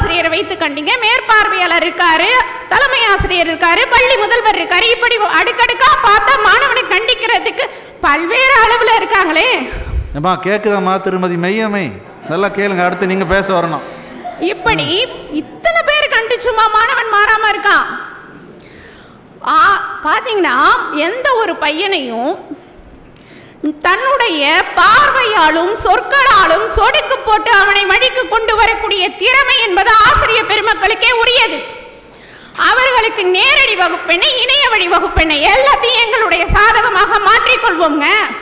வைத்து கண்டீங்க மேற்பார்வையாளர் இருக்காரு தலைமை ஆசிரியர் இருக்காரு பள்ளி முதல்வர் இருக்காரு இப்படி அடுக்கடுக்கா பார்த்தா மாணவனை கண்டிக்கிறதுக்கு பல்வேறு அளவுல இருக்காங்களே ஏம்மா கேட்குதாம்மா திருமதி மெய்யம்மை நல்லா கேளுங்க அடுத்து நீங்கள் பேச வரணும் இப்படி இத்தனை பேர் கண்டிச்சுமா மாணவன் மாறாம இருக்கான் ஆ, பாத்தீங்கன்னா எந்த ஒரு பையனையும் தன்னுடைய பார்வையாலும் சொற்களாலும் சொடுக்கு போட்டு அவனை வழிக்கு கொண்டு வரக்கூடிய திறமை என்பது ஆசிரியர் பெருமக்களுக்கே உரியது அவர்களுக்கு நேரடி வகுப்பெண்ணை இணைய வழி வகுப்பெண்ணை எல்லாத்தையும் எங்களுடைய சாதகமாக மாற்றிக்கொள்வோங்க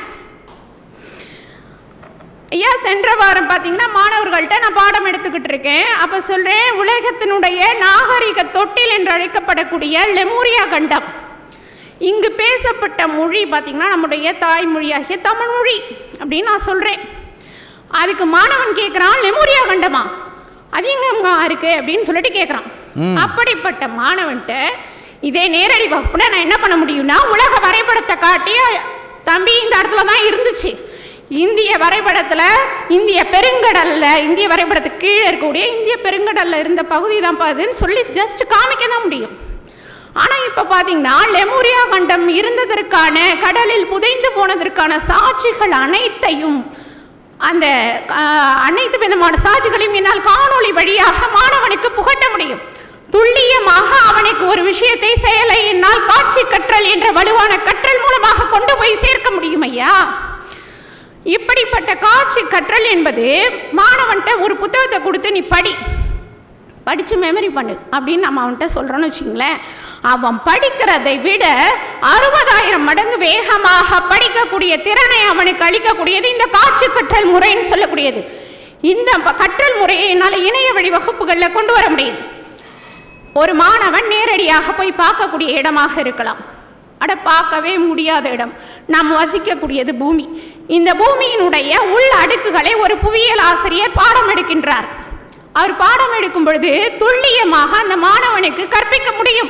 ஐயா சென்ற வாரம் பார்த்தீங்கன்னா மாணவர்கள்ட்ட நான் பாடம் எடுத்துக்கிட்டு இருக்கேன் அப்போ சொல்கிறேன் உலகத்தினுடைய நாகரிக தொட்டில் என்று அழைக்கப்படக்கூடிய லெமூரியா கண்டம் இங்கு பேசப்பட்ட மொழி பார்த்தீங்கன்னா நம்முடைய தாய்மொழியாகிய தமிழ் மொழி அப்படின்னு நான் சொல்கிறேன் அதுக்கு மாணவன் கேட்குறான் லெமூரியா கண்டமா அது எங்க இருக்கு அப்படின்னு சொல்லிட்டு கேட்குறான் அப்படிப்பட்ட மாணவன்கிட்ட இதே நேரடி வகுப்புல நான் என்ன பண்ண முடியும்னா உலக வரைபடத்தை காட்டி தம்பி இந்த இடத்துல தான் இருந்துச்சு இந்திய வரைபடத்தில் இந்திய பெருங்கடல்ல இந்திய வரைபடத்துக்கு கீழே இருக்கக்கூடிய இந்திய பெருங்கடல்ல இருந்த பகுதி தான் அதுன்னு சொல்லி ஜஸ்ட் காமிக்க தான் முடியும் ஆனால் இப்போ பார்த்தீங்கன்னா லெமூரியா கண்டம் இருந்ததற்கான கடலில் புதைந்து போனதற்கான சாட்சிகள் அனைத்தையும் அந்த ஆஹ், அனைத்து விதமான சாட்சிகளையும் என்னால் காணொளி வழியாக மாணவனுக்கு புகட்ட முடியும் துல்லியமாக அவனுக்கு ஒரு விஷயத்தை செயலை என்னால் காட்சி கற்றல் என்ற வலுவான கற்றல் மூலமாக கொண்டு போய் சேர்க்க முடியும் ஐயா இப்படிப்பட்ட காட்சி கற்றல் என்பது மாணவன்கிட்ட ஒரு புத்தகத்தை கொடுத்து நீ படி படித்து மெமரி பண்ணு அப்படின்னு நம்ம அவன்கிட்ட சொல்கிறோன்னு வச்சுங்களேன் அவன் படிக்கிறதை விட அறுபதாயிரம் மடங்கு வேகமாக படிக்கக்கூடிய திறனை அவனுக்கு அளிக்கக்கூடியது இந்த காட்சி கற்றல் முறைன்னு சொல்லக்கூடியது இந்த ப- கற்றல் முறையை என்னால் இணைய வழி வகுப்புகளில் கொண்டு வர முடியுது ஒரு மாணவன் நேரடியாக போய் பார்க்கக்கூடிய இடமாக இருக்கலாம் அட பார்க்கவே முடியாத இடம் நாம் வசிக்கக்கூடியது பூமி இந்த பூமியினுடைய உள் அடுக்குகளை ஒரு புவியியல் ஆசிரியர் பாடம் எடுக்கின்றார் அவர் பாடம் எடுக்கும் பொழுது துல்லியமாக அந்த மாணவனுக்கு கற்பிக்க முடியும்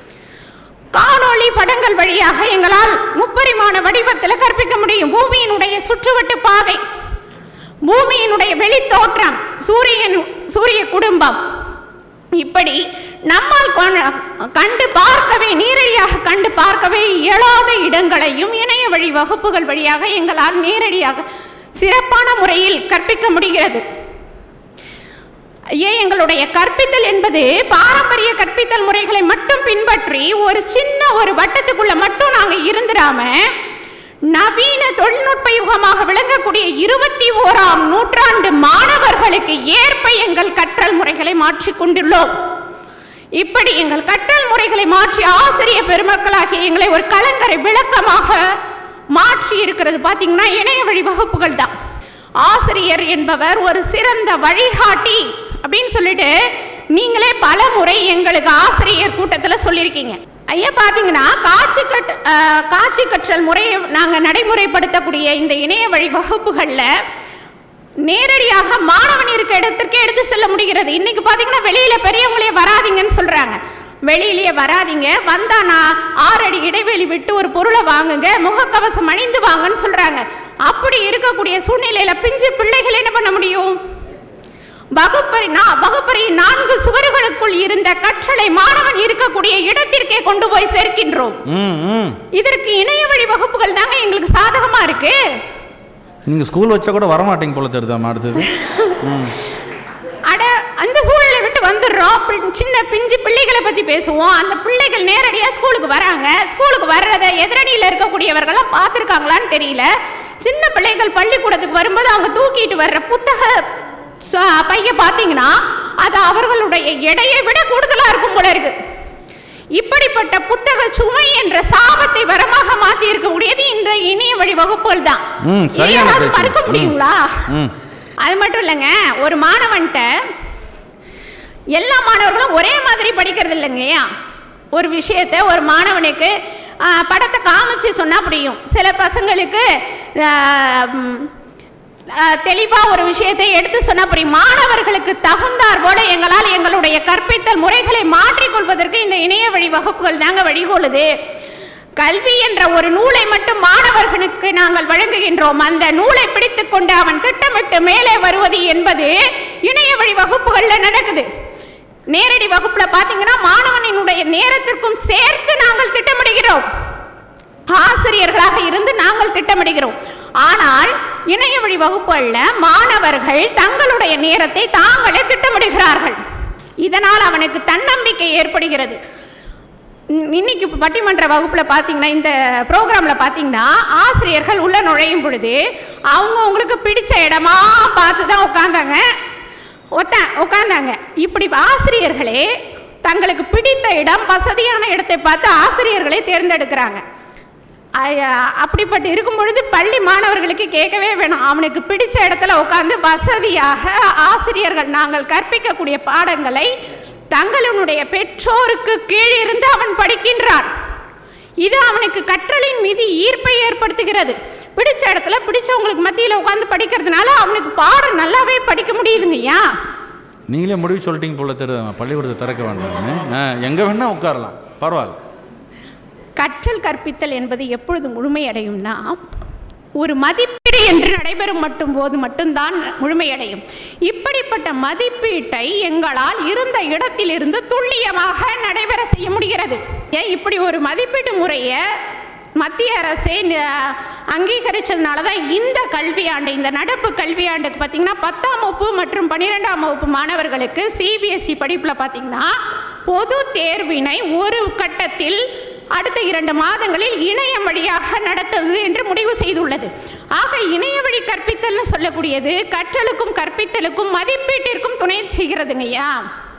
காணொளி படங்கள் வழியாக எங்களால் முப்பரிமாண வடிவத்தில் கற்பிக்க முடியும் பூமியினுடைய சுற்றுவட்டு பாதை பூமியினுடைய வெளித்தோற்றம் சூரியன் சூரிய குடும்பம் இப்படி நம்மால் கொண- கண்டு பார்க்கவே நேரடியாக கண்டு பார்க்கவே இயலாத இடங்களையும் இணைய வழி வகுப்புகள் வழியாக எங்களால் நேரடியாக சிறப்பான முறையில் கற்பிக்க முடிகிறது ஏன் எங்களுடைய கற்பித்தல் என்பது பாரம்பரிய கற்பித்தல் முறைகளை மட்டும் பின்பற்றி ஒரு சின்ன ஒரு வட்டத்துக்குள்ள மட்டும் நாங்க இருந்துடாம நவீன தொழில்நுட்ப யுகமாக விளங்கக்கூடிய இருபத்தி ஓராம் நூற்றாண்டு மாணவர்களுக்கு ஏற்ப எங்கள் கற்றல் முறைகளை மாற்றிக் கொண்டுள்ளோம் இப்படி எங்கள் கற்றல் முறைகளை மாற்றி ஆசிரிய பெருமக்களாகிய எங்களை ஒரு கலங்கரை விளக்கமாக மாற்றி இருக்கிறது பார்த்தீங்கன்னா இணைய வழி வகுப்புகள் தான் ஆசிரியர் என்பவர் ஒரு சிறந்த வழிகாட்டி அப்படின்னு சொல்லிட்டு நீங்களே பல முறை எங்களுக்கு ஆசிரியர் கூட்டத்தில் சொல்லியிருக்கீங்க ஐயா பார்த்தீங்கன்னா காட்சி கட் அஹ், காட்சி கற்றல் முறையை நாங்கள் நடைமுறைப்படுத்தக்கூடிய இந்த இணைய வழி வகுப்புகளில் நேரடியாக மாணவன் இருக்க இடத்திற்கே எடுத்து செல்ல முடிகிறது இன்னைக்கு பாத்தீங்கன்னா வெளியில பெரியவங்களே வராதீங்கன்னு சொல்றாங்க வெளியிலேயே வராதீங்க வந்தா நான் ஆறு அடி இடைவெளி விட்டு ஒரு பொருளை வாங்குங்க முகக்கவசம் அணிந்து வாங்கன்னு சொல்றாங்க அப்படி இருக்கக்கூடிய சூழ்நிலையில பிஞ்சு பிள்ளைகள் என்ன பண்ண முடியும் வகுப்பறை நா- வகுப்பறையின் நான்கு சுவர்களுக்குள் இருந்த கற்றலை மாணவன் இருக்கக்கூடிய இடத்திற்கே கொண்டு போய் சேர்க்கின்றோம் ம் ம் இதற்கு இணைய வழி வகுப்புகள் தாங்க எங்களுக்கு சாதகமா இருக்கு நீங்கள் ஸ்கூல் வச்சா கூட வரமாட்டீங்க போல தெரியுதாம்மா அடுத்தது ம் அட அந்த சூழலை விட்டு வந்துடுறோம் பின்- சின்ன பிஞ்சு பிள்ளைகளை பற்றி பேசுவோம் அந்த பிள்ளைகள் நேரடியாக ஸ்கூலுக்கு வராங்க ஸ்கூலுக்கு வர்றதை எதிரணியில் இருக்கக்கூடியவர்கள்லாம் பார்த்துருக்காங்களான்னு தெரியல சின்ன பிள்ளைகள் பள்ளிக்கூடத்துக்கு வரும்போது அவங்க தூக்கிட்டு வர்ற புத்தக ச- பைய பார்த்தீங்கன்னா அது அவர்களுடைய எடையை விட கூடுதலாக இருக்கும் போல இருக்கு இப்படிப்பட்ட புத்தக சுமை என்ற சாபத்தை வரமாக மாற்றி இருக்கக்கூடியது இந்த இணைய வழி வகுப்புகள் தான் ம், இதை சரியான யாராவது பேச்சு. மறுக்க ம். முடியுங்களா ம் அது மட்டும் இல்லைங்க ஒரு மாணவன்கிட்ட எல்லா மாணவர்களும் ஒரே மாதிரி படிக்கிறது இல்லைங்கய்யா ஒரு விஷயத்தை ஒரு மாணவனுக்கு ஆ, படத்தை காமிச்சு சொன்னால் புரியும் சில பசங்களுக்கு தெளிவாக ஒரு விஷயத்தை எடுத்து சொன்னால் புரியும் மாணவர்களுக்கு தகுந்தார் போல எங்களால் எங்களுடைய கற்பித்தல் முறைகளை மாற்றிக்கொள்வதற்கு இந்த இணைய வழி வகுப்புகள் தாங்க வழிகோலுது கல்வி என்ற ஒரு நூலை மட்டும் மாணவர்களுக்கு நாங்கள் வழங்குகின்றோம் அந்த நூலை பிடித்துக் கொண்டு அவன் திட்டமிட்டு மேலே வருவது என்பது இணைய வழி வகுப்புகள்ல நடக்குது நேரடி வகுப்புல பாத்தீங்கன்னா மாணவனினுடைய நேரத்திற்கும் சேர்த்து நாங்கள் திட்டமிடுகிறோம் ஆசிரியர்களாக இருந்து நாங்கள் திட்டமிடுகிறோம் ஆனால் இணைய வழி வகுப்புகள்ல மாணவர்கள் தங்களுடைய நேரத்தை தாங்களே திட்டமிடுகிறார்கள் இதனால் அவனுக்கு தன்னம்பிக்கை ஏற்படுகிறது இன்- இன்னைக்கு இப்ப பட்டிமன்ற வகுப்புல பாத்தீங்கன்னா இந்த ப்ரோக்ராம்ல பாத்தீங்கன்னா ஆசிரியர்கள் உள்ள நுழையும் பொழுது அவங்க உங்களுக்கு பிடிச்ச இடமா பார்த்து தான் உட்காந்தாங்க ஒத்த உட்காந்தாங்க இப்படி ஆசிரியர்களே தங்களுக்கு பிடித்த இடம் வசதியான இடத்தை பார்த்து ஆசிரியர்களே தேர்ந்தெடுக்கிறாங்க ஐயா- அப்படிப்பட்டு இருக்கும் பொழுது பள்ளி மாணவர்களுக்கு கேட்கவே வேணும் அவனுக்கு பிடிச்ச இடத்துல உட்கார்ந்து வசதியாக ஆசிரியர்கள் நாங்கள் கற்பிக்கக்கூடிய பாடங்களை தங்களுடைய பெற்றோருக்கு கீழிருந்து அவன் படிக்கின்றான் இது அவனுக்கு கற்றலின் மீது ஈர்ப்பை ஏற்படுத்துகிறது பிடிச்ச இடத்துல பிடிச்சவங்களுக்கு மத்தியில் உட்கார்ந்து படிக்கிறதுனால அவனுக்கு பாடம் நல்லாவே படிக்க முடியுதுங்கய்யா நீங்களே முடிவு சொல்லிட்டீங்க போல தெரியுது பள்ளிக்கூடத்தை திறக்க வேண்டாம்னு ஆ எங்கே வேணால் உட்காரலாம் பரவாயில்ல கற்றல் கற்பித்தல் என்பது எப்பொழுது முழுமையடையும்னா ஒரு மதிப்பீடு என்று நடைபெறும் மட்டும் போது மட்டும்தான் முழுமையடையும் இப்படிப்பட்ட மதிப்பீட்டை எங்களால் இருந்த இடத்திலிருந்து துல்லியமாக நடைபெற செய்ய முடிகிறது ஏன் இப்படி ஒரு மதிப்பீட்டு முறையை மத்திய அரசே ந- அங்கீகரிச்சதுனால தான் இந்த கல்வியாண்டு இந்த நடப்பு கல்வியாண்டுக்கு பார்த்தீங்கன்னா பத்தாம் வகுப்பு மற்றும் பன்னிரெண்டாம் வகுப்பு மாணவர்களுக்கு சிபிஎஸ்இ படிப்பில் பார்த்தீங்கன்னா பொது தேர்வினை ஒரு கட்டத்தில் அடுத்த இரண்டு மாதங்களில் இணையம் வழியாக நடத்துவது என்று முடிவு செய்துள்ளது ஆக இணைய வழி கற்பித்தல்னு சொல்லக்கூடியது கற்றலுக்கும் கற்பித்தலுக்கும் மதிப்பீட்டிற்கும் துணை செய்கிறதுங்கய்யா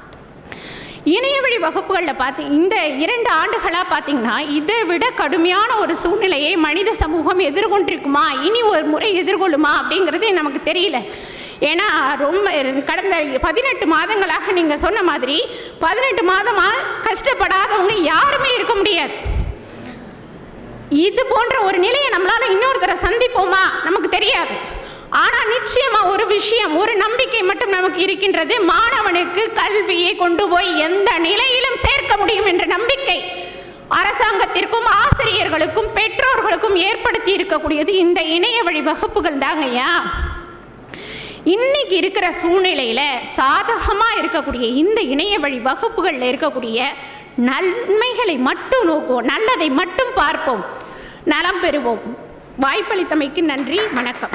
இணைய வழி வகுப்புகளில் பார்த்தி இந்த இரண்டு ஆண்டுகளாக பார்த்தீங்கன்னா இதை விட கடுமையான ஒரு சூழ்நிலையை மனித சமூகம் எதிர்கொண்டிருக்குமா இனி ஒரு முறை எதிர்கொள்ளுமா அப்படிங்கிறது நமக்கு தெரியல ஏன்னா ரொம்ப கடந்த பதினெட்டு மாதங்களாக நீங்கள் சொன்ன மாதிரி பதினெட்டு மாதமாக கஷ்டப்படாதவங்க யாருமே இருக்க முடியாது இது போன்ற ஒரு நிலையை நம்மளால இன்னொருத்தரை சந்திப்போமா நமக்கு தெரியாது ஆனா நிச்சயமா ஒரு விஷயம் ஒரு நம்பிக்கை மட்டும் நமக்கு இருக்கின்றது மாணவனுக்கு கல்வியை கொண்டு போய் எந்த நிலையிலும் சேர்க்க முடியும் என்ற நம்பிக்கை அரசாங்கத்திற்கும் ஆசிரியர்களுக்கும் பெற்றோர்களுக்கும் ஏற்படுத்தி இருக்கக்கூடியது இந்த இணைய வழி வகுப்புகள் தாங்கய்யா இன்னைக்கு இருக்கிற சூழ்நிலையில சாதகமா இருக்கக்கூடிய இந்த இணைய வழி வகுப்புகளில் இருக்கக்கூடிய நன்மைகளை மட்டும் நோக்குவோம் நல்லதை மட்டும் பார்ப்போம் நலம் பெறுவோம் வாய்ப்பளித்தமைக்கு நன்றி வணக்கம்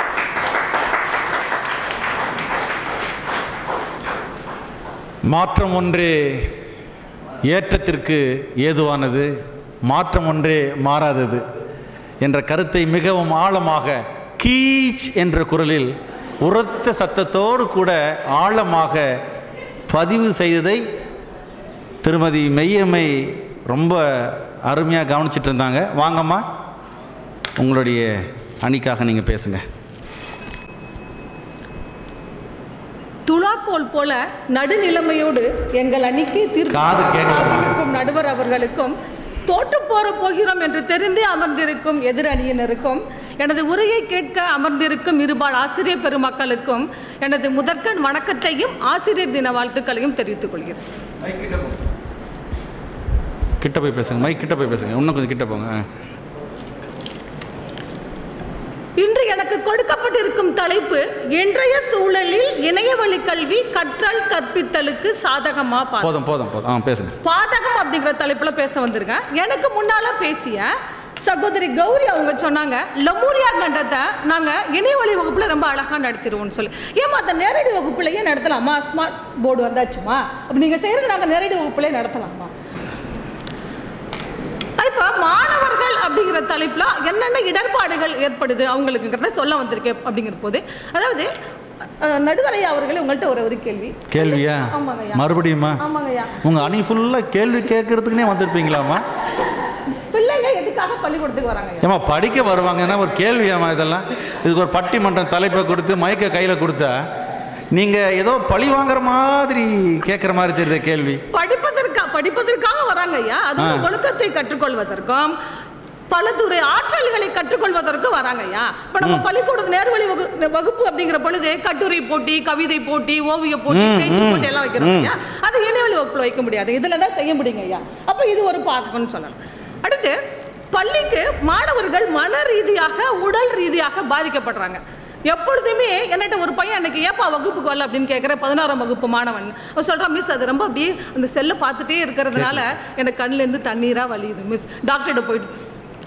மாற்றம் ஒன்றே ஏற்றத்திற்கு ஏதுவானது மாற்றம் ஒன்றே மாறாதது என்ற கருத்தை மிகவும் ஆழமாக கீச் என்ற குரலில் உரத்த சத்தத்தோடு கூட ஆழமாக பதிவு செய்ததை திருமதி மெய்யம்மை ரொம்ப அருமையாக கவனிச்சிட்டு இருந்தாங்க வாங்கம்மா உங்களுடைய அணிக்காக நீங்கள் பேசுங்க துலாக்கோல் போல நடுநிலைமையோடு எங்கள் அணிக்கு தீர்ப்பு காது கேட்கல. காத்திருக்கும் நடுவர் அவர்களுக்கும் தோற்று போற போகிறோம் என்று தெரிந்தே அமர்ந்திருக்கும் எதிர் அணியினருக்கும் எனது உரையை கேட்க அமர்ந்திருக்கும் இருபால் ஆசிரியர் பெருமக்களுக்கும் எனது முதற்கண் வணக்கத்தையும் ஆசிரியர் தின வாழ்த்துக்களையும் தெரிவித்துக் கொள்கிறேன் கிட்ட போய் பேசுங்க மைக் கிட்ட போய் பேசுங்க இன்னும் கொஞ்சம் கிட்ட போங்க ஆ. இன்று எனக்கு கொடுக்கப்பட்டிருக்கும் தலைப்பு இன்றைய சூழலில் இணையவழி கல்வி கற்றல் கற்பித்தலுக்கு சாதகமா பாதகமா? போதும் போதும் போதும் ஆ பேசுங்க பாதகம் அப்படிங்கிற தலைப்புல பேச வந்திருக்கேன் எனக்கு முன்னால பேசிய சகோதரி கௌரி அவங்க சொன்னாங்க லமூரியா கண்டத்தை நாங்க இணையவழி வகுப்புல ரொம்ப அழகா நடத்திடுவோம்னு சொல்லி ஏமா அந்த நேரடி வகுப்புலயே நடத்தலாமா ஸ்மார்ட் போர்டு வந்தாச்சுமா அப்படி நீங்க செய்யறது நாங்க நேரடி வகுப்புலயே நடத்தலாமா இப்போ மாணவர்கள் அப்படிங்கிற தலைப்புல என்னென்ன இடர்பாடுகள் ஏற்படுது அவங்களுக்குங்கிறத சொல்ல வந்திருக்கேன் அப்படிங்கிற போது அதாவது அஹ், நடுவரையா அவர்களே உங்கள்கிட்ட ஒரு ஒரு கேள்வி கேள்வியா ஆமாங்கய்யா. மறுபடியுமா ஆமாங்கய்யா உங்க அணி ஃபுல்லா கேள்வி கேட்கறதுக்குனே வந்திருப்பீங்களாமா பிள்ளைங்க எதுக்காக பள்ளிக்கூடத்துக்கு வராங்க ஏமா படிக்க வருவாங்கன்னா ஒரு கேள்வியாமா இதெல்லாம் இதுக்கு ஒரு பட்டிமன்றம் தலைப்பை கொடுத்து மயக்க கையில் கொடுத்தா நீங்கள் ஏதோ பழி வாங்குற மாதிரி கேட்குற மாதிரி தெரியுது கேள்வி படிப்பதற்கா படிப்பதற்காக வராங்க ஐயா அது ஒரு ஆ. ஒழுக்கத்தை கற்றுக்கொள்வதற்கும் பலதுறை ஆற்றல்களை கற்றுக்கொள்வதற்கும் வராங்க ஐயா இப்ப நம்ம பள்ளிக்கூடத்து நேர்வழி வகு- வகுப்பு அப்படிங்கிற பொழுது கட்டுரை போட்டி கவிதை போட்டி ஓவிய போட்டி ம், பேச்சு ம், போட்டி எல்லாம் வைக்கிறோம் ம். ஐயா அது இணையவழி வகுப்புல வைக்க முடியாது இதுல தான் செய்ய முடியுங்க ஐயா அப்ப இது ஒரு பாதகம்னு சொல்லலாம் அடுத்து பள்ளிக்கு மாணவர்கள் மன ரீதியாக உடல் ரீதியாக பாதிக்கப்படுறாங்க எப்பொழுதுமே என்கிட்ட ஒரு பையன் அன்னைக்கு ஏப்பா வகுப்புக்கு வரல அப்படின்னு கேட்குற பதினாறாம் வகுப்பு மாணவன் அவன் சொல்கிறான் மிஸ் அது ரொம்ப அப்படியே அந்த செல்லை பார்த்துட்டே இருக்கிறதுனால எனக்கு கண்ணுலேருந்து தண்ணீராக வலியுது மிஸ் டாக்டர்கிட்ட போயிட்டு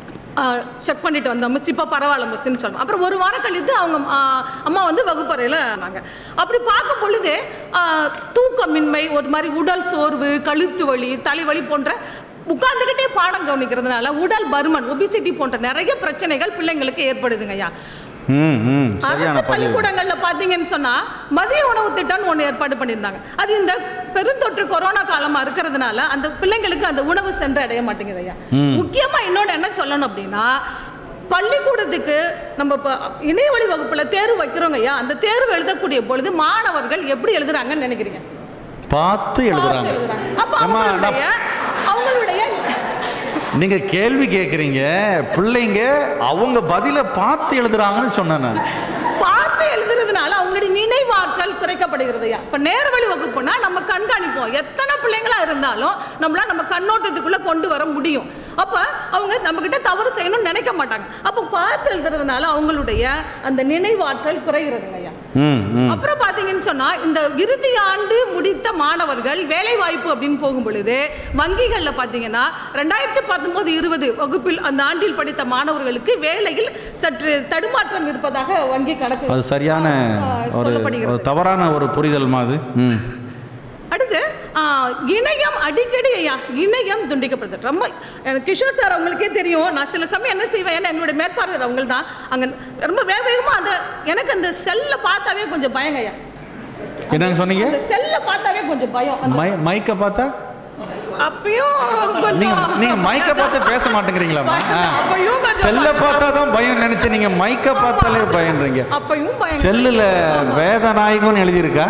செக் பண்ணிட்டு வந்தோம் மிஸ் இப்போ பரவாயில்ல மிஸ்ன்னு சொன்னோம் அப்புறம் ஒரு வாரம் கழித்து அவங்க ஆ, அம்மா வந்து வகுப்பறையில் இருந்தாங்க அப்படி பார்க்கும் பொழுது ஆ, தூக்கமின்மை ஒரு மாதிரி உடல் சோர்வு கழுத்து வலி தலைவலி போன்ற உட்கார்ந்துக்கிட்டே பாடம் கவனிக்கிறதுனால உடல் பருமன் ஒபிசிட்டி போன்ற நிறைய பிரச்சனைகள் பிள்ளைங்களுக்கு ஏற்படுதுங்க ஐயா ம் ம் சரியான அரசு பதிவு பள்ளிக்கூடங்கள்ல பாத்தீங்கன்னு சொன்னா மதிய உணவு திட்டம்னு ஒன்று ஏற்பாடு பண்ணியிருந்தாங்க அது இந்த பெருந்தொற்று கொரோனா காலமா இருக்கிறதுனால அந்த பிள்ளைங்களுக்கு அந்த உணவு சென்று அடைய மாட்டேங்குது ஐயா முக்கியமா இன்னொன்று என்ன சொல்லணும் அப்படின்னா பள்ளிக்கூடத்துக்கு நம்ம இப்போ இணையவழி வகுப்புல தேர்வு வைக்கிறோங்க ஐயா அந்த தேர்வு எழுதக்கூடிய பொழுது மாணவர்கள் எப்படி எழுதுறாங்கன்னு நினைக்கிறீங்க பார்த்து எழுதுறாங்க பார்த்து எழுதுறாங்க. அப்ப ஏம்மா, நான் அவங்களுடைய அவங்களுடைய நீங்க கேள்வி கேட்குறீங்க பிள்ளைங்க அவங்க பதிலை பார்த்து எழுதுறாங்கன்னு சொன்னேன் நான் பார்த்து எழுதுறதுனால அவங்களுடைய நினைவாற்றல் குறைக்கப்படுகிறதையா இப்போ நேர்வழி வகுப்புனா நம்ம கண்காணிப்போம் எத்தனை பிள்ளைங்களா இருந்தாலும் நம்மளா நம்ம கண்ணோட்டத்துக்குள்ள கொண்டு வர முடியும் அப்ப அவங்க நம்ம கிட்ட தவறு செய்யணும்னு நினைக்க மாட்டாங்க அப்போ பார்த்து எழுதுறதுனால அவங்களுடைய அந்த நினைவாற்றல் குறைகிறதுங்க ஐயா ம் ம் அப்புறம் பாத்தீங்கன்னு சொன்னா இந்த இறுதி ஆண்டு முடித்த மாணவர்கள் வேலை வாய்ப்பு அப்படின்னு போகும் பொழுது வங்கிகள்ல பாத்தீங்கன்னா ரெண்டாயிரத்தி பத்தொன்பது இருபது வகுப்பில் அந்த ஆண்டில் படித்த மாணவர்களுக்கு வேலையில் சற்று தடுமாற்றம் இருப்பதாக வங்கி கணக்கு அது சரியான ஆ, ஒரு சொல்லப்படுகிறது. ஒரு தவறான ஒரு புரிதல் மாதிரி ம் அடுத்து ஆ, இணையம் அடிக்கடி ஐயா இணையம் துண்டிக்கப்படுது ரொம்ப எனக்கு கிஷோர் சார் அவங்களுக்கே தெரியும் நான் சில சமயம் என்ன செய்வேன் ஏன்னா எங்களுடைய மேற்பார்வையர் அவங்க தான் அங்கே ரொம்ப வேக வேகமாக அந்த எனக்கு அந்த செல்லை பார்த்தாவே கொஞ்சம் பயங்க ஐயா என்னங்க சொன்னீங்க அந்த செல்லை பார்த்தாவே கொஞ்சம் பயம் அந்த மை மைக்கை பார்த்தா அப்பயும் நீங்க கொஞ்சம் நீங்க மைக்கை பார்த்து பேச மாட்டேங்கிறீங்களாம்மா ஆ. அப்பயும் கொஞ்சம் செல்லை பார்த்தா தான் பயம் நினைச்சு நீங்க மைக்கை பார்த்தாலே பயன்றீங்க அப்பயும் பயம் செல்லுல வேதநாயகம்னு எழுதியிருக்கா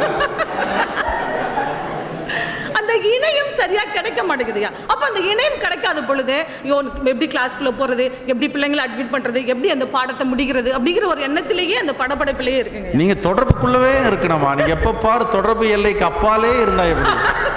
அந்த இணையம் சரியா கிடைக்க மாட்டேங்குதுயா அப்ப அந்த இணையம் கிடைக்காத பொழுது ஐயோ எப்படி கிளாஸ்க்குள்ள போறது எப்படி பிள்ளைங்களை அட்மிட் பண்றது எப்படி அந்த பாடத்தை முடிக்கிறது அப்படிங்கிற ஒரு எண்ணத்திலேயே அந்த படபடப்பிலேயே இருக்குங்க நீங்க தொடர்புக்குள்ளவே இருக்கணுமா நீங்க எப்ப பாரு தொடர்பு எல்லைக்கு அப்பாலே இருந்தா எப்படி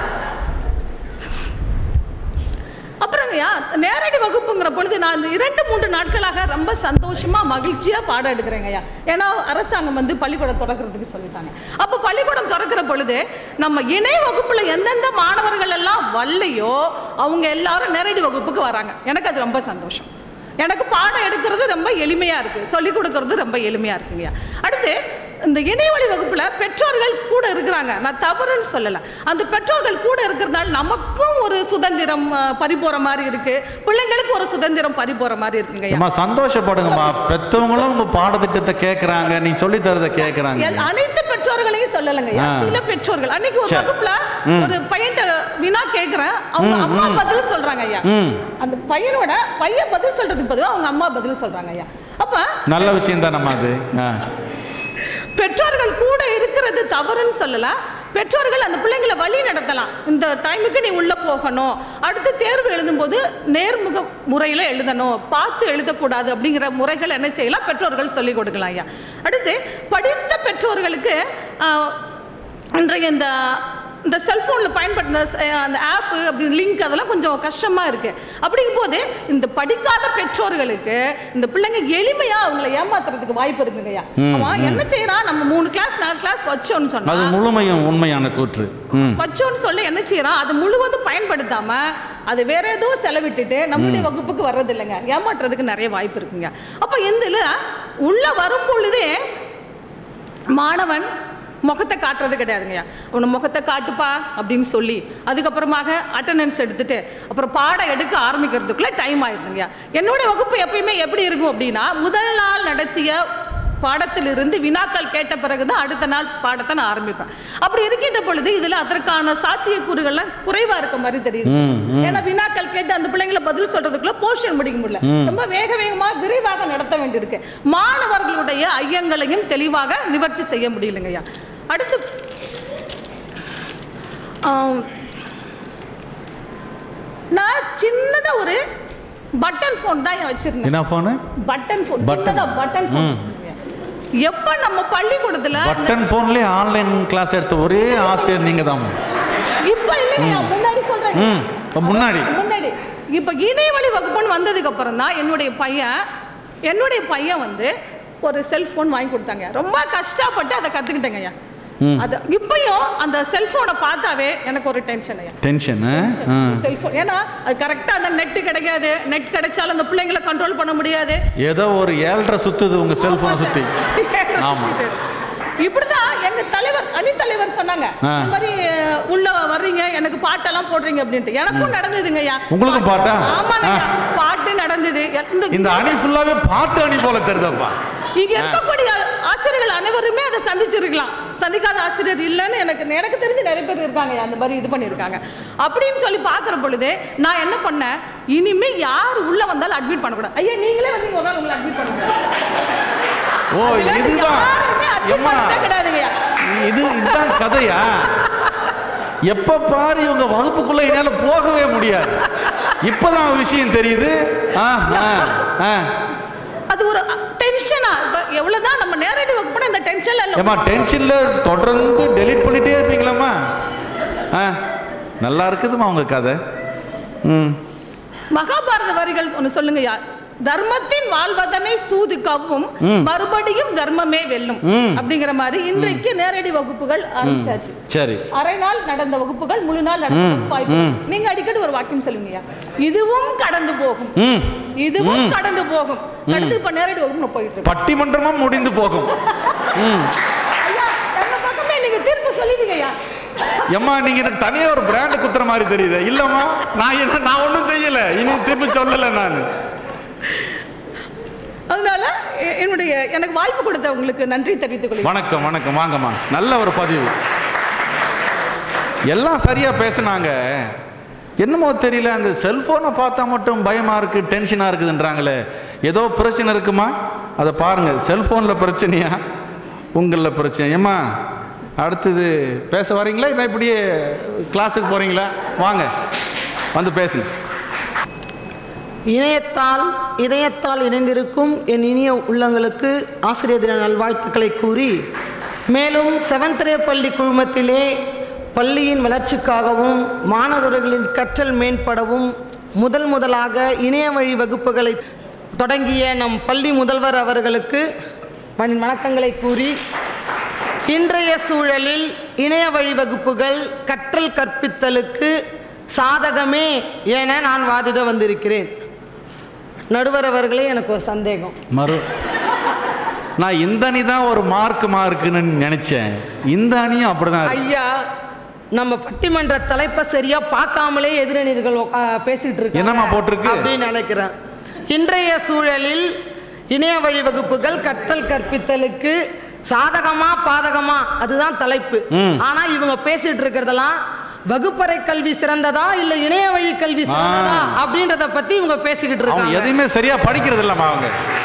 அப்புறங்கய்யா நேரடி வகுப்புங்கிற பொழுது நான் இந்த இரண்டு மூன்று நாட்களாக ரொம்ப சந்தோஷமா மகிழ்ச்சியா பாடம் எடுக்கிறேங்கய்யா ஏன்னா அரசாங்கம் வந்து பள்ளிக்கூடம் திறக்கிறதுக்கு சொல்லிட்டாங்க அப்போ பள்ளிக்கூடம் திறக்கிற பொழுது நம்ம இணை வகுப்புல எந்தெந்த மாணவர்கள் எல்லாம் வரலையோ அவங்க எல்லாரும் நேரடி வகுப்புக்கு வராங்க எனக்கு அது ரொம்ப சந்தோஷம் எனக்கு பாடம் எடுக்கிறது ரொம்ப எளிமையா இருக்கு சொல்லிக் கொடுக்கறது ரொம்ப எளிமையா இருக்குங்கய்யா அடுத்து இந்த இணையவழி வகுப்புல பெற்றோர்கள் கூட இருக்கிறாங்க நான் தவறுன்னு சொல்லல அந்த பெற்றோர்கள் கூட இருக்கிறதுனால நமக்கும் ஒரு சுதந்திரம் அஹ், பறிபோற மாதிரி இருக்கு பிள்ளைங்களுக்கு ஒரு சுதந்திரம் பறிபோற மாதிரி இருக்குங்கய்யா அம்மா சந்தோஷப்படுங்கம்மா பெத்தவங்களும் உங்க பாடத்திட்டத்தை கேட்கறாங்க நீ சொல்லி தரத கேட்கறாங்க எல்- அனைத்து பெற்றோர்களையும் சொல்லலைங்க ஆ. சில பெற்றோர்கள் அன்னைக்கு ஒரு சரி. வகுப்புல ஒரு பையன்ட்ட வினா கேக்குறேன் அவங்க அம்மா பதில் சொல்றாங்க ஐயா ம் அந்த பையனோட பையன் பதில் சொல்றதுக்கு பதிலா அவங்க அம்மா பதில் சொல்றாங்க ஐயா அப்ப நல்ல விஷயம் தானம்மா அது ஆ. பெற்றோர்கள் கூட இருக்கிறது தவறுன்னு சொல்லல பெற்றோர்கள் அந்த பிள்ளைங்களை வழி நடத்தலாம் இந்த டைமுக்கு நீ உள்ள போகணும் அடுத்து தேர்வு எழுதும்போது நேர்முக முறையில் எழுதணும் பார்த்து எழுதக்கூடாது அப்படிங்கிற முறைகள் என்ன செய்யலாம் பெற்றோர்கள் சொல்லிக் கொடுக்கலாம் ஐயா அடுத்து படித்த பெற்றோர்களுக்கு ஆஹ், இன்றைய இந்த இந்த செல்ஃபோனில் பயன்படுத்த அந்த ஆப்பு அப்படி லிங்க் அதெல்லாம் கொஞ்சம் கஷ்டமாக இருக்குது அப்படிங்கும்போது இந்த படிக்காத பெற்றோர்களுக்கு இந்த பிள்ளைங்க எளிமையாக அவங்கள ஏமாத்துறதுக்கு வாய்ப்பு இருக்குங்கய்யா அவன் என்ன செய்யறான் நம்ம மூணு கிளாஸ் நாலு கிளாஸ் வச்சோன்னு சொன்னா அது முழுமையும் உண்மையான கூற்று ம் வச்சோன்னு சொல்லி என்ன செய்யறான் அது முழுவதும் பயன்படுத்தாம அது வேற ஏதோ செலவிட்டுட்டு நம்மளுடைய வகுப்புக்கு வர்றது இல்லைங்க ஏமாற்றுறதுக்கு நிறைய வாய்ப்பு இருக்குங்க அப்போ இந்த இதுல உள்ள வரும் பொழுதே மாணவன் முகத்தை காட்டுறது கிடையாதுங்கய்யா உன்னை முகத்தை காட்டுப்பா அப்படின்னு சொல்லி அதுக்கப்புறமாக அட்டண்டன்ஸ் எடுத்துட்டு அப்புறம் பாடம் எடுக்க ஆரம்பிக்கிறதுக்குள்ள டைம் ஆயிருதுங்கய்யா என்னுடைய வகுப்பு எப்பயுமே எப்படி இருக்கும் அப்படின்னா முதல் நாள் நடத்திய பாடத்திலிருந்து வினாக்கள் கேட்ட பிறகு தான் அடுத்த நாள் பாடத்தை நான் ஆரம்பிப்பேன் அப்படி இருக்கின்ற பொழுது இதில் அதற்கான சாத்தியக்கூறுகள்லாம் குறைவா இருக்க மாதிரி தெரியுது ஏன்னா வினாக்கள் கேட்டு அந்த பிள்ளைங்களை பதில் சொல்றதுக்குள்ள போர்ஷன் முடிக்க முடியல ரொம்ப வேக வேகமா விரைவாக நடத்த வேண்டியிருக்கு மாணவர்களுடைய ஐயங்களையும் தெளிவாக நிவர்த்தி செய்ய முடியலங்கய்யா அடுத்து ஆம், நான் சின்னதா ஒரு பட்டன் ஃபோன் தான் வச்சிருந்தேன் என்ன போனு பட்டன் ஃபோன் Button. சின்னதா பட்டன் ஃபோன் எப்ப நம்ம பள்ளிக்கூடத்துல இந்த- பட்டன் ஃபோன்லேயே ஆன்லைன் கிளாஸ் எடுத்த ஒரே ஆசிரியர் நீங்க தான் இப்ப இல்லைங்க முன்னாடி சொல்றேன் ம் இப்போ முன்னாடி முன்னாடி இப்ப இணையவழி வகுப்புன்னு வந்ததுக்கு அப்புறம் தான் என்னுடைய பையன் என்னுடைய பையன் வந்து ஒரு செல்ஃபோன் வாங்கி கொடுத்தாங்க ரொம்ப கஷ்டப்பட்டு அதை கற்றுக்கிட்டேங்க ஐயா அது இப்பயும் அந்த செல்ஃபோனை பார்த்தாவே எனக்கு ஒரு டென்ஷன் ஐயா டென்ஷன் செல்ஃபோன் ஏன்னா அது கரெக்டாக அந்த நெட் கிடைக்காது நெட் கிடைச்சாலும் அந்த பிள்ளைங்களை கண்ட்ரோல் பண்ண முடியாது ஏதோ ஒரு ஏழரை சுத்துது உங்க செல்போன் சுத்தி ஆமா. இப்படிதான் எங்க தலைவர் அணி தலைவர் சொன்னாங்க ஆ. இந்த மாதிரி அஹ், உள்ள வர்றீங்க எனக்கு பாட்டெல்லாம் போடுறீங்க அப்படின்ட்டு எனக்கும் நடந்ததுங்க ஐயா உங்களுக்கும் பாட்டா? ஆமாங்க ஐயா. ஆ. பாட்டு நடந்தது இந்த இந்த அணி ஃபுல்லாவே பாட்டு அணி போல தெரியுதப்பா இங்க இருக்கக்கூடிய ஆசிரியர்கள் அனைவருமே அதை சந்திச்சிருக்கலாம் சந்திக்காத ஆசிரியர் இல்லைன்னு எனக்கு எனக்கு தெரிஞ்சு நிறைய பேர் இருக்காங்க அந்த மாதிரி இது பண்ணியிருக்காங்க அப்படின்னு சொல்லி பார்க்குற பொழுது நான் என்ன பண்ணேன் இனிமே யார் உள்ள வந்தாலும் அட்மிட் பண்ணக்கூடாது ஐயா நீங்களே வந்து ஒரு நாள் உங்களை அட்மிட் பண்ணுங்க ஓ அதுல இதுதான் யாருமே admit எம்மா பண்ணதே கிடையாதுங்கய்யா. இது இதுதான் கதையா எப்ப பாரு இவங்க வகுப்புக்குள்ள என்னால போகவே முடியாது இப்பதான் விஷயம் தெரியுது ஆ, ஆ, ஆ. அது ஒரு டென்ஷனா இப்போ எவ்வளவுதான் நம்ம நேரடி வகுப்புனா இந்த டென்ஷன்ல இல்லை ஏம்மா டென்ஷன்ல தொடர்ந்து டெலீட் பண்ணிட்டே இருப்பீங்களாம்மா ஆ நல்லா இருக்குதுமா உங்க கதை ம் மகாபாரத வரிகள் ஒன்று சொல்லுங்கய்யா தர்மத்தின் வாழ்வதனை சூது கவ்வும் மறுபடியும் தர்மமே வெல்லும் அப்படிங்கிற மாதிரி இன்றைக்கு நேரடி வகுப்புகள் ஆரம்பிச்சாச்சு சரி அரை நாள் நடந்த வகுப்புகள் முழு நாள் நடந்த வாய்ப்பு நீங்க அடிக்கடி ஒரு வாக்கியம் சொல்லுங்கய்யா இதுவும் கடந்து போகும் ம் இதுவும் கடந்து போகும் கடந்து இப்ப நேரடி வகுப்பு நான் போயிட்டு இருக்கேன் பட்டிமன்றமும் முடிந்து போகும் ம் ஐயா எங்க பக்கமே நீங்க தீர்ப்பு சொல்லிடுங்கய்யா எம்மா நீங்க எனக்கு தனியா ஒரு பிராண்ட் குத்துற மாதிரி தெரியுது இல்லம்மா நான் என்ன நான் ஒன்றும் செய்யல இனி திருப்பி சொல்லல நான் அதனால எ- என்னுடைய எனக்கு வாய்ப்பு கொடுத்த உங்களுக்கு நன்றி தெரிவித்துக் கொள்கிறேன் வணக்கம் வணக்கம் வாங்கம்மா நல்ல ஒரு பதிவு எல்லாம் சரியா பேசுனாங்க என்னமோ தெரியல அந்த செல்போனை பார்த்தா மட்டும் பயமா இருக்கு டென்ஷனா இருக்குதுன்றாங்களே ஏதோ பிரச்சனை இருக்குமா அதை பாருங்க செல்போன்ல பிரச்சனையா உங்களில் பிரச்சனை ஏம்மா அடுத்தது பேச வரீங்களா இல்லை இப்படியே கிளாஸுக்கு போறீங்களா வாங்க வந்து பேசுங்க இணையத்தால் இதயத்தால் இணைந்திருக்கும் என் இனிய உள்ளங்களுக்கு ஆசிரியர் தின நல்வாழ்த்துக்களை கூறி மேலும் செவன்த் ரே பள்ளி குழுமத்திலே பள்ளியின் வளர்ச்சிக்காகவும் மாணவர்களின் கற்றல் மேம்படவும் முதல் முதலாக இணைய வழி வகுப்புகளை தொடங்கிய நம் பள்ளி முதல்வர் அவர்களுக்கு மண் வணக்கங்களை கூறி இன்றைய சூழலில் இணைய வழி வகுப்புகள் கற்றல் கற்பித்தலுக்கு சாதகமே என நான் வாதிட வந்திருக்கிறேன் நடுவர் அவர்களே எனக்கு ஒரு சந்தேகம் மறு நான் இந்த அணி தான் ஒரு மார்க் மார்க்குன்னு நினைச்சேன் இந்த அணியும் அப்படிதான் இருக்கு. ஐயா நம்ம பட்டிமன்ற தலைப்பை சரியா பார்க்காமலே எதிரணிகள் உக்கா- பேசிட்டு இருக்காங்க என்னம்மா போட்டிருக்கு? அப்படின்னு நினைக்கிறேன் இன்றைய சூழலில் இணைய வழி வகுப்புகள் கற்றல் கற்பித்தலுக்கு சாதகமா பாதகமா அதுதான் தலைப்பு ம். ஆனா இவங்க பேசிட்டு இருக்கிறதெல்லாம் வகுப்பறை கல்வி சிறந்ததா இல்ல இணைய வழி கல்வி சிறந்ததா அப்படின்றத பத்தி இவங்க பேசிக்கிட்டு அவங்க இருக்காங்க எதையுமே சரியா படிக்கிறது இல்லம்மா அவங்க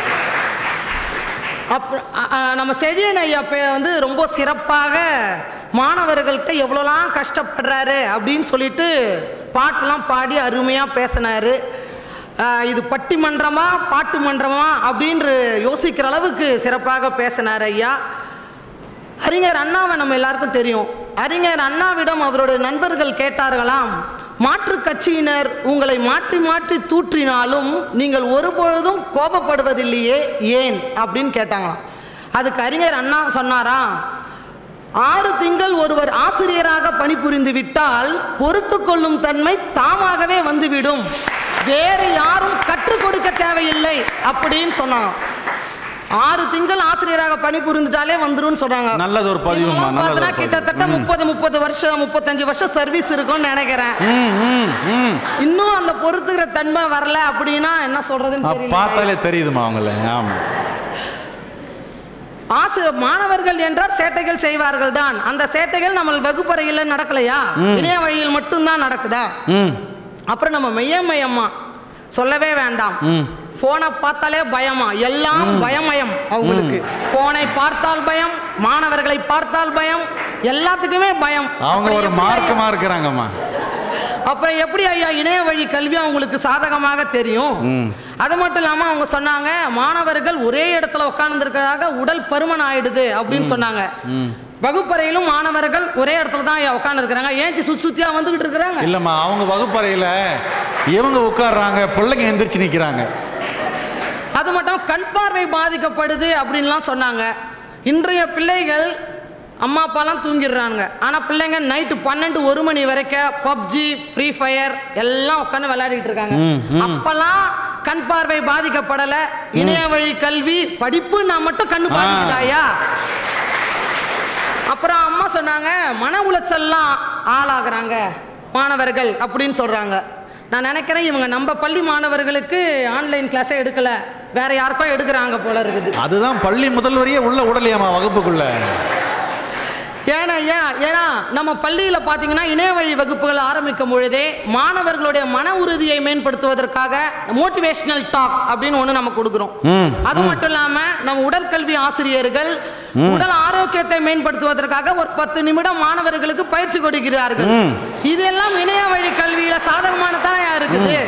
அப்புறம் அ- அ, நம்ம செழியன் ஐயா பே- வந்து ரொம்ப சிறப்பாக மாணவர்கள்ட்ட எவ்வளோலாம் கஷ்டப்படுறாரு அப்படின்னு சொல்லிட்டு பாட்டெல்லாம் பாடி அருமையாக பேசினாரு இது பட்டிமன்றமா பாட்டு மன்றமா அப்படின்று யோசிக்கிற அளவுக்கு சிறப்பாக பேசினார் ஐயா அறிஞர் அண்ணாவை நம்ம எல்லாருக்கும் தெரியும் அறிஞர் அண்ணாவிடம் அவருடைய நண்பர்கள் கேட்டார்களாம் மாற்றுக் கட்சியினர் உங்களை மாற்றி மாற்றி தூற்றினாலும் நீங்கள் ஒருபொழுதும் கோபப்படுவதில்லையே ஏன் அப்படின்னு கேட்டாங்களாம் அதுக்கு அறிஞர் அண்ணா சொன்னாராம் ஆறு திங்கள் ஒருவர் ஆசிரியராக பணிபுரிந்து விட்டால் பொறுத்து கொள்ளும் தன்மை தாமாகவே வந்துவிடும் வேறு யாரும் கற்றுக் கொடுக்க தேவையில்லை அப்படின்னு சொன்னாங்க ஆறு திங்கள் ஆசிரியராக பணிபுரிந்துட்டாலே வந்துரும்னு சொல்றாங்க நல்லது ஒரு பதிவும்மா, இவங்கெல்லாம் நல்லது ஒரு பார்த்தா பதிவு. கிட்டத்தட்ட முப்பது முப்பது வருஷம் முப்பத்தஞ்சு வருஷம் சர்வீஸ் இருக்கும்னு நினைக்கிறேன் ம், ம், ம். இன்னும் அந்த பொறுத்துக்கிற தன்மை வரல அப்படின்னா என்ன சொல்றதுன்னு அஹ், தெரியல பார்த்தாலே தெரியுதுமா அவங்கள ஆமா ஆசிரியர் மாணவர்கள் என்றால் சேட்டைகள் செய்வார்கள் தான் அந்த சேட்டைகள் நம்ம வகுப்பறையில் நடக்கலையா இணைய வழியில் மட்டும்தான் நடக்குதா ம் அப்புறம் நம்ம மையம்மையம்மா சொல்லவே வேண்டாம் போனை பார்த்தாலே பயமா எல்லாம் பயமயம் அவங்களுக்கு போனை பார்த்தால் பயம் மாணவர்களை பார்த்தால் பயம் எல்லாத்துக்குமே பயம் அவங்க அப்புறம் ஒரு எப்படி மார்க்கமா இருக்கிறாங்கம்மா அப்புறம் எப்படி ஐயா இணைய வழி கல்வி அவங்களுக்கு சாதகமாக தெரியும் ம். அது மட்டும் இல்லாம அவங்க சொன்னாங்க மாணவர்கள் ஒரே இடத்துல உட்கார்ந்துருக்கிறதாக உடல் பருமன் ஆயிடுது அப்படின்னு சொன்னாங்க வகுப்பறையிலும் மாணவர்கள் ஒரே இடத்துல தான் ஐயா உட்கார்ந்துருக்கிறாங்க ஏஞ்சி சுத்தி சுத்தியா வந்துகிட்டு இருக்கிறாங்க இல்லம்மா அவங்க வகுப்பறையில இவங்க உட்கார்றாங்க பிள்ளைங்க எந்திரிச்சு நிக்கிறாங்க அது மட்டும் கண் பார்வை பாதிக்கப்படுது அப்படின்லாம் சொன்னாங்க இன்றைய பிள்ளைகள் அம்மா அப்பாலாம் தூங்கிடுறாங்க ஆனால் பிள்ளைங்க நைட்டு பன்னெண்டு ஒரு மணி வரைக்கும் பப்ஜி ஃப்ரீ ஃபயர் எல்லாம் உட்காந்து விளையாடிட்டு இருக்காங்க அப்பெல்லாம் கண் பார்வை பாதிக்கப்படலை இணைய வழி கல்வி படிப்பு நான் மட்டும் கண்ணு பாதிக்குதாயா அப்புறம் அம்மா சொன்னாங்க மன உளைச்சல்லாம் ஆளாகிறாங்க மாணவர்கள் அப்படின்னு சொல்றாங்க நான் நினைக்கிறேன் இவங்க நம்ம பள்ளி மாணவர்களுக்கு ஆன்லைன் கிளாஸே எடுக்கல வேற யாருக்கோ எடுக்கிறாங்க போல இருக்குது அதுதான் பள்ளி முதல்வரையே உள்ள உடலையாமா வகுப்புக்குள்ள ஏன்னா ஏன் ஏன்னா நம்ம பள்ளியில் பார்த்தீங்கன்னா இணையவழி வகுப்புகள் ஆரம்பிக்கும் பொழுதே மாணவர்களுடைய மன உறுதியை மேம்படுத்துவதற்காக மோட்டிவேஷனல் டாக் அப்படின்னு ஒன்று நம்ம கொடுக்குறோம் அது மட்டும் இல்லாமல் நம்ம உடற்கல்வி ஆசிரியர்கள் உடல் ஆரோக்கியத்தை மேம்படுத்துவதற்காக ஒரு பத்து நிமிடம் மாணவர்களுக்கு பயிற்சி கொடுக்கிறார்கள் இதெல்லாம் இணைய வழி கல்வியில சாதகமானதான் இருக்குது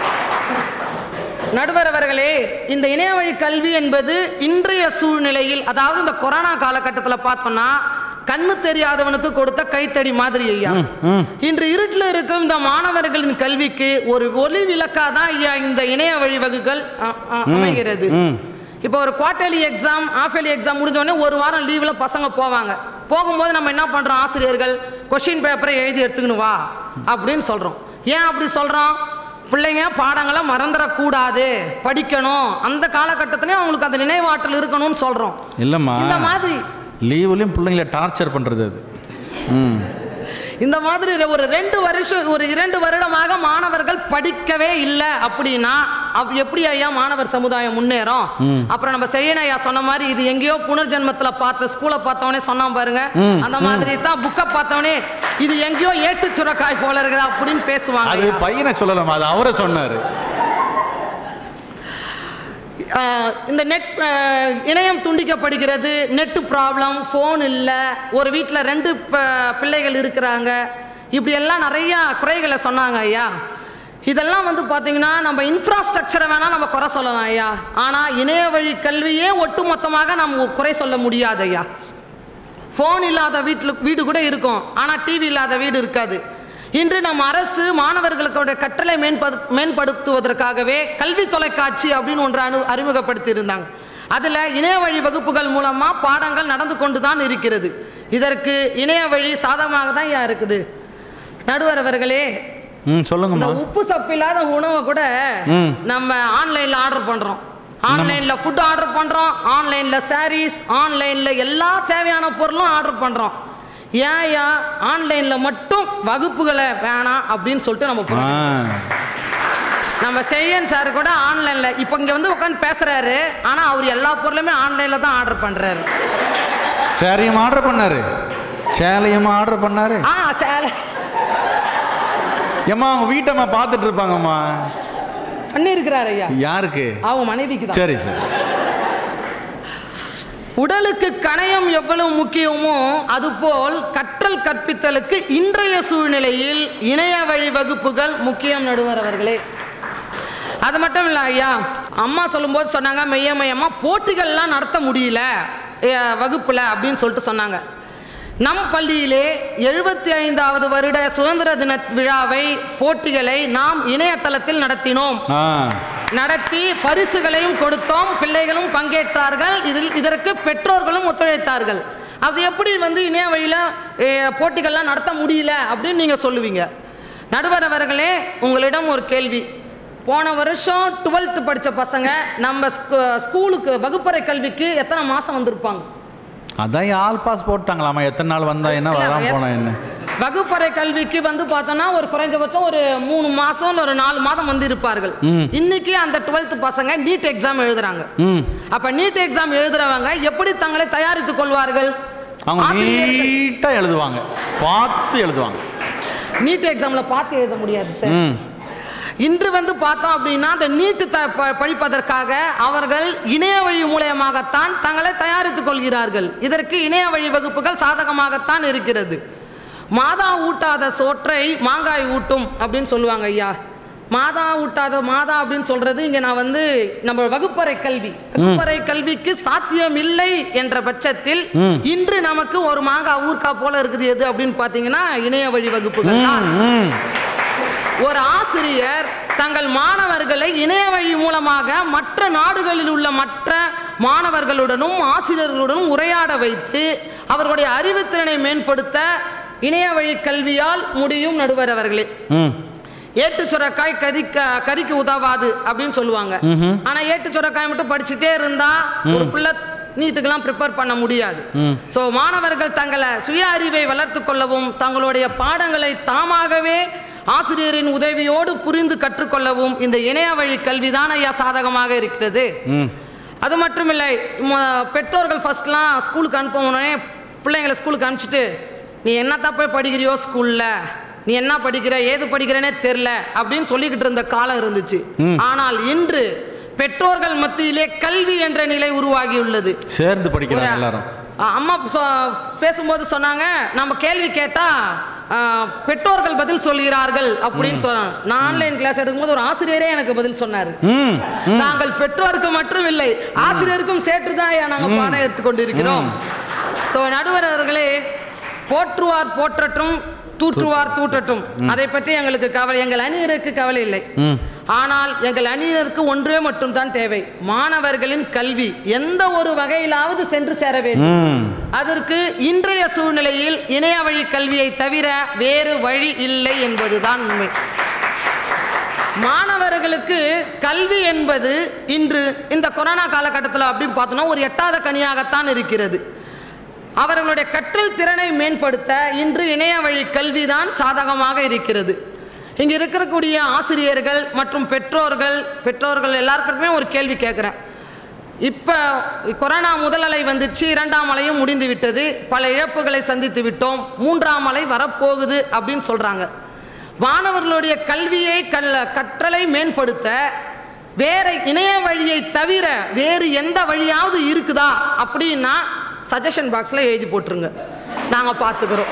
நடுவர் அவர்களே இந்த இணையவழி கல்வி என்பது இன்றைய சூழ்நிலையில் அதாவது இந்த கொரோனா காலகட்டத்தில் பார்த்தோம்னா கண்ணு தெரியாதவனுக்கு கொடுத்த கைத்தடி மாதிரி ஐயா இன்று இருட்டில் இருக்கும் இந்த மாணவர்களின் கல்விக்கு ஒரு ஒளி விளக்காக தான் ஐயா இந்த இணைய வழி வகுகள் அ- அ- அமைகிறது இப்போ ஒரு குவார்டர்லி எக்ஸாம் ஆஃபேலி எக்ஸாம் முடிஞ்ச உடனே ஒரு வாரம் லீவில் பசங்க போவாங்க போகும்போது நம்ம என்ன பண்ணுறோம் ஆசிரியர்கள் கொஷின் பேப்பரை எழுதி எடுத்துக்கணும் வா அப்படின்னு சொல்கிறோம் ஏன் அப்படி சொல்கிறோம் பிள்ளைங்க பாடங்களை மறந்துடக்கூடாது படிக்கணும் அந்த காலகட்டத்திலையும் அவங்களுக்கு அந்த நினைவாற்றல் இருக்கணும்னு சொல்கிறோம் இல்லைம்மா இந்த மாதிரி லீவுலையும் பிள்ளைங்கள டார்ச்சர் பண்ணுறது அது ம் இந்த மாதிரி ஒரு ரெண்டு வருஷம் ஒரு இரண்டு வருடமாக மாணவர்கள் படிக்கவே இல்லை அப்படின்னா அப்ப எப்படி ஐயா மாணவர் சமுதாயம் முன்னேறும் அப்புறம் நம்ம செய்யணும் ஐயா சொன்ன மாதிரி இது எங்கேயோ புனர்ஜென்மத்துல பார்த்த ஸ்கூலை பார்த்தவனே சொன்னான் பாருங்க அந்த மாதிரி தான் புக்கை பார்த்தவனே இது எங்கேயோ ஏட்டு சுரக்காய் போல இருக்குது அப்படின்னு பேசுவாங்க அது ஐயா. பையனை சொல்லலாமா அது அவரை சொன்னார் ஆஹ் இந்த நெட் ஆஹ் இணையம் துண்டிக்கப்படுகிறது நெட்டு ப்ராப்ளம் ஃபோன் இல்லை ஒரு வீட்டில் ரெண்டு ப- பிள்ளைகள் இருக்கிறாங்க இப்படி எல்லாம் நிறைய குறைகளை சொன்னாங்க ஐயா இதெல்லாம் வந்து பார்த்தீங்கன்னா நம்ம இன்ஃப்ராஸ்ட்ரக்சரை வேணால் நம்ம குறை சொல்லலாம் ஐயா ஆனால் இணைய வழி கல்வியே ஒட்டுமொத்தமாக நம்ம குறை சொல்ல முடியாது ஐயா ஃபோன் இல்லாத வீட்டில் வீடு கூட இருக்கும் ஆனால் டிவி இல்லாத வீடு இருக்காது இன்று நம்ம அரசு மாணவர்களுடைய கற்றலை மேம்படு மேம்படுத்துவதற்காகவே கல்வி தொலைக்காட்சி அப்படின்னு ஒன்று அனு அறிமுகப்படுத்தி இருந்தாங்க அதில் இணைய வழி வகுப்புகள் மூலமாக பாடங்கள் நடந்து கொண்டு தான் இருக்கிறது இதற்கு இணைய வழி சாதகமாக தான் ஐயா இருக்குது நடுவர் அவர்களே ம் இந்த சொல்லுங்கம்மா உப்பு சப்பில்லாத உணவை கூட நம்ம ஆன்லைன்ல ஆர்டர் பண்றோம் ஆன்லைன்ல ஃபுட் ஆர்டர் பண்றோம் ஆன்லைன்ல சாரீஸ் ஆன்லைன்ல எல்லா தேவையான பொருளும் ஆர்டர் பண்றோம் ஏன்யா ஆன்லைன்ல மட்டும் வகுப்புகளை வேணாம் அப்படின்னு சொல்லிட்டு நம்ம ஆ போறோம். நம்ம செய்யன் சார் கூட ஆன்லைன்ல இப்போ இங்க வந்து உட்காந்து பேசுறாரு ஆனா அவர் எல்லா பொருளுமே ஆன்லைன்ல தான் ஆர்டர் பண்றாரு சேரையும் ஆர்டர் பண்ணாரு சேலையும் ஆர்டர் பண்ணாரு ஆ சேலை ஏம்மா அவங்க வீட்டம்மா பார்த்துட்டு இருப்பாங்கம்மா பண்ணியிருக்கிறாரு ஐயா யாருக்கு அவங்க மனைவிக்கு தான் சரி சரி உடலுக்கு கணையம் எவ்வளவு முக்கியமோ அதுபோல் கற்றல் கற்பித்தலுக்கு இன்றைய சூழ்நிலையில் இணைய வழி வகுப்புகள் முக்கியம் நடுவர் அவர்களே அது மட்டும் இல்லை ஐயா அம்மா சொல்லும்போது சொன்னாங்க மைய மையம்மா போட்டிகள்லாம் நடத்த முடியல எ, வகுப்புல அப்படின்னு சொல்லிட்டு சொன்னாங்க நம் பள்ளியிலே எழுபத்தி ஐந்தாவது வருட சுதந்திர தின விழாவை போட்டிகளை நாம் இணையதளத்தில் நடத்தினோம் ஆ நடத்தி பரிசுகளையும் கொடுத்தோம் பிள்ளைகளும் பங்கேற்றார்கள் இதில் இதற்கு பெற்றோர்களும் ஒத்துழைத்தார்கள் அது எப்படி வந்து இணைய வழியில் போட்டிகள்லாம் நடத்த முடியல அப்படின்னு நீங்கள் சொல்லுவீங்க நடுவர் அவர்களே உங்களிடம் ஒரு கேள்வி போன வருஷம் டுவெல்த்து படித்த பசங்க நம்ம ஸ்கூ- ஸ்கூலுக்கு வகுப்பறை கல்விக்கு எத்தனை மாதம் வந்திருப்பாங்க அதான் ஆல் பாஸ் போட்டாங்களாமா எத்தனை நாள் வந்தா என்ன வராம போனா என்ன வகுப்பறை கல்விக்கு வந்து பார்த்தோம்னா ஒரு குறைஞ்சபட்சம் ஒரு மூணு மாசம் இல்ல ஒரு நாலு மாதம் வந்து இருப்பார்கள் இன்னைக்கு அந்த டுவெல்த் பசங்க நீட் எக்ஸாம் எழுதுறாங்க ம் அப்ப நீட் எக்ஸாம் எழுதுறவங்க எப்படி தங்களை தயாரித்துக் கொள்வார்கள் அவங்க ஆசிரியர்கள் நீட்டா எழுதுவாங்க பார்த்து எழுதுவாங்க நீட் எக்ஸாம்ல பார்த்து எழுத முடியாது சார் ம் இன்று வந்து பார்த்தோம் அப்படின்னா அந்த நீட்டு த ப- படிப்பதற்காக அவர்கள் இணைய வழி மூலயமாகத்தான் தங்களை தயாரித்துக் கொள்கிறார்கள் இதற்கு இணைய வழி வகுப்புகள் சாதகமாகத்தான் இருக்கிறது மாதா ஊட்டாத சோற்றை மாங்காய் ஊட்டும் அப்படின்னு சொல்லுவாங்க ஐயா மாதா ஊட்டாத மாதா அப்படின்னு சொல்றது இங்க நான் வந்து நம்ம வகுப்பறை கல்வி வகுப்பறை கல்விக்கு சாத்தியம் இல்லை என்ற பட்சத்தில் இன்று நமக்கு ஒரு மாங்காய் ஊர்க்கா போல இருக்குது எது அப்படின்னு பார்த்தீங்கன்னா இணைய வழி வகுப்புகள் தான் ம் ஒரு ஆசிரியர் தங்கள் மாணவர்களை இணைய வழி மூலமாக மற்ற நாடுகளில் உள்ள மற்ற மாணவர்களுடனும் ஆசிரியர்களுடனும் உரையாட வைத்து அவர்களுடைய அறிவுத்திறனை மேம்படுத்த இணைய வழி கல்வியால் முடியும் நடுவர் அவர்களே ம் ஏட்டு சுரக்காய் கதிக்க கறிக்கு உதவாது அப்படின்னு சொல்லுவாங்க ஆனா ஏட்டு சுரக்காய் மட்டும் படிச்சுட்டே இருந்தா ஒரு பிள்ளை நீட்டுக்கெல்லாம் ப்ரிப்பேர் பண்ண முடியாது ஸோ மாணவர்கள் தங்களை சுய அறிவை வளர்த்து கொள்ளவும் தங்களுடைய பாடங்களை தாமாகவே ஆசிரியரின் உதவியோடு புரிந்து கற்றுக்கொள்ளவும் இந்த இணைய வழி கல்விதான் ஐயா சாதகமாக இருக்கிறது அது மட்டும் இல்லை ம- பெற்றோர்கள் ஃபர்ஸ்ட்லாம் ஸ்கூலுக்கு அனுப்பும் உடனே பிள்ளைங்களை ஸ்கூலுக்கு அனுப்பிச்சிட்டு நீ என்ன தப்பே படிக்கிறியோ ஸ்கூல்ல நீ என்ன படிக்கிற ஏது படிக்கிறேனே தெரில அப்படின்னு சொல்லிக்கிட்டு இருந்த காலம் இருந்துச்சு ஆனால் இன்று பெற்றோர்கள் மத்தியிலே கல்வி என்ற நிலை உருவாகியுள்ளது சேர்ந்து படிக்கிறாங்க ஒரு- எல்லாரும் அ- அம்மா சொ- பேசும்போது சொன்னாங்க நம்ம கேள்வி கேட்டா ஆ, பெற்றோர்கள் பதில் சொல்கிறார்கள் அப்படின்னு சொன்னாங்க நான் ஆன்லைன் கிளாஸ் எடுக்கும்போது ஒரு ஆசிரியரே எனக்கு பதில் சொன்னாரு ம் நாங்கள் பெற்றோருக்கு மட்டும் இல்லை ஆசிரியருக்கும் சேர்த்து தான் நாங்கள் பாடம் எடுத்துக்கொண்டு இருக்கிறோம் ஸோ நடுவர் அவர்களே போற்றுவார் போற்றட்டும் தூற்றுவார் தூற்றட்டும் அதை பற்றி எங்களுக்கு கவலை எங்கள் அணியருக்கு கவலை இல்லை ஆனால் எங்கள் அணியினருக்கு ஒன்றே மட்டும் தான் தேவை மாணவர்களின் கல்வி எந்த ஒரு வகையிலாவது சென்று சேர வேண்டும் ம் அதற்கு இன்றைய சூழ்நிலையில் இணைய வழி கல்வியை தவிர வேறு வழி இல்லை என்பதுதான் உண்மை மாணவர்களுக்கு கல்வி என்பது இன்று இந்த கொரோனா காலகட்டத்தில் அப்படின்னு பார்த்தோன்னா ஒரு எட்டாத கனியாகத்தான் இருக்கிறது அவர்களுடைய கற்றல் திறனை மேம்படுத்த இன்று இணைய வழி கல்விதான் சாதகமாக இருக்கிறது இங்கே இருக்கக்கூடிய ஆசிரியர்கள் மற்றும் பெற்றோர்கள் பெற்றோர்கள் எல்லாருக்கிட்டுமே ஒரு கேள்வி கேட்குறேன் இப்போ கொரோனா முதல் அலை வந்துச்சு இரண்டாம் அலையும் முடிந்து விட்டது பல இழப்புகளை சந்தித்து விட்டோம் மூன்றாம் அலை வரப்போகுது அப்படின்னு சொல்கிறாங்க மாணவர்களுடைய கல்வியை கல் கற்றலை மேம்படுத்த வேற இணைய வழியை தவிர வேறு எந்த வழியாவது இருக்குதா அப்படின்னா சஜஷன் பாக்ஸில் எழுதி போட்டுருங்க நாங்கள் பார்த்துக்கிறோம்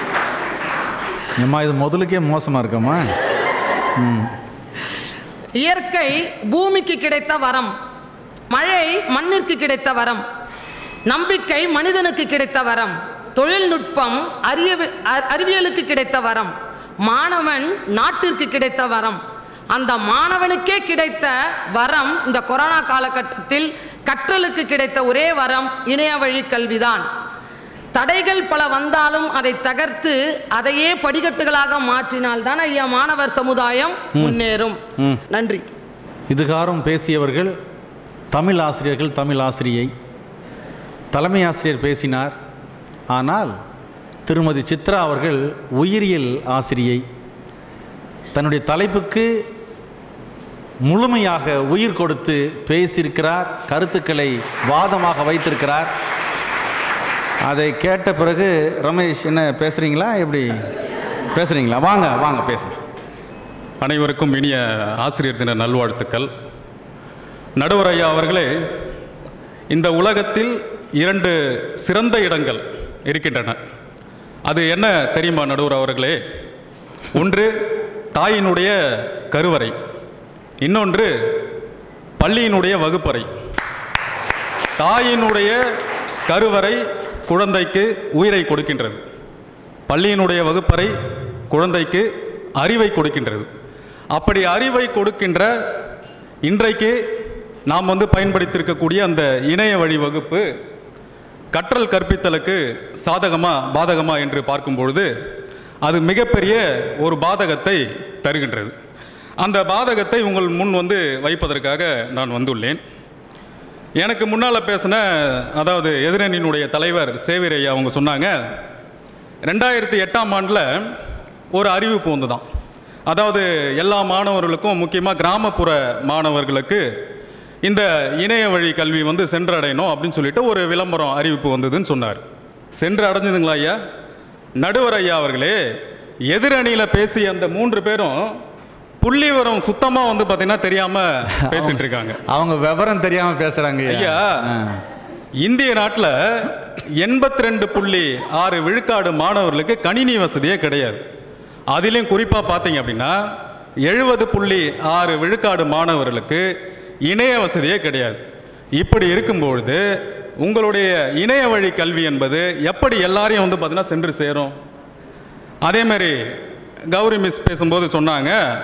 அம்மா இது முதலுக்கே மோசமாக இருக்கம்மா இயற்கை பூமிக்கு கிடைத்த வரம் மழை மண்ணிற்கு கிடைத்த வரம் நம்பிக்கை மனிதனுக்கு கிடைத்த வரம் தொழில்நுட்பம் அறியவி அ- அறிவியலுக்கு கிடைத்த வரம் மாணவன் நாட்டிற்கு கிடைத்த வரம் அந்த மாணவனுக்கே கிடைத்த வரம் இந்த கொரோனா காலகட்டத்தில் கற்றலுக்கு கிடைத்த ஒரே வரம் இணைய வழி கல்விதான் தடைகள் பல வந்தாலும் அதை தகர்த்து அதையே படிக்கட்டுகளாக மாற்றினால்தான் ஐயா மாணவர் சமுதாயம் முன்னேறும் நன்றி இதுகாரும் பேசியவர்கள் தமிழ் ஆசிரியர்கள் தமிழ் ஆசிரியை தலைமை ஆசிரியர் பேசினார் ஆனால் திருமதி சித்ரா அவர்கள் உயிரியல் ஆசிரியை தன்னுடைய தலைப்புக்கு முழுமையாக உயிர் கொடுத்து பேசியிருக்கிறார் கருத்துக்களை வாதமாக வைத்திருக்கிறார் அதை கேட்ட பிறகு ரமேஷ் என்ன பேசுகிறீங்களா எப்படி பேசுகிறீங்களா வாங்க வாங்க பேசுங்க அனைவருக்கும் இனிய ஆசிரியர் தின நல்வாழ்த்துக்கள் நடுவர் ஐயா அவர்களே இந்த உலகத்தில் இரண்டு சிறந்த இடங்கள் இருக்கின்றன அது என்ன தெரியுமா நடுவர் அவர்களே ஒன்று தாயினுடைய கருவறை இன்னொன்று பள்ளியினுடைய வகுப்பறை தாயினுடைய கருவறை குழந்தைக்கு உயிரை கொடுக்கின்றது பள்ளியினுடைய வகுப்பறை குழந்தைக்கு அறிவை கொடுக்கின்றது அப்படி அறிவை கொடுக்கின்ற இன்றைக்கு நாம் வந்து பயன்படுத்தியிருக்கக்கூடிய அந்த இணைய வழி வகுப்பு கற்றல் கற்பித்தலுக்கு சாதகமா பாதகமா என்று பார்க்கும் பொழுது அது மிகப்பெரிய ஒரு பாதகத்தை தருகின்றது அந்த பாதகத்தை உங்கள் முன் வந்து வைப்பதற்காக நான் வந்துள்ளேன் எனக்கு முன்னால் பேசின அதாவது எதிரணியினுடைய தலைவர் சேவிர் ஐயா அவங்க சொன்னாங்க ரெண்டாயிரத்தி எட்டாம் ஆண்டில் ஒரு அறிவிப்பு வந்து தான் அதாவது எல்லா மாணவர்களுக்கும் முக்கியமாக கிராமப்புற மாணவர்களுக்கு இந்த இணைய வழி கல்வி வந்து சென்றடையணும் அப்படின்னு சொல்லிட்டு ஒரு விளம்பரம் அறிவிப்பு வந்ததுன்னு சொன்னார் சென்று அடைஞ்சதுங்களா ஐயா நடுவர் ஐயா அவர்களே எதிரணியில் பேசிய அந்த மூன்று பேரும் புள்ளி விவரம் சுத்தமாக வந்து பார்த்தீங்கன்னா தெரியாமல் பேசிட்டு இருக்காங்க அவங்க விவரம் தெரியாமல் பேசுகிறாங்க ஐயா இந்திய நாட்டில் எண்பத்தி ரெண்டு புள்ளி ஆறு விழுக்காடு மாணவர்களுக்கு கணினி வசதியே கிடையாது அதிலையும் குறிப்பாக பார்த்தீங்க அப்படின்னா எழுபது புள்ளி ஆறு விழுக்காடு மாணவர்களுக்கு இணைய வசதியே கிடையாது இப்படி இருக்கும்பொழுது உங்களுடைய இணைய வழி கல்வி என்பது எப்படி எல்லாரையும் வந்து பார்த்தீங்கன்னா சென்று சேரும் அதே மாதிரி கௌரி மிஸ் பேசும்போது சொன்னாங்க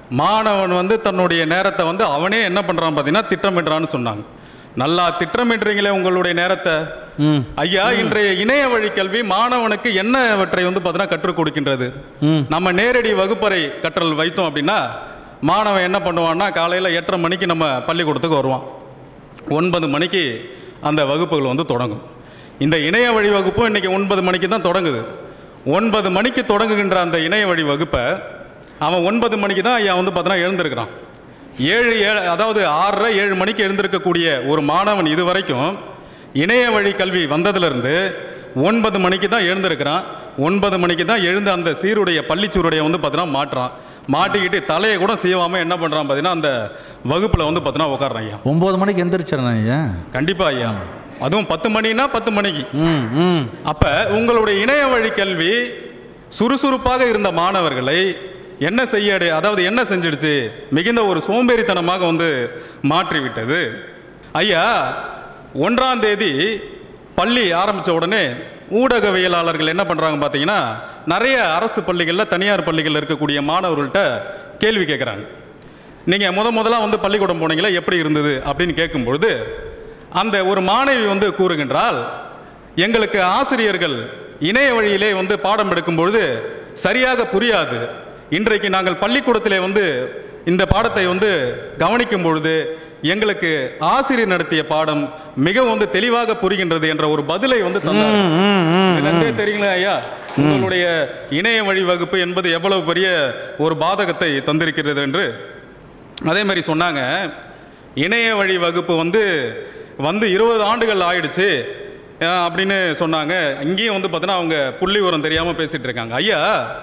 மாணவன் வந்து தன்னுடைய நேரத்தை வந்து அவனே என்ன பண்ணுறான் பார்த்தீங்கன்னா திட்டமிடுறான்னு சொன்னாங்க நல்லா திட்டமிடுறீங்களே உங்களுடைய நேரத்தை ஐயா இன்றைய இணைய வழி கல்வி மாணவனுக்கு என்னவற்றை வந்து பார்த்தீங்கன்னா கற்றுக் கொடுக்கின்றது நம்ம நேரடி வகுப்பறை கற்றல் வைத்தோம் அப்படின்னா மாணவன் என்ன பண்ணுவான்னா காலையில் எட்டரை மணிக்கு நம்ம பள்ளிக்கூடத்துக்கு வருவான் ஒன்பது மணிக்கு அந்த வகுப்புகள் வந்து தொடங்கும் இந்த இணைய வழி வகுப்பும் இன்றைக்கி ஒன்பது மணிக்கு தான் தொடங்குது ஒன்பது மணிக்கு தொடங்குகின்ற அந்த இணைய வழி வகுப்பை அவன் ஒன்பது மணிக்கு தான் ஐயா வந்து பார்த்தோன்னா எழுந்திருக்கிறான் ஏழு ஏழு அதாவது ஆறரை ஏழு மணிக்கு எழுந்திருக்கக்கூடிய ஒரு மாணவன் இது வரைக்கும் இணைய வழி கல்வி வந்ததுலேருந்து ஒன்பது மணிக்கு தான் எழுந்திருக்கிறான் ஒன்பது மணிக்கு தான் எழுந்து அந்த சீருடைய பள்ளிச்சூருடைய வந்து பார்த்தீங்கன்னா மாட்டுறான் மாட்டிக்கிட்டு தலையை கூட சீவாமல் என்ன பண்ணுறான் பார்த்தீங்கன்னா அந்த வகுப்பில் வந்து பார்த்தீங்கன்னா உட்காடுறான் ஐயா ஒம்பது மணிக்கு எந்திரிச்சிடறேன் ஐயா கண்டிப்பா ஐயா அதுவும் பத்து மணினா பத்து மணிக்கு ம் ம் அப்ப உங்களுடைய இணைய வழி கல்வி சுறுசுறுப்பாக இருந்த மாணவர்களை என்ன செய்ய அதாவது என்ன செஞ்சிடுச்சு மிகுந்த ஒரு சோம்பேறித்தனமாக வந்து மாற்றி விட்டது ஐயா ஒன்றாம் தேதி பள்ளி ஆரம்பித்த உடனே ஊடகவியலாளர்கள் என்ன பண்ணுறாங்க பார்த்தீங்கன்னா நிறைய அரசு பள்ளிகளில் தனியார் பள்ளிகளில் இருக்கக்கூடிய மாணவர்கள்ட்ட கேள்வி கேட்குறாங்க நீங்கள் முத முதலாக வந்து பள்ளிக்கூடம் போனீங்களா எப்படி இருந்தது அப்படின்னு கேட்கும்பொழுது அந்த ஒரு மாணவி வந்து கூறுகின்றால் எங்களுக்கு ஆசிரியர்கள் இணைய வழியிலே வந்து பாடம் எடுக்கும் பொழுது சரியாக புரியாது இன்றைக்கு நாங்கள் பள்ளிக்கூடத்திலே வந்து இந்த பாடத்தை வந்து கவனிக்கும் பொழுது எங்களுக்கு ஆசிரியர் நடத்திய பாடம் மிகவும் வந்து தெளிவாக புரிகின்றது என்ற ஒரு பதிலை வந்து தந்தார் இதுலேருந்தே தெரியுங்களா ஐயா உங்களுடைய இணைய வழி வகுப்பு என்பது எவ்வளவு பெரிய ஒரு பாதகத்தை தந்திருக்கிறது என்று அதே மாதிரி சொன்னாங்க இணைய வழி வகுப்பு வந்து வந்து இருபது ஆண்டுகள் ஆயிடுச்சு அஹ், அப்படின்னு சொன்னாங்க இங்கேயும் வந்து பார்த்தீங்கன்னா அவங்க புள்ளி உரம் தெரியாமல் பேசிட்டு இருக்காங்க ஐயா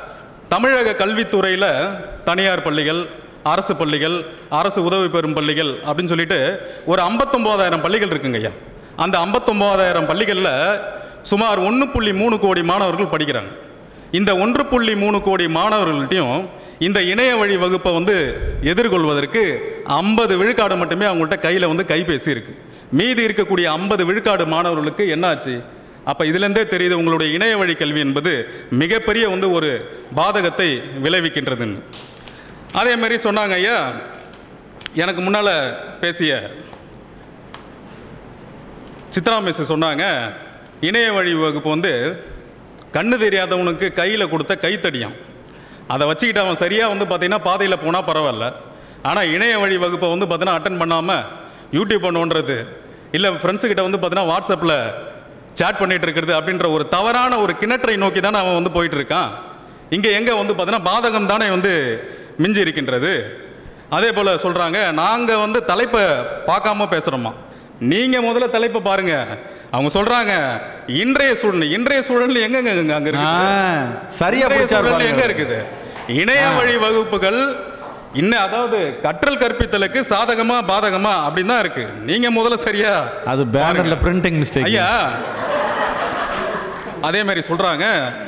தமிழக கல்வித்துறையில் தனியார் பள்ளிகள் அரசு பள்ளிகள் அரசு உதவி பெறும் பள்ளிகள் அப்படின்னு சொல்லிட்டு ஒரு ஐம்பத்தொம்போதாயிரம் பள்ளிகள் இருக்குங்க ஐயா அந்த ஐம்பத்தொம்போதாயிரம் பள்ளிகளில் சுமார் ஒன்று புள்ளி மூணு கோடி மாணவர்கள் படிக்கிறாங்க இந்த ஒன்று புள்ளி மூணு கோடி மாணவர்கள்ட்டையும் இந்த இணைய வழி வகுப்பை வந்து எதிர்கொள்வதற்கு ஐம்பது விழுக்காடு மட்டுமே அவங்கள்ட்ட கையில் வந்து கைபேசி இருக்கு மீதி இருக்கக்கூடிய ஐம்பது விழுக்காடு மாணவர்களுக்கு என்னாச்சு அப்போ இதுலேருந்தே தெரியுது உங்களுடைய இணைய வழி கல்வி என்பது மிகப்பெரிய வந்து ஒரு பாதகத்தை விளைவிக்கின்றதுன்னு அதே மாதிரி சொன்னாங்க ஐயா எனக்கு முன்னால் பேசிய சித்ரா மிஸ் சொன்னாங்க இணைய வழி வகுப்பு வந்து கண்ணு தெரியாதவனுக்கு கையில் கொடுத்த கைத்தடியாம் அதை வச்சுக்கிட்டு அவன் சரியாக வந்து பார்த்தீங்கன்னா பாதையில் போனால் பரவாயில்ல ஆனால் இணைய வழி வகுப்பை வந்து பார்த்தீங்கன்னா அட்டன் பண்ணாமல் யூடியூப் பண்ணுன்றது இல்லை ஃப்ரெண்ட்ஸுக்கிட்ட வந்து பார்த்தீங்கன்னா வாட்ஸ்அப்பில் சேட் பண்ணிட்டு இருக்கிறது அப்படின்ற ஒரு தவறான ஒரு கிணற்றை நோக்கி தானே அவன் வந்து போயிட்டு இருக்கான் இங்கே எங்கே வந்து பார்த்தீங்கன்னா பாதகம் தானே வந்து மிஞ்சி இருக்கின்றது அதே போல் சொல்கிறாங்க நாங்கள் வந்து தலைப்பை பார்க்காம பேசுகிறோமா நீங்கள் முதல்ல தலைப்பை பாருங்க அவங்க சொல்கிறாங்க இன்றைய சூழ்நிலை இன்றைய சூழல் எங்கங்க அங்கே ஆ, இருக்கு சரியா இன்றைய பிடிச்சாரு சூழல் பாருங்க. எங்க இருக்குது இணைய வழி வகுப்புகள் இன்னும் அதாவது கற்றல் கற்பித்தலுக்கு சாதகமா பாதகமா அப்படின்னு தான் இருக்கு நீங்க முதல்ல சரியா அது பேனர்ல பிரிண்டிங் மிஸ்டேக் ஐயா அதே மாதிரி சொல்றாங்க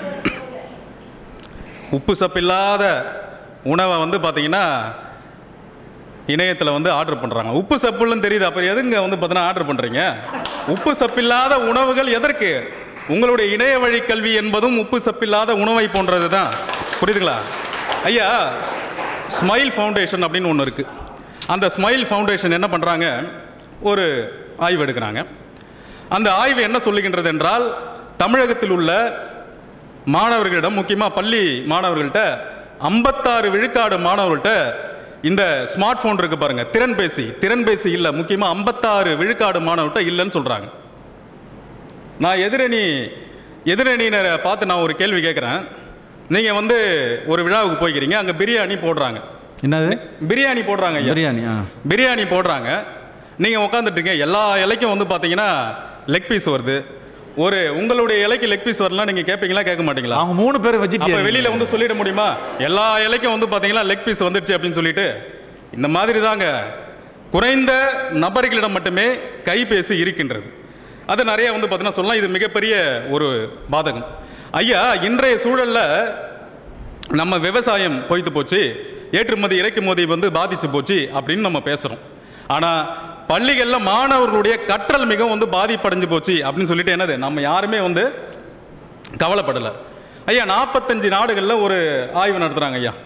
உப்பு சப்பில்லாத உணவை வந்து பார்த்தீங்கன்னா இணையத்தில் வந்து ஆர்டர் பண்ணுறாங்க உப்பு சப்புன்னு தெரியுது அப்புறம் எதுங்க வந்து பார்த்தீங்கன்னா ஆர்டர் பண்ணுறீங்க உப்பு சப்பில்லாத உணவுகள் எதற்கு உங்களுடைய இணைய வழி கல்வி என்பதும் உப்பு சப்பில்லாத உணவை போன்றது தான் புரியுதுங்களா ஐயா ஸ்மைல் ஃபவுண்டேஷன் அப்படின்னு ஒன்று இருக்குது அந்த ஸ்மைல் ஃபவுண்டேஷன் என்ன பண்ணுறாங்க ஒரு ஆய்வு எடுக்கிறாங்க அந்த ஆய்வு என்ன சொல்லுகின்றது என்றால் தமிழகத்தில் உள்ள மாணவர்களிடம் முக்கியமாக பள்ளி மாணவர்கள்ட்ட ஐம்பத்தாறு விழுக்காடு மாணவர்கள்ட்ட இந்த ஸ்மார்ட் ஃபோன் இருக்கு பாருங்க திறன்பேசி திறன்பேசி இல்லை முக்கியமாக ஐம்பத்தாறு விழுக்காடு மாணவர்கிட்ட இல்லைன்னு சொல்கிறாங்க நான் எதிரணி எதிரணியினரை பார்த்து நான் ஒரு கேள்வி கேட்குறேன் நீங்கள் வந்து ஒரு விழாவுக்கு போய்க்கிறீங்க அங்கே பிரியாணி போடுறாங்க என்னது பிரியாணி போடுறாங்க ஐயா பிரியாணி ஆ பிரியாணி போடுறாங்க நீங்கள் உட்காந்துட்டுருங்க எல்லா இலைக்கும் வந்து பார்த்தீங்கன்னா லெக் பீஸ் வருது ஒரு உங்களுடைய இலைக்கு லெக் பீஸ் வரலாம் நீங்கள் கேட்பீங்களா கேட்க மாட்டீங்களா அவங்க மூணு பேர் அப்போ வெஜிடேரியன் வெளியில் வந்து சொல்லிட முடியுமா எல்லா இலைக்கும் வந்து பார்த்தீங்கன்னா லெக் பீஸ் வந்துடுச்சு அப்படின்னு சொல்லிட்டு இந்த மாதிரி தாங்க குறைந்த நபர்களிடம் மட்டுமே கைபேசி இருக்கின்றது அது நிறைய வந்து பார்த்தீங்கன்னா சொல்லலாம் இது மிகப்பெரிய ஒரு பாதகம் ஐயா இன்றைய சூழலில் நம்ம விவசாயம் பொய்த்து போச்சு ஏற்றுமதி இறக்குமதி வந்து பாதிச்சு போச்சு அப்படின்னு நம்ம பேசுகிறோம் ஆனால் பள்ளிகளில் மாணவர்களுடைய கற்றல் மிகவும் வந்து பாதிப்படைஞ்சு போச்சு அப்படின்னு சொல்லிட்டு என்னது நம்ம யாருமே வந்து கவலைப்படலை ஐயா நாற்பத்தஞ்சு நாடுகளில் ஒரு ஆய்வு நடத்துகிறாங்க ஐயா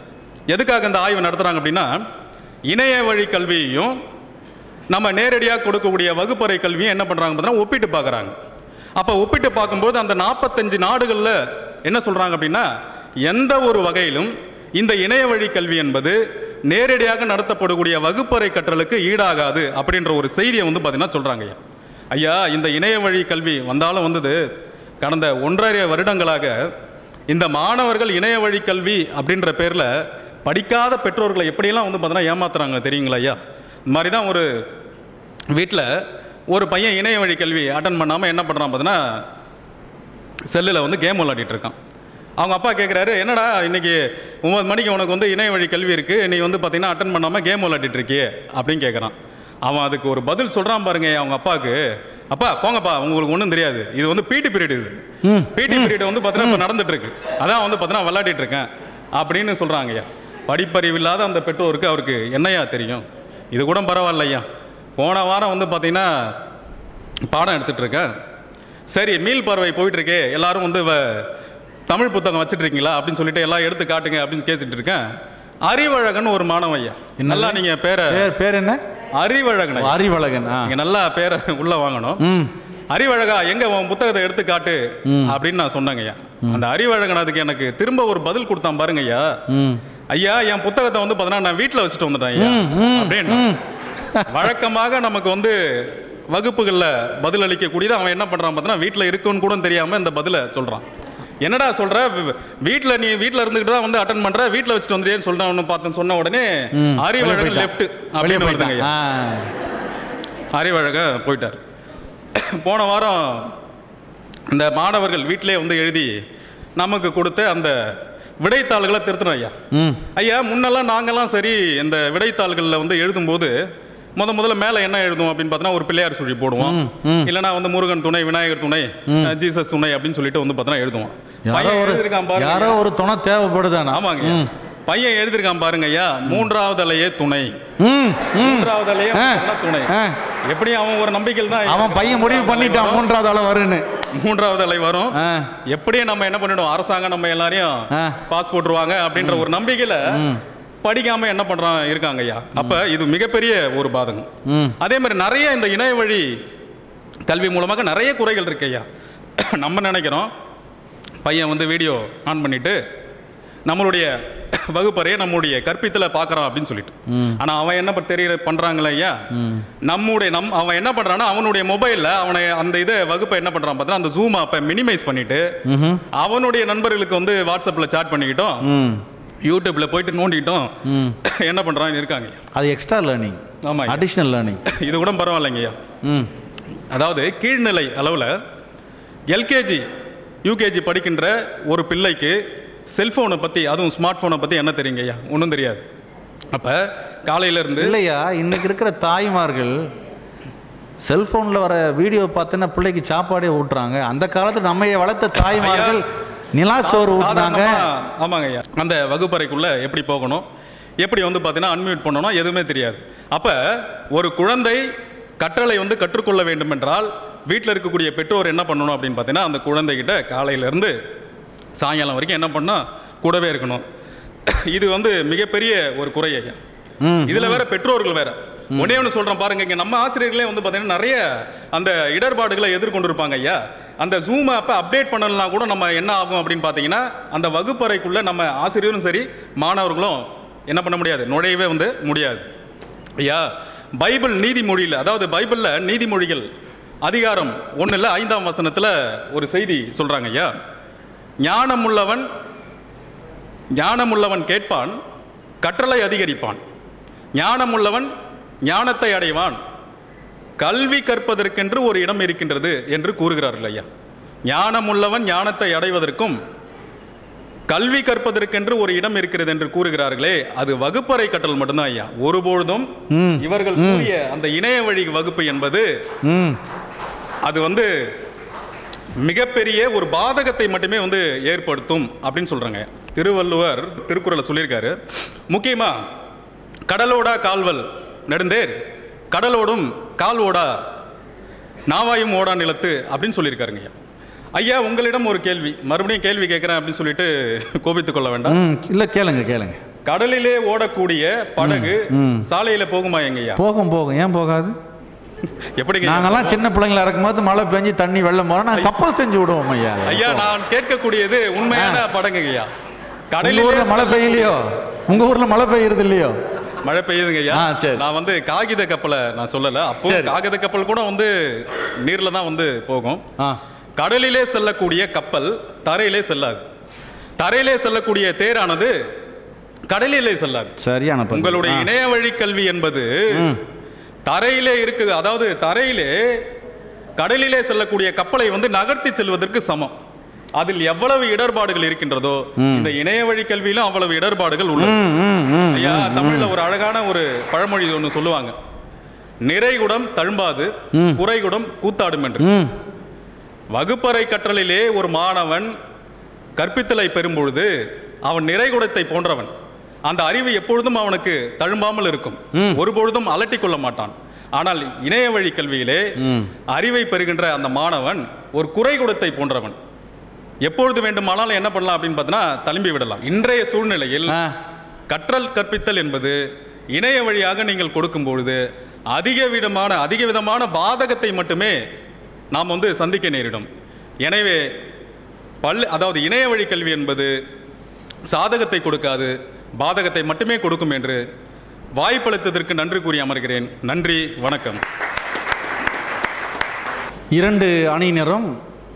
எதுக்காக இந்த ஆய்வு நடத்துகிறாங்க அப்படின்னா இணைய வழி கல்வியையும் நம்ம நேரடியாக கொடுக்கக்கூடிய வகுப்பறை கல்வியும் என்ன பண்ணுறாங்க பார்த்தீங்கன்னா ஒப்பிட்டு பார்க்குறாங்க அப்போ ஒப்பிட்டு பார்க்கும்போது அந்த நாற்பத்தஞ்சு நாடுகளில் என்ன சொல்கிறாங்க அப்படின்னா எந்த ஒரு வகையிலும் இந்த இணைய வழி கல்வி என்பது நேரடியாக நடத்தப்படக்கூடிய வகுப்பறை கற்றலுக்கு ஈடாகாது அப்படின்ற ஒரு செய்தியை வந்து பார்த்தீங்கன்னா சொல்கிறாங்க ஐயா ஐயா இந்த இணைய வழி கல்வி வந்தாலும் வந்தது கடந்த ஒன்றரை வருடங்களாக இந்த மாணவர்கள் இணைய வழி கல்வி அப்படின்ற பேரில் படிக்காத பெற்றோர்களை எப்படியெல்லாம் வந்து பார்த்தீங்கன்னா ஏமாத்துறாங்க தெரியுங்களா ஐயா இந்த மாதிரி தான் ஒரு வீட்டில் ஒரு பையன் இணைய வழி கல்வி அட்டன் பண்ணாமல் என்ன பண்ணுறான் பார்த்தீங்கன்னா செல்லில் வந்து கேம் விளையாடிட்டு இருக்கான் அவங்க அப்பா கேட்குறாரு என்னடா இன்னைக்கு ஒம்பது மணிக்கு உனக்கு வந்து இணைய வழி கல்வி இருக்குது நீ வந்து பார்த்தீங்கன்னா அட்டன் பண்ணாமல் கேம் விளையாடிட்டு இருக்கியே அப்படின்னு கேட்குறான் அவன் அதுக்கு ஒரு பதில் சொல்கிறான் பாருங்க அவங்க அப்பாவுக்கு அப்பா போங்கப்பா உங்களுக்கு ஒன்றும் தெரியாது இது வந்து பிடி பீரியட் இது பிடி பீரியட் வந்து பார்த்தீங்கன்னா இப்போ நடந்துட்டு இருக்கு அதான் வந்து பார்த்தீங்கன்னா விளையாடிட்டு இருக்கேன் அப்படின்னு சொல்கிறாங்கய்யா படிப்பறிவு இல்லாத அந்த பெற்றோருக்கு அவருக்கு என்னையா தெரியும் இது கூட பரவாயில்லையா போன வாரம் வந்து பார்த்தீங்கன்னா பாடம் எடுத்துட்டு இருக்கேன் சரி மீள் பார்வை போயிட்டு இருக்கே எல்லாரும் வந்து வ- தமிழ் புத்தகம் வச்சுட்டு இருக்கீங்களா அப்படின்னு சொல்லிட்டு எல்லாம் எடுத்து காட்டுங்க அப்படின்னு கேட்டுட்டு இருக்கேன் அறிவழகன் ஒரு மாணவன் ஐயா நல்லா நீங்க பேரை பேர் பேர் என்ன அறிவழகன் ஐயா. அறிவழகன் ஆ நீங்க நல்லா பேரை உள்ள வாங்கணும் ம் அறிவழகா எங்க உன் புத்தகத்தை எடுத்து காட்டு அப்படின்னு நான் சொன்னேங்க ஐயா அந்த அறிவழகன் அதுக்கு எனக்கு திரும்ப ஒரு பதில் கொடுத்தான் பாருங்க ஐயா ம் ஐயா என் புத்தகத்தை வந்து பார்த்தீங்கன்னா நான் வீட்டில் வச்சுட்டு வந்துட்டேன் ஐயா அப்படின்னு வழக்கமாக நமக்கு வந்து வகுப்புகளில் பதில் அளிக்கக்கூடியது அவன் என்ன பண்ணுறான் பார்த்தீங்கன்னா வீட்டில் இருக்குன்னு கூட தெரியாமல் இந்த பதிலை சொல்கிறான் என்னடா சொல்ற வீட்டில் நீ வீட்டில் இருந்துக்கிட்டு தான் வந்து அட்டன் பண்ற வீட்டில் வச்சுட்டு வந்துட்டேன்னு சொல்றேன் பார்த்தேன் சொன்ன உடனே அறிவழகன் லெஃப்ட் வெளியே அப்படின்னு போயிட்டான் வருதுங்க ஐயா. ஆ அறிவழக போயிட்டார் போன வாரம் இந்த மாணவர்கள் வீட்டிலே வந்து எழுதி நமக்கு கொடுத்த அந்த விடைத்தாள்களை திருத்தணும் ஐயா ம் ஐயா முன்னெல்லாம் நாங்கெல்லாம் சரி இந்த விடைத்தாள்களில் வந்து எழுதும்போது முத முதல்ல மேலே என்ன எழுதுவோம் அப்படின்னு பார்த்தோன்னா ஒரு பிள்ளையார் சுழி போடுவோம் இல்லைன்னா வந்து முருகன் துணை விநாயகர் துணை ஜீசஸ் துணை அப்படின்னு சொல்லிட்டு வந்து பார்த்தோன்னா எழுதுவோம் யாரோ பையன் ஒரு எழுதியிருக்கான் பாருங்க யாரோ ஒரு துணை தேவைப்படுதானா ஆமாங்க பையன் எழுதியிருக்கான் பாருங்க ஐயா மூன்றாவது அலையே துணை ம் ம் மூன்றாவது அலையே ஆ. துணை ஆ. எப்படி அவன் ஒரு நம்பிக்கையில் தான் அவன் பையன் முடிவு பண்ணிட்டான் மூன்றாவது ஆள வருன்னு மூன்றாவது அலை வரும் ஆ எப்படியே நம்ம என்ன பண்ணிடுவோம் அரசாங்கம் நம்ம எல்லாரையும் ஆ. பாஸ் போட்டுருவாங்க அப்படின்ற ஒரு நம்பிக்கையில படிக்காம என்ன பண்றான் இருக்காங்க ஐயா அப்ப இது மிகப்பெரிய ஒரு பாதகம் ம் அதே மாதிரி நிறைய இந்த இணைய வழி கல்வி மூலமாக நிறைய குறைகள் இருக்கு ஐயா நம்ம நினைக்கிறோம் பையன் வந்து வீடியோ ஆன் பண்ணிட்டு நம்மளுடைய வகுப்பறையை நம்முடைய கற்பித்தலை பார்க்குறான் அப்படின்னு சொல்லிட்டு ஆனா அவன் என்ன ப- தெரிய பண்றாங்களே ஐயா நம்முடைய நம் அவன் என்ன பண்றான்னா அவனுடைய மொபைல்ல அவனை அந்த இதை வகுப்பை என்ன பண்றான் பார்த்தா அந்த ஜூம் அப்ப மினிமைஸ் பண்ணிட்டு அவனுடைய நண்பர்களுக்கு வந்து வாட்ஸ்அப்ல சாட் பண்ணிக்கிட்டோம் ம் யூடியூப்ல போயிட்டு நோண்டிக்கிட்டோம் என்ன பண்றான்னு இருக்காங்க அது எக்ஸ்ட்ரா லேர்னிங் ஆமா ஐயா. அடிஷ்னல் லேர்னிங் இது கூட பரவாயில்லைங்க ஐயா ம் அதாவது கீழ்நிலை அளவில் எல்கேஜி யூகேஜி படிக்கின்ற ஒரு பிள்ளைக்கு செல்ஃபோனை பற்றி அதுவும் ஸ்மார்ட் ஃபோனை பற்றி என்ன தெரியுங்க ஐயா ஒன்றும் தெரியாது அப்போ காலையிலேருந்து இல்லையா இன்னைக்கு இருக்கிற தாய்மார்கள் செல்போனில் வர வீடியோ பார்த்தோன்னா பிள்ளைக்கு சாப்பாடே ஊட்டுறாங்க அந்த காலத்துல நம்மைய வளர்த்த தாய்மார்கள் நிலாச்சோறு ஊட்டுனாங்க ஆமாங்க ஐயா அந்த வகுப்பறைக்குள்ளே எப்படி போகணும் எப்படி வந்து பார்த்தீங்கன்னா அன்மியூட் பண்ணணும் எதுவுமே தெரியாது அப்போ ஒரு குழந்தை கற்றலை வந்து கற்றுக்கொள்ள வேண்டும் என்றால் வீட்டில் இருக்கக்கூடிய பெற்றோர் என்ன பண்ணணும் அப்படின்னு பார்த்தீங்கன்னா அந்த குழந்தைகிட்ட காலையிலேருந்து சாயங்காலம் வரைக்கும் என்ன பண்ணால் கூடவே இருக்கணும் இது வந்து மிகப்பெரிய ஒரு குறை ஐயா ம் இதுல வேற பெற்றோர்கள் வேற ஒன்னே ஒன்று சொல்றேன் பாருங்க இங்க நம்ம ஆசிரியர்களே வந்து பாத்தீங்கன்னா நிறைய அந்த இடர்பாடுகளை எதிர்கொண்டு இருப்பாங்க ஐயா அந்த ஜூம் ஆப்பை அப்டேட் பண்ணலாம் கூட நம்ம என்ன ஆகும் அப்படின்னு பார்த்தீங்கன்னா அந்த வகுப்பறைக்குள்ள நம்ம ஆசிரியரும் சரி மாணவர்களும் என்ன பண்ண முடியாது நுழையவே வந்து முடியாது ஐயா பைபிள் நீதிமொழியில் அதாவது பைபிளில் நீதிமொழிகள் அதிகாரம் ஒன்றில் ஐந்தாம் வசனத்தில் ஒரு செய்தி சொல்றாங்க ஐயா ஞானமுள்ளவன் ஞானமுள்ளவன் கேட்பான் கற்றலை அதிகரிப்பான் ஞானமுள்ளவன் ஞானத்தை அடைவான் கல்வி கற்பதற்கென்று ஒரு இடம் இருக்கின்றது என்று கூறுகிறார்கள் ஐயா ஞானமுள்ளவன் ஞானத்தை அடைவதற்கும் கல்வி கற்பதற்கென்று ஒரு இடம் இருக்கிறது என்று கூறுகிறார்களே அது வகுப்பறை கற்றல் மட்டும்தான் ஐயா ஒருபொழுதும் இவர்கள் கூறிய அந்த இணைய வழி வகுப்பு என்பது ம் அது வந்து மிகப்பெரிய ஒரு பாதகத்தை மட்டுமே வந்து ஏற்படுத்தும் அப்படின்னு சொல்றாங்க திருவள்ளுவர் திருக்குறளை சொல்லியிருக்காரு முக்கியமா கடலோடா கால்வல் நெடுந்தேர் கடலோடும் கால் ஓடா நாவாயும் ஓடா நிலத்து அப்படின்னு சொல்லியிருக்காருங்க ஐயா ஐயா உங்களிடம் ஒரு கேள்வி மறுபடியும் கேள்வி கேட்குறேன் அப்படின்னு சொல்லிட்டு கோபித்துக் கொள்ள வேண்டாம் ம் இல்லை கேளுங்க கேளுங்க கடலிலே ஓடக்கூடிய படகு சாலையில போகுமா எங்கய்யா போகும் போகும் ஏன் போகாது எப்படிங்க நாங்கெல்லாம் சின்ன பிள்ளைங்களா இருக்கும்போது மழை பெஞ்சு தண்ணி வெள்ளம் போனா நாங்க கப்பல் செஞ்சு விடுவோம் ஐயா ஐயா நான் கேட்கக்கூடியது உண்மையான படகு ஐயா உங்க கடலிலே ஊர்ல மழை பெய்யலையோ உங்க ஊர்ல மழை பெய்யறது இல்லையோ மழை பெய்யுதுங்க ஐயா ஆ, சரி. நான் வந்து காகித கப்பலை நான் சொல்லல அப்போ சரி. காகித கப்பல் கூட வந்து நீர்ல தான் வந்து போகும் ஆ கடலிலே செல்லக்கூடிய கப்பல் தரையிலே செல்லாது தரையிலே செல்லக்கூடிய தேரானது கடலிலே செல்லாது சரியான பதில். உங்களுடைய ஆ. இணைய வழி கல்வி என்பது தரையிலே இருக்கு அதாவது தரையிலே கடலிலே செல்லக்கூடிய கப்பலை வந்து நகர்த்தி செல்வதற்கு சமம் அதில் எவ்வளவு இடர்பாடுகள் இருக்கின்றதோ இந்த இணைய வழி கல்வியிலும் அவ்வளவு இடர்பாடுகள் உள்ளது ம், ம், ம். ஐயா தமிழ்ல ஒரு அழகான ஒரு பழமொழி ஒன்று சொல்லுவாங்க நிறைகுடம் தழும்பாது குறைகுடம் கூத்தாடும் என்று ம் வகுப்பறை கற்றலிலே ஒரு மாணவன் கற்பித்தலை பெறும்பொழுது அவன் நிறைகுடத்தை போன்றவன் அந்த அறிவு எப்பொழுதும் அவனுக்கு தழும்பாமல் இருக்கும் ஒருபொழுதும் அலட்டிக் கொள்ள மாட்டான் ஆனால் இணைய வழி கல்வியிலே அறிவை பெறுகின்ற அந்த மாணவன் ஒரு குறைகுடத்தை போன்றவன் எப்பொழுது வேண்டுமானாலும் என்ன பண்ணலாம் அப்படின்னு பார்த்தீங்கன்னா தழும்பி விடலாம் இன்றைய சூழ்நிலையில் ஆ. கற்றல் கற்பித்தல் என்பது இணைய வழியாக நீங்கள் கொடுக்கும் பொழுது அதிக விதமான அதிக விதமான பாதகத்தை மட்டுமே நாம் வந்து சந்திக்க நேரிடும் எனவே பள்ளி அதாவது இணைய வழி கல்வி என்பது சாதகத்தை கொடுக்காது பாதகத்தை மட்டுமே கொடுக்கும் என்று வாய்ப்பளித்ததற்கு நன்றி கூறி அமர்கிறேன் நன்றி வணக்கம் இரண்டு அணியினரும்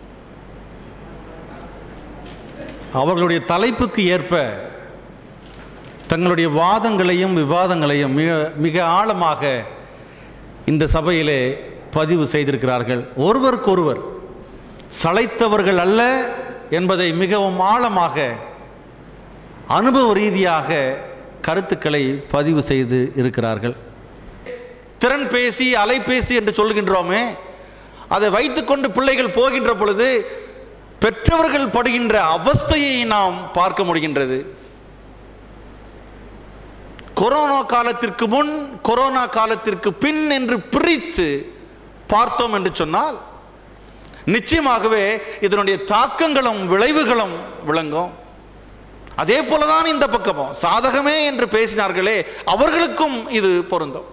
அவர்களுடைய தலைப்புக்கு ஏற்ப தங்களுடைய வாதங்களையும் விவாதங்களையும் மிக மிக ஆழமாக இந்த சபையிலே பதிவு செய்திருக்கிறார்கள் ஒருவருக்கொருவர் சளைத்தவர்கள் அல்ல என்பதை மிகவும் ஆழமாக அனுபவ ரீதியாக கருத்துக்களை பதிவு செய்து இருக்கிறார்கள் திறன் பேசி அலைபேசி என்று சொல்கின்றோமே அதை வைத்துக்கொண்டு பிள்ளைகள் போகின்ற பொழுது பெற்றவர்கள் படுகின்ற அவஸ்தையை நாம் பார்க்க முடிகின்றது கொரோனா காலத்திற்கு முன் கொரோனா காலத்திற்கு பின் என்று பிரித்து பார்த்தோம் என்று சொன்னால் நிச்சயமாகவே இதனுடைய தாக்கங்களும் விளைவுகளும் விளங்கும் அதே போலதான் இந்த பக்கமும் சாதகமே என்று பேசினார்களே அவர்களுக்கும் இது பொருந்தும்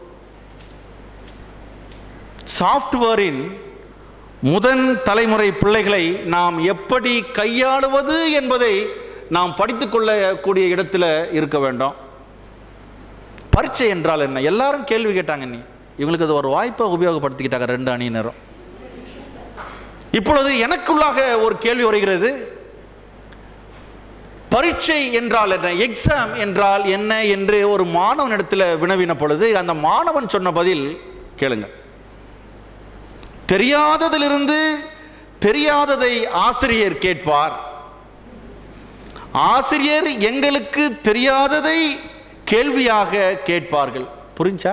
சாஃப்ட்வேரின் முதன் தலைமுறை பிள்ளைகளை நாம் எப்படி கையாளுவது என்பதை நாம் படித்துக் கொள்ளக்கூடிய இடத்துல இருக்க வேண்டும் பரீட்சை என்றால் என்ன எல்லாரும் கேள்வி கேட்டாங்க நீ இவங்களுக்கு அது ஒரு வாய்ப்பை உபயோகப்படுத்திக்கிட்டாங்க ரெண்டு அணியினரும் இப்பொழுது எனக்குள்ளாக ஒரு கேள்வி வருகிறது பரீட்சை என்றால் என்ன எக்ஸாம் என்றால் என்ன என்று ஒரு மாணவனிடத்தில் வினவின பொழுது அந்த மாணவன் சொன்ன பதில் கேளுங்க தெரியாததிலிருந்து தெரியாததை ஆசிரியர் கேட்பார் ஆசிரியர் எங்களுக்கு தெரியாததை கேள்வியாக கேட்பார்கள் புரிஞ்சா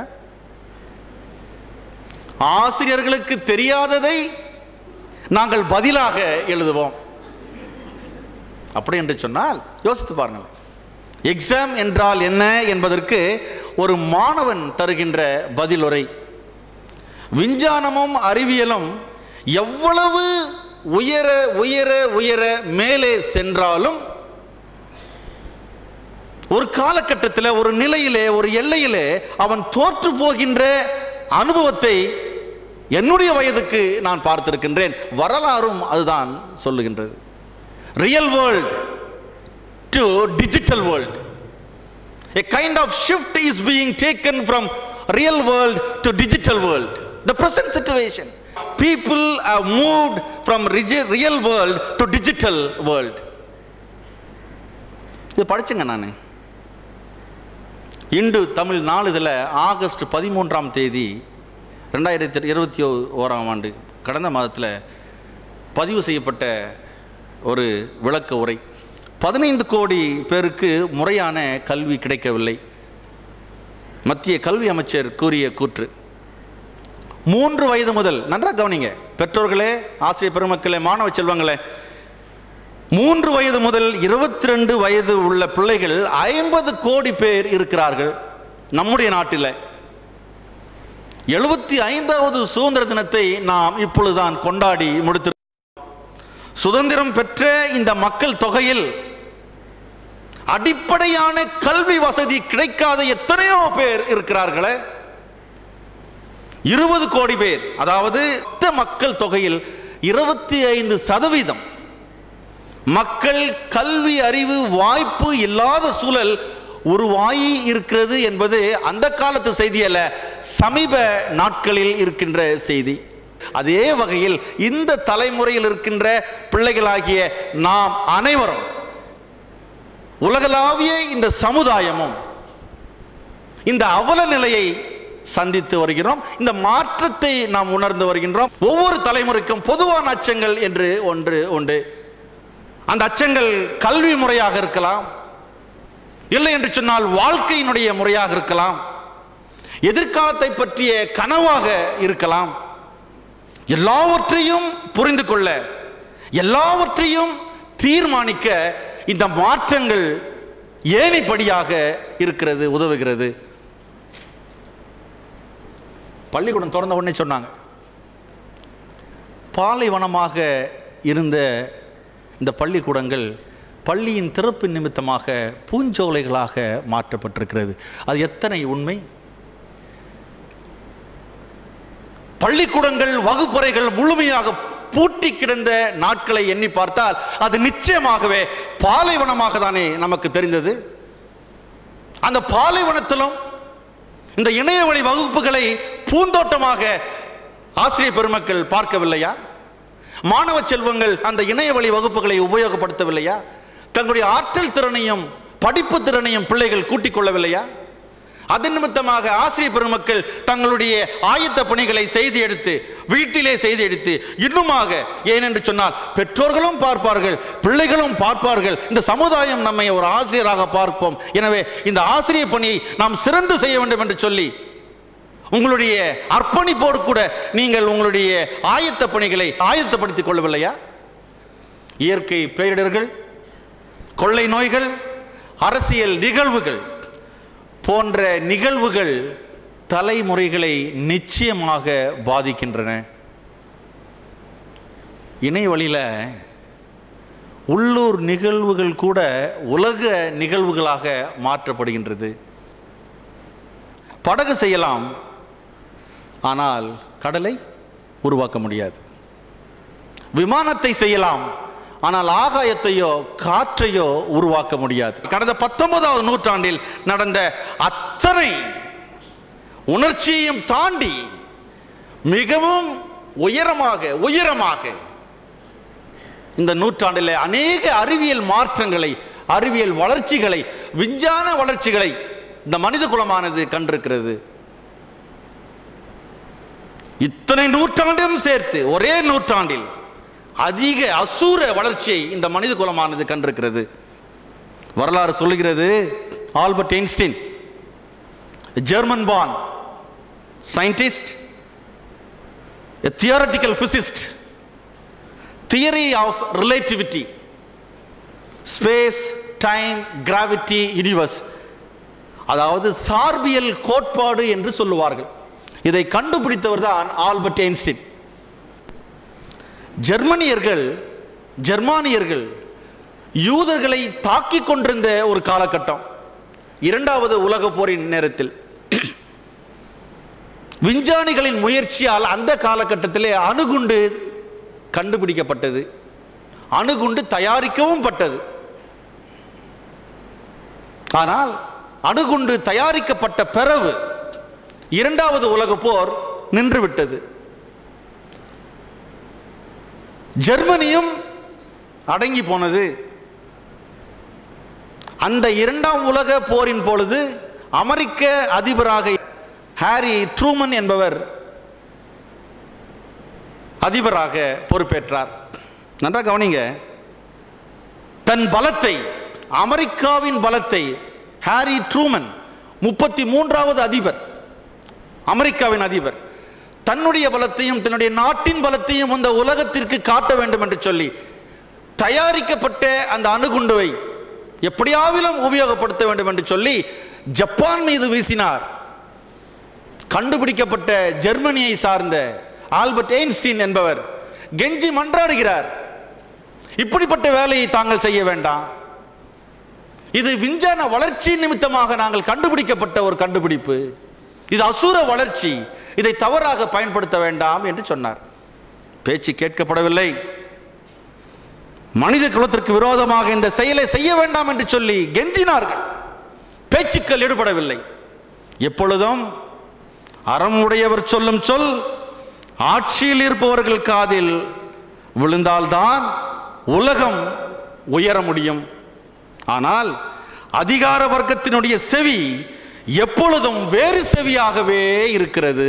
ஆசிரியர்களுக்கு தெரியாததை நாங்கள் பதிலாக எழுதுவோம் அப்படி என்று சொன்னால் யோசித்து பாருங்கள் எக்ஸாம் என்றால் என்ன என்பதற்கு ஒரு மாணவன் தருகின்ற பதிலுரை விஞ்ஞானமும் அறிவியலும் எவ்வளவு உயர உயர உயர மேலே சென்றாலும் ஒரு காலகட்டத்தில் ஒரு நிலையிலே ஒரு எல்லையிலே அவன் தோற்று போகின்ற அனுபவத்தை என்னுடைய வயதுக்கு நான் பார்த்திருக்கின்றேன் வரலாறும் அதுதான் சொல்லுகின்றது real world to digital world A kind of shift is being taken from real world to digital world. The present situation. People have moved from regi- real world to digital world. இது படிச்சுங்க நான் Hindu Tamil நாளிதழ August பதிமூன்றாம் தேதி ரெண்டாயிரத்தி இருபத்தி ஓராம் ஆண்டு கடந்த மாதத்தில் பதிவு செய்யப்பட்ட ஒரு விளக்க உரை பதினைந்து கோடி பேருக்கு முறையான கல்வி கிடைக்கவில்லை மத்திய கல்வி அமைச்சர் கூறிய கூற்று மூன்று வயது முதல் நன்றாக கவனிங்க பெற்றோர்களே ஆசிரியர் பெருமக்களே மாணவ செல்வங்களே மூன்று வயது முதல் இருபத்தி ரெண்டு வயது உள்ள பிள்ளைகள் ஐம்பது கோடி பேர் இருக்கிறார்கள் நம்முடைய நாட்டில் எழுபத்தி ஐந்தாவது சுதந்திர தினத்தை நாம் இப்பொழுதுதான் கொண்டாடி முடித்து சுதந்திரம் பெற்ற இந்த மக்கள் தொகையில் அடிப்படையான கல்வி வசதி கிடைக்காத எத்தனையோ பேர் இருக்கிறார்களே இருபது கோடி பேர் அதாவது மொத்த மக்கள் தொகையில் இருபத்தி ஐந்து சதவீதம் மக்கள் கல்வி அறிவு வாய்ப்பு இல்லாத சூழல் உருவாகி இருக்கிறது என்பது அந்த காலத்து செய்தி அல்ல சமீப நாட்களில் இருக்கின்ற செய்தி அதே வகையில் இந்த தலைமுறையில் இருக்கின்ற பிள்ளைகளாகிய நாம் அனைவரும் உலகளாவிய இந்த சமுதாயமும் இந்த அவல நிலையை சந்தித்து வருகிறோம் இந்த மாற்றத்தை நாம் உணர்ந்து வருகின்றோம் ஒவ்வொரு தலைமுறைக்கும் பொதுவான அச்சங்கள் என்று ஒன்று உண்டு அந்த அச்சங்கள் கல்வி முறையாக இருக்கலாம் இல்லை என்று சொன்னால் வாழ்க்கையினுடைய முறையாக இருக்கலாம் எதிர்காலத்தை பற்றிய கனவாக இருக்கலாம் எல்லாவற்றையும் புரிந்து கொள்ள எல்லாவற்றையும் தீர்மானிக்க இந்த மாற்றங்கள் ஏணிப்படியாக இருக்கிறது உதவுகிறது பள்ளிக்கூடம் திறந்த உடனே சொன்னாங்க பாலைவனமாக இருந்த இந்த பள்ளிக்கூடங்கள் பள்ளியின் திறப்பு நிமித்தமாக பூஞ்சோலைகளாக மாற்றப்பட்டிருக்கிறது அது எத்தனை உண்மை பள்ளிக்கூடங்கள் வகுப்பறைகள் முழுமையாக பூட்டி கிடந்த நாட்களை எண்ணி பார்த்தால் அது நிச்சயமாகவே பாலைவனமாக தானே நமக்கு தெரிந்தது அந்த பாலைவனத்திலும் இந்த இணையவழி வகுப்புகளை பூந்தோட்டமாக ஆசிரியர் பெருமக்கள் பார்க்கவில்லையா மாணவ செல்வங்கள் அந்த இணையவழி வகுப்புகளை உபயோகப்படுத்தவில்லையா தங்களுடைய ஆற்றல் திறனையும் படிப்பு திறனையும் பிள்ளைகள் கூட்டிக் கொள்ளவில்லையா அதன் நிமித்தமாக ஆசிரியர் பெருமக்கள் தங்களுடைய ஆயத்த பணிகளை செய்து எடுத்து வீட்டிலே செய்து எடுத்து இன்னுமாக ஏனென்று சொன்னால் பெற்றோர்களும் பார்ப்பார்கள் பிள்ளைகளும் பார்ப்பார்கள் இந்த சமுதாயம் நம்மை ஒரு ஆசிரியராக பார்ப்போம் எனவே இந்த ஆசிரியர் பணியை நாம் சிறந்து செய்ய வேண்டும் என்று சொல்லி உங்களுடைய அர்ப்பணிப்போடு கூட நீங்கள் உங்களுடைய ஆயத்த பணிகளை ஆயத்தப்படுத்திக் கொள்ளவில்லையா இயற்கை பேரிடர்கள் கொள்ளை நோய்கள் அரசியல் நிகழ்வுகள் போன்ற நிகழ்வுகள் தலைமுறைகளை நிச்சயமாக பாதிக்கின்றன இணையவழியில் உள்ளூர் நிகழ்வுகள் கூட உலக நிகழ்வுகளாக மாற்றப்படுகின்றது படகு செய்யலாம் ஆனால் கடலை உருவாக்க முடியாது விமானத்தை செய்யலாம் ஆனால் ஆகாயத்தையோ காற்றையோ உருவாக்க முடியாது கடந்த பத்தொன்பதாவது நூற்றாண்டில் நடந்த அத்தனை உணர்ச்சியையும் தாண்டி மிகவும் உயரமாக உயரமாக இந்த நூற்றாண்டில் அநேக அறிவியல் மாற்றங்களை அறிவியல் வளர்ச்சிகளை விஞ்ஞான வளர்ச்சிகளை இந்த மனித குலமானது கண்டிருக்கிறது இத்தனை நூற்றாண்டும் சேர்த்து ஒரே நூற்றாண்டில் அதிக அசூர வளர்ச்சியை இந்த மனித குலமானது கண்டிருக்கிறது வரலாறு சொல்லுகிறது Albert Einstein German born scientist theoretical physicist theory of relativity space time gravity universe அதாவது சார்பியல் கோட்பாடு என்று சொல்லுவார்கள் இதை கண்டுபிடித்தவர் தான் ஆல்பர்ட் ஐன்ஸ்டீன் ஜெர்மனியர்கள் ஜெர்மானியர்கள் யூதர்களை தாக்கிக் கொண்டிருந்த ஒரு காலகட்டம் இரண்டாவது உலக போரின் நேரத்தில் விஞ்ஞானிகளின் முயற்சியால் அந்த காலகட்டத்திலே அணுகுண்டு கண்டுபிடிக்கப்பட்டது அணுகுண்டு தயாரிக்கவும் பட்டது ஆனால் அணுகுண்டு தயாரிக்கப்பட்ட பிறகு இரண்டாவது உலக போர் நின்றுவிட்டது ஜெர்மனியும் அடங்கி போனது அந்த இரண்டாம் உலக போரின் பொழுது அமெரிக்க அதிபராக ஹாரி ட்ரூமன் என்பவர் அதிபராக பொறுப்பேற்றார் நன்றாக கவனிங்க தன் பலத்தை அமெரிக்காவின் பலத்தை ஹாரி ட்ரூமன் முப்பத்தி மூன்றாவது அதிபர் அமெரிக்காவின் அதிபர் தன்னுடைய பலத்தையும் தன்னுடைய நாட்டின் பலத்தையும் அந்த உலகத்திற்கு காட்ட வேண்டும் என்று சொல்லி தயாரிக்கப்பட்ட அந்த அணுகுண்டுவை எப்படியாவிலும் உபயோகப்படுத்த வேண்டும் என்று சொல்லி ஜப்பான் மீது வீசினார் கண்டுபிடிக்கப்பட்ட ஜெர்மனியை சார்ந்த ஆல்பர்ட் ஐன்ஸ்டீன் என்பவர் கெஞ்சி மன்றாடுகிறார் இப்படிப்பட்ட வேலையை தாங்கள் செய்ய வேண்டாம் இது விஞ்ஞான வளர்ச்சி நிமித்தமாக நாங்கள் கண்டுபிடிக்கப்பட்ட ஒரு கண்டுபிடிப்பு இது அசுர வளர்ச்சி இதை தவறாக பயன்படுத்த வேண்டாம் என்று சொன்னார் பேச்சு கேட்கப்படவில்லை மனித குலத்திற்கு விரோதமாக இந்த செயலை செய்ய வேண்டாம் என்று சொல்லி கெஞ்சினார்கள் பேச்சுக்கள் ஈடுபடவில்லை எப்பொழுதும் அறம் உடையவர் சொல்லும் சொல் ஆட்சியில் இருப்பவர்கள் காதில் விழுந்தால்தான் உலகம் உயர முடியும் ஆனால் அதிகார வர்க்கத்தினுடைய செவி எப்பொழுதும் வேறு செவியாகவே இருக்கிறது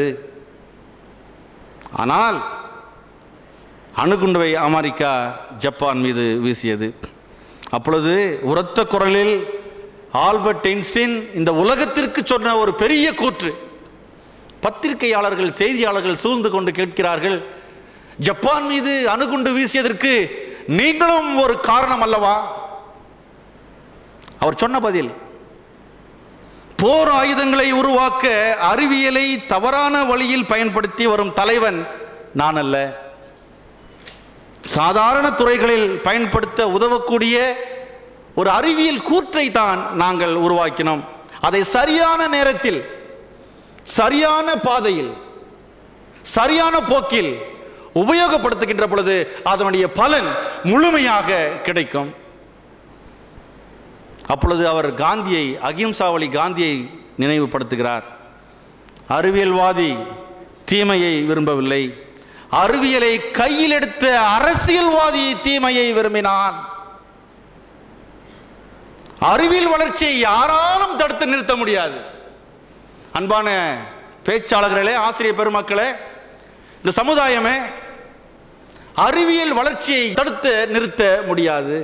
ஆனால் அணுகுண்டுவை அமெரிக்கா ஜப்பான் மீது வீசியது அப்பொழுது உரத்த குரலில் ஆல்பர்ட் ஐன்ஸ்டீன் இந்த உலகத்திற்கு சொன்ன ஒரு பெரிய கூற்று பத்திரிகையாளர்கள் செய்தியாளர்கள் சூழ்ந்து கொண்டு கேட்கிறார்கள் ஜப்பான் மீது அணுகுண்டு வீசியதற்கு நீங்களும் ஒரு காரணம் அல்லவா அவர் சொன்ன பதில் போர் ஆயுதங்களை உருவாக்க அறிவியலை தவறான வழியில் பயன்படுத்தி வரும் தலைவன் நான் அல்ல சாதாரண துறைகளில் பயன்படுத்த உதவக்கூடிய ஒரு அறிவியல் கூற்றை தான் நாங்கள் உருவாக்கினோம் அதை சரியான நேரத்தில் சரியான பாதையில் சரியான போக்கில் உபயோகப்படுத்துகின்ற பொழுது அதனுடைய பலன் முழுமையாக கிடைக்கும் அப்பொழுது அவர் காந்தியை அகிம்சா வழி காந்தியை நினைவுபடுத்துகிறார் அறிவியல்வாதி தீமையை விரும்பவில்லை அறிவியலை கையில் எடுத்த அரசியல்வாதி தீமையை விரும்பினான் அறிவியல் வளர்ச்சியை யாராலும் தடுத்து நிறுத்த முடியாது அன்பான பேச்சாளர்களே ஆசிரியர் பெருமக்களே இந்த சமுதாயமே அறிவியல் வளர்ச்சியை தடுத்து நிறுத்த முடியாது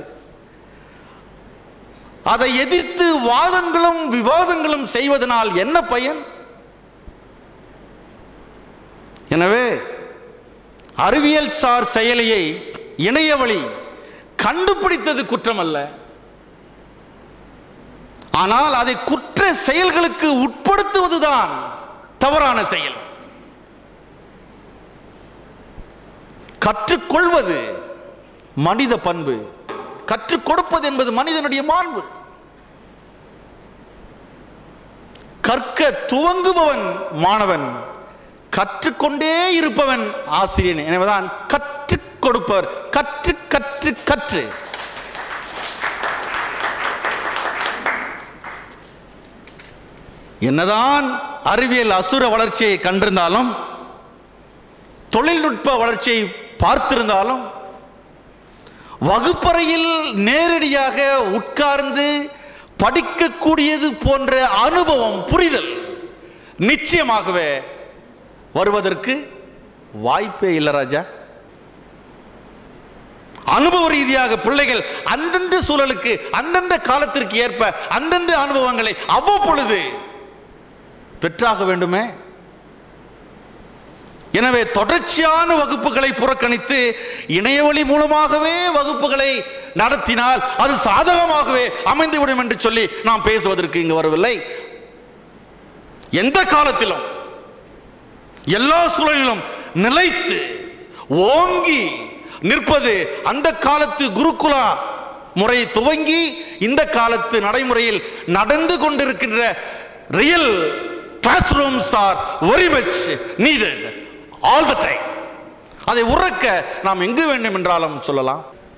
அதை எதிர்த்து வாதங்களும் விவாதங்களும் செய்வதனால் என்ன பயன் எனவே அறிவியல் சார் செயலியை இணைய வழி கண்டுபிடித்தது குற்றம் அல்ல ஆனால் அதை குற்ற செயல்களுக்கு உட்படுத்துவதுதான் தவறான செயல் கற்றுக்கொள்வது மனித பண்பு கற்றுக் கொடுப்பது என்பது மனிதனுடைய மாண்பு கற்க துவங்குபவன் மாணவன் கற்றுக்கொண்டே இருப்பவன் ஆசிரியன் எனவேதான் கற்றுக் கொடுப்பவர் கற்று கற்று கற்று என்னதான் அறிவியல் அசுர வளர்ச்சியை கண்டிருந்தாலும் தொழில்நுட்ப வளர்ச்சியை பார்த்திருந்தாலும் வகுப்பறையில் நேரடியாக உட்கார்ந்து படிக்கக்கூடியது போன்ற அனுபவம் புரிதல் நிச்சயமாகவே வருவதற்கு வாய்ப்பே இல்லை ராஜா அனுபவ ரீதியாக பிள்ளைகள் அந்தந்த சூழலுக்கு அந்தந்த காலத்திற்கு ஏற்ப அந்தந்த அனுபவங்களை அவ்வப்பொழுது பெற்றாக வேண்டுமே எனவே தொடர்ச்சியான வகுப்புகளை புறக்கணித்து இணையவழி மூலமாகவே வகுப்புகளை நடத்தினால் அது சாதகமாகவே அமைந்துவிடும் என்று சொல்லி நாம் பேசுவதற்கு இங்கு வரவில்லை எந்த காலத்திலும் எல்லா சூழலிலும் நிலைத்து ஓங்கி நிற்பது அந்த காலத்து குருகுலா முறை துவங்கி இந்த காலத்து நடைமுறையில் நடந்து கொண்டிருக்கின்ற real classrooms are very much needed all the time அதை உறக்க நாம் எங்கு வேண்டும் என்றாலும் சொல்லலாம்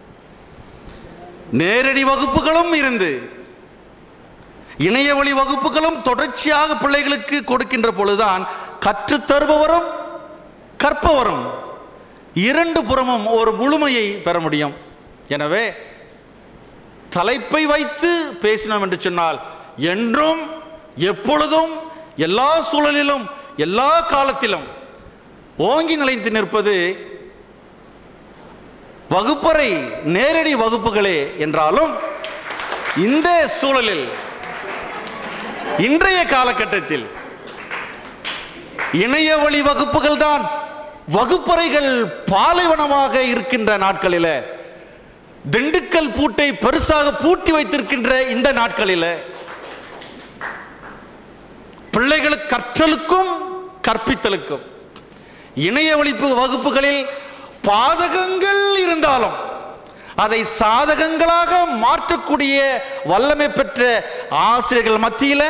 நேரடி வகுப்புகளும் இருந்து இணைய வழி வகுப்புகளும் தொடர்ச்சியாக பிள்ளைகளுக்கு கொடுக்கின்ற பொழுதுதான் கற்றுத் தருபவரும் கற்பவரும் இரண்டு புறமும் ஒரு முழுமையை பெற முடியும் எனவே தலைப்பை வைத்து பேசினோம் என்று சொன்னால் என்றும் எப்பொழுதும் எல்லா சூழலிலும் எல்லா காலத்திலும் ஓங்கி நிலைத்து நிற்பது வகுப்பறை நேரடி வகுப்புகளே என்றாலும் இந்த சூழலில் இன்றைய காலகட்டத்தில் இணைய வழி வகுப்புகள் தான் வகுப்பறைகள் பாலைவனமாக இருக்கின்ற நாட்களில் திண்டுக்கல் பூட்டை பெருசாக பூட்டி வைத்திருக்கின்ற இந்த நாட்களில் பிள்ளைகளுக்கு கற்றலுக்கும் கற்பித்தலுக்கும் இணைய வழிப்பு வகுப்புகளில் பாதகங்கள் இருந்தாலும் அதை சாதகங்களாக மாற்றக்கூடிய வல்லமை பெற்ற ஆசிரியர்கள் மத்தியில்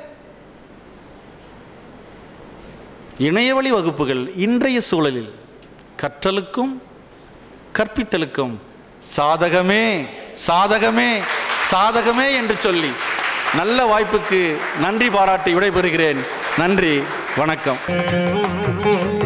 இணையவழி வகுப்புகள் இன்றைய சூழலில் கற்றலுக்கும் கற்பித்தலுக்கும் சாதகமே சாதகமே சாதகமே என்று சொல்லி நல்ல வாய்ப்புக்கு நன்றி பாராட்டி விடைபெறுகிறேன் நன்றி வணக்கம்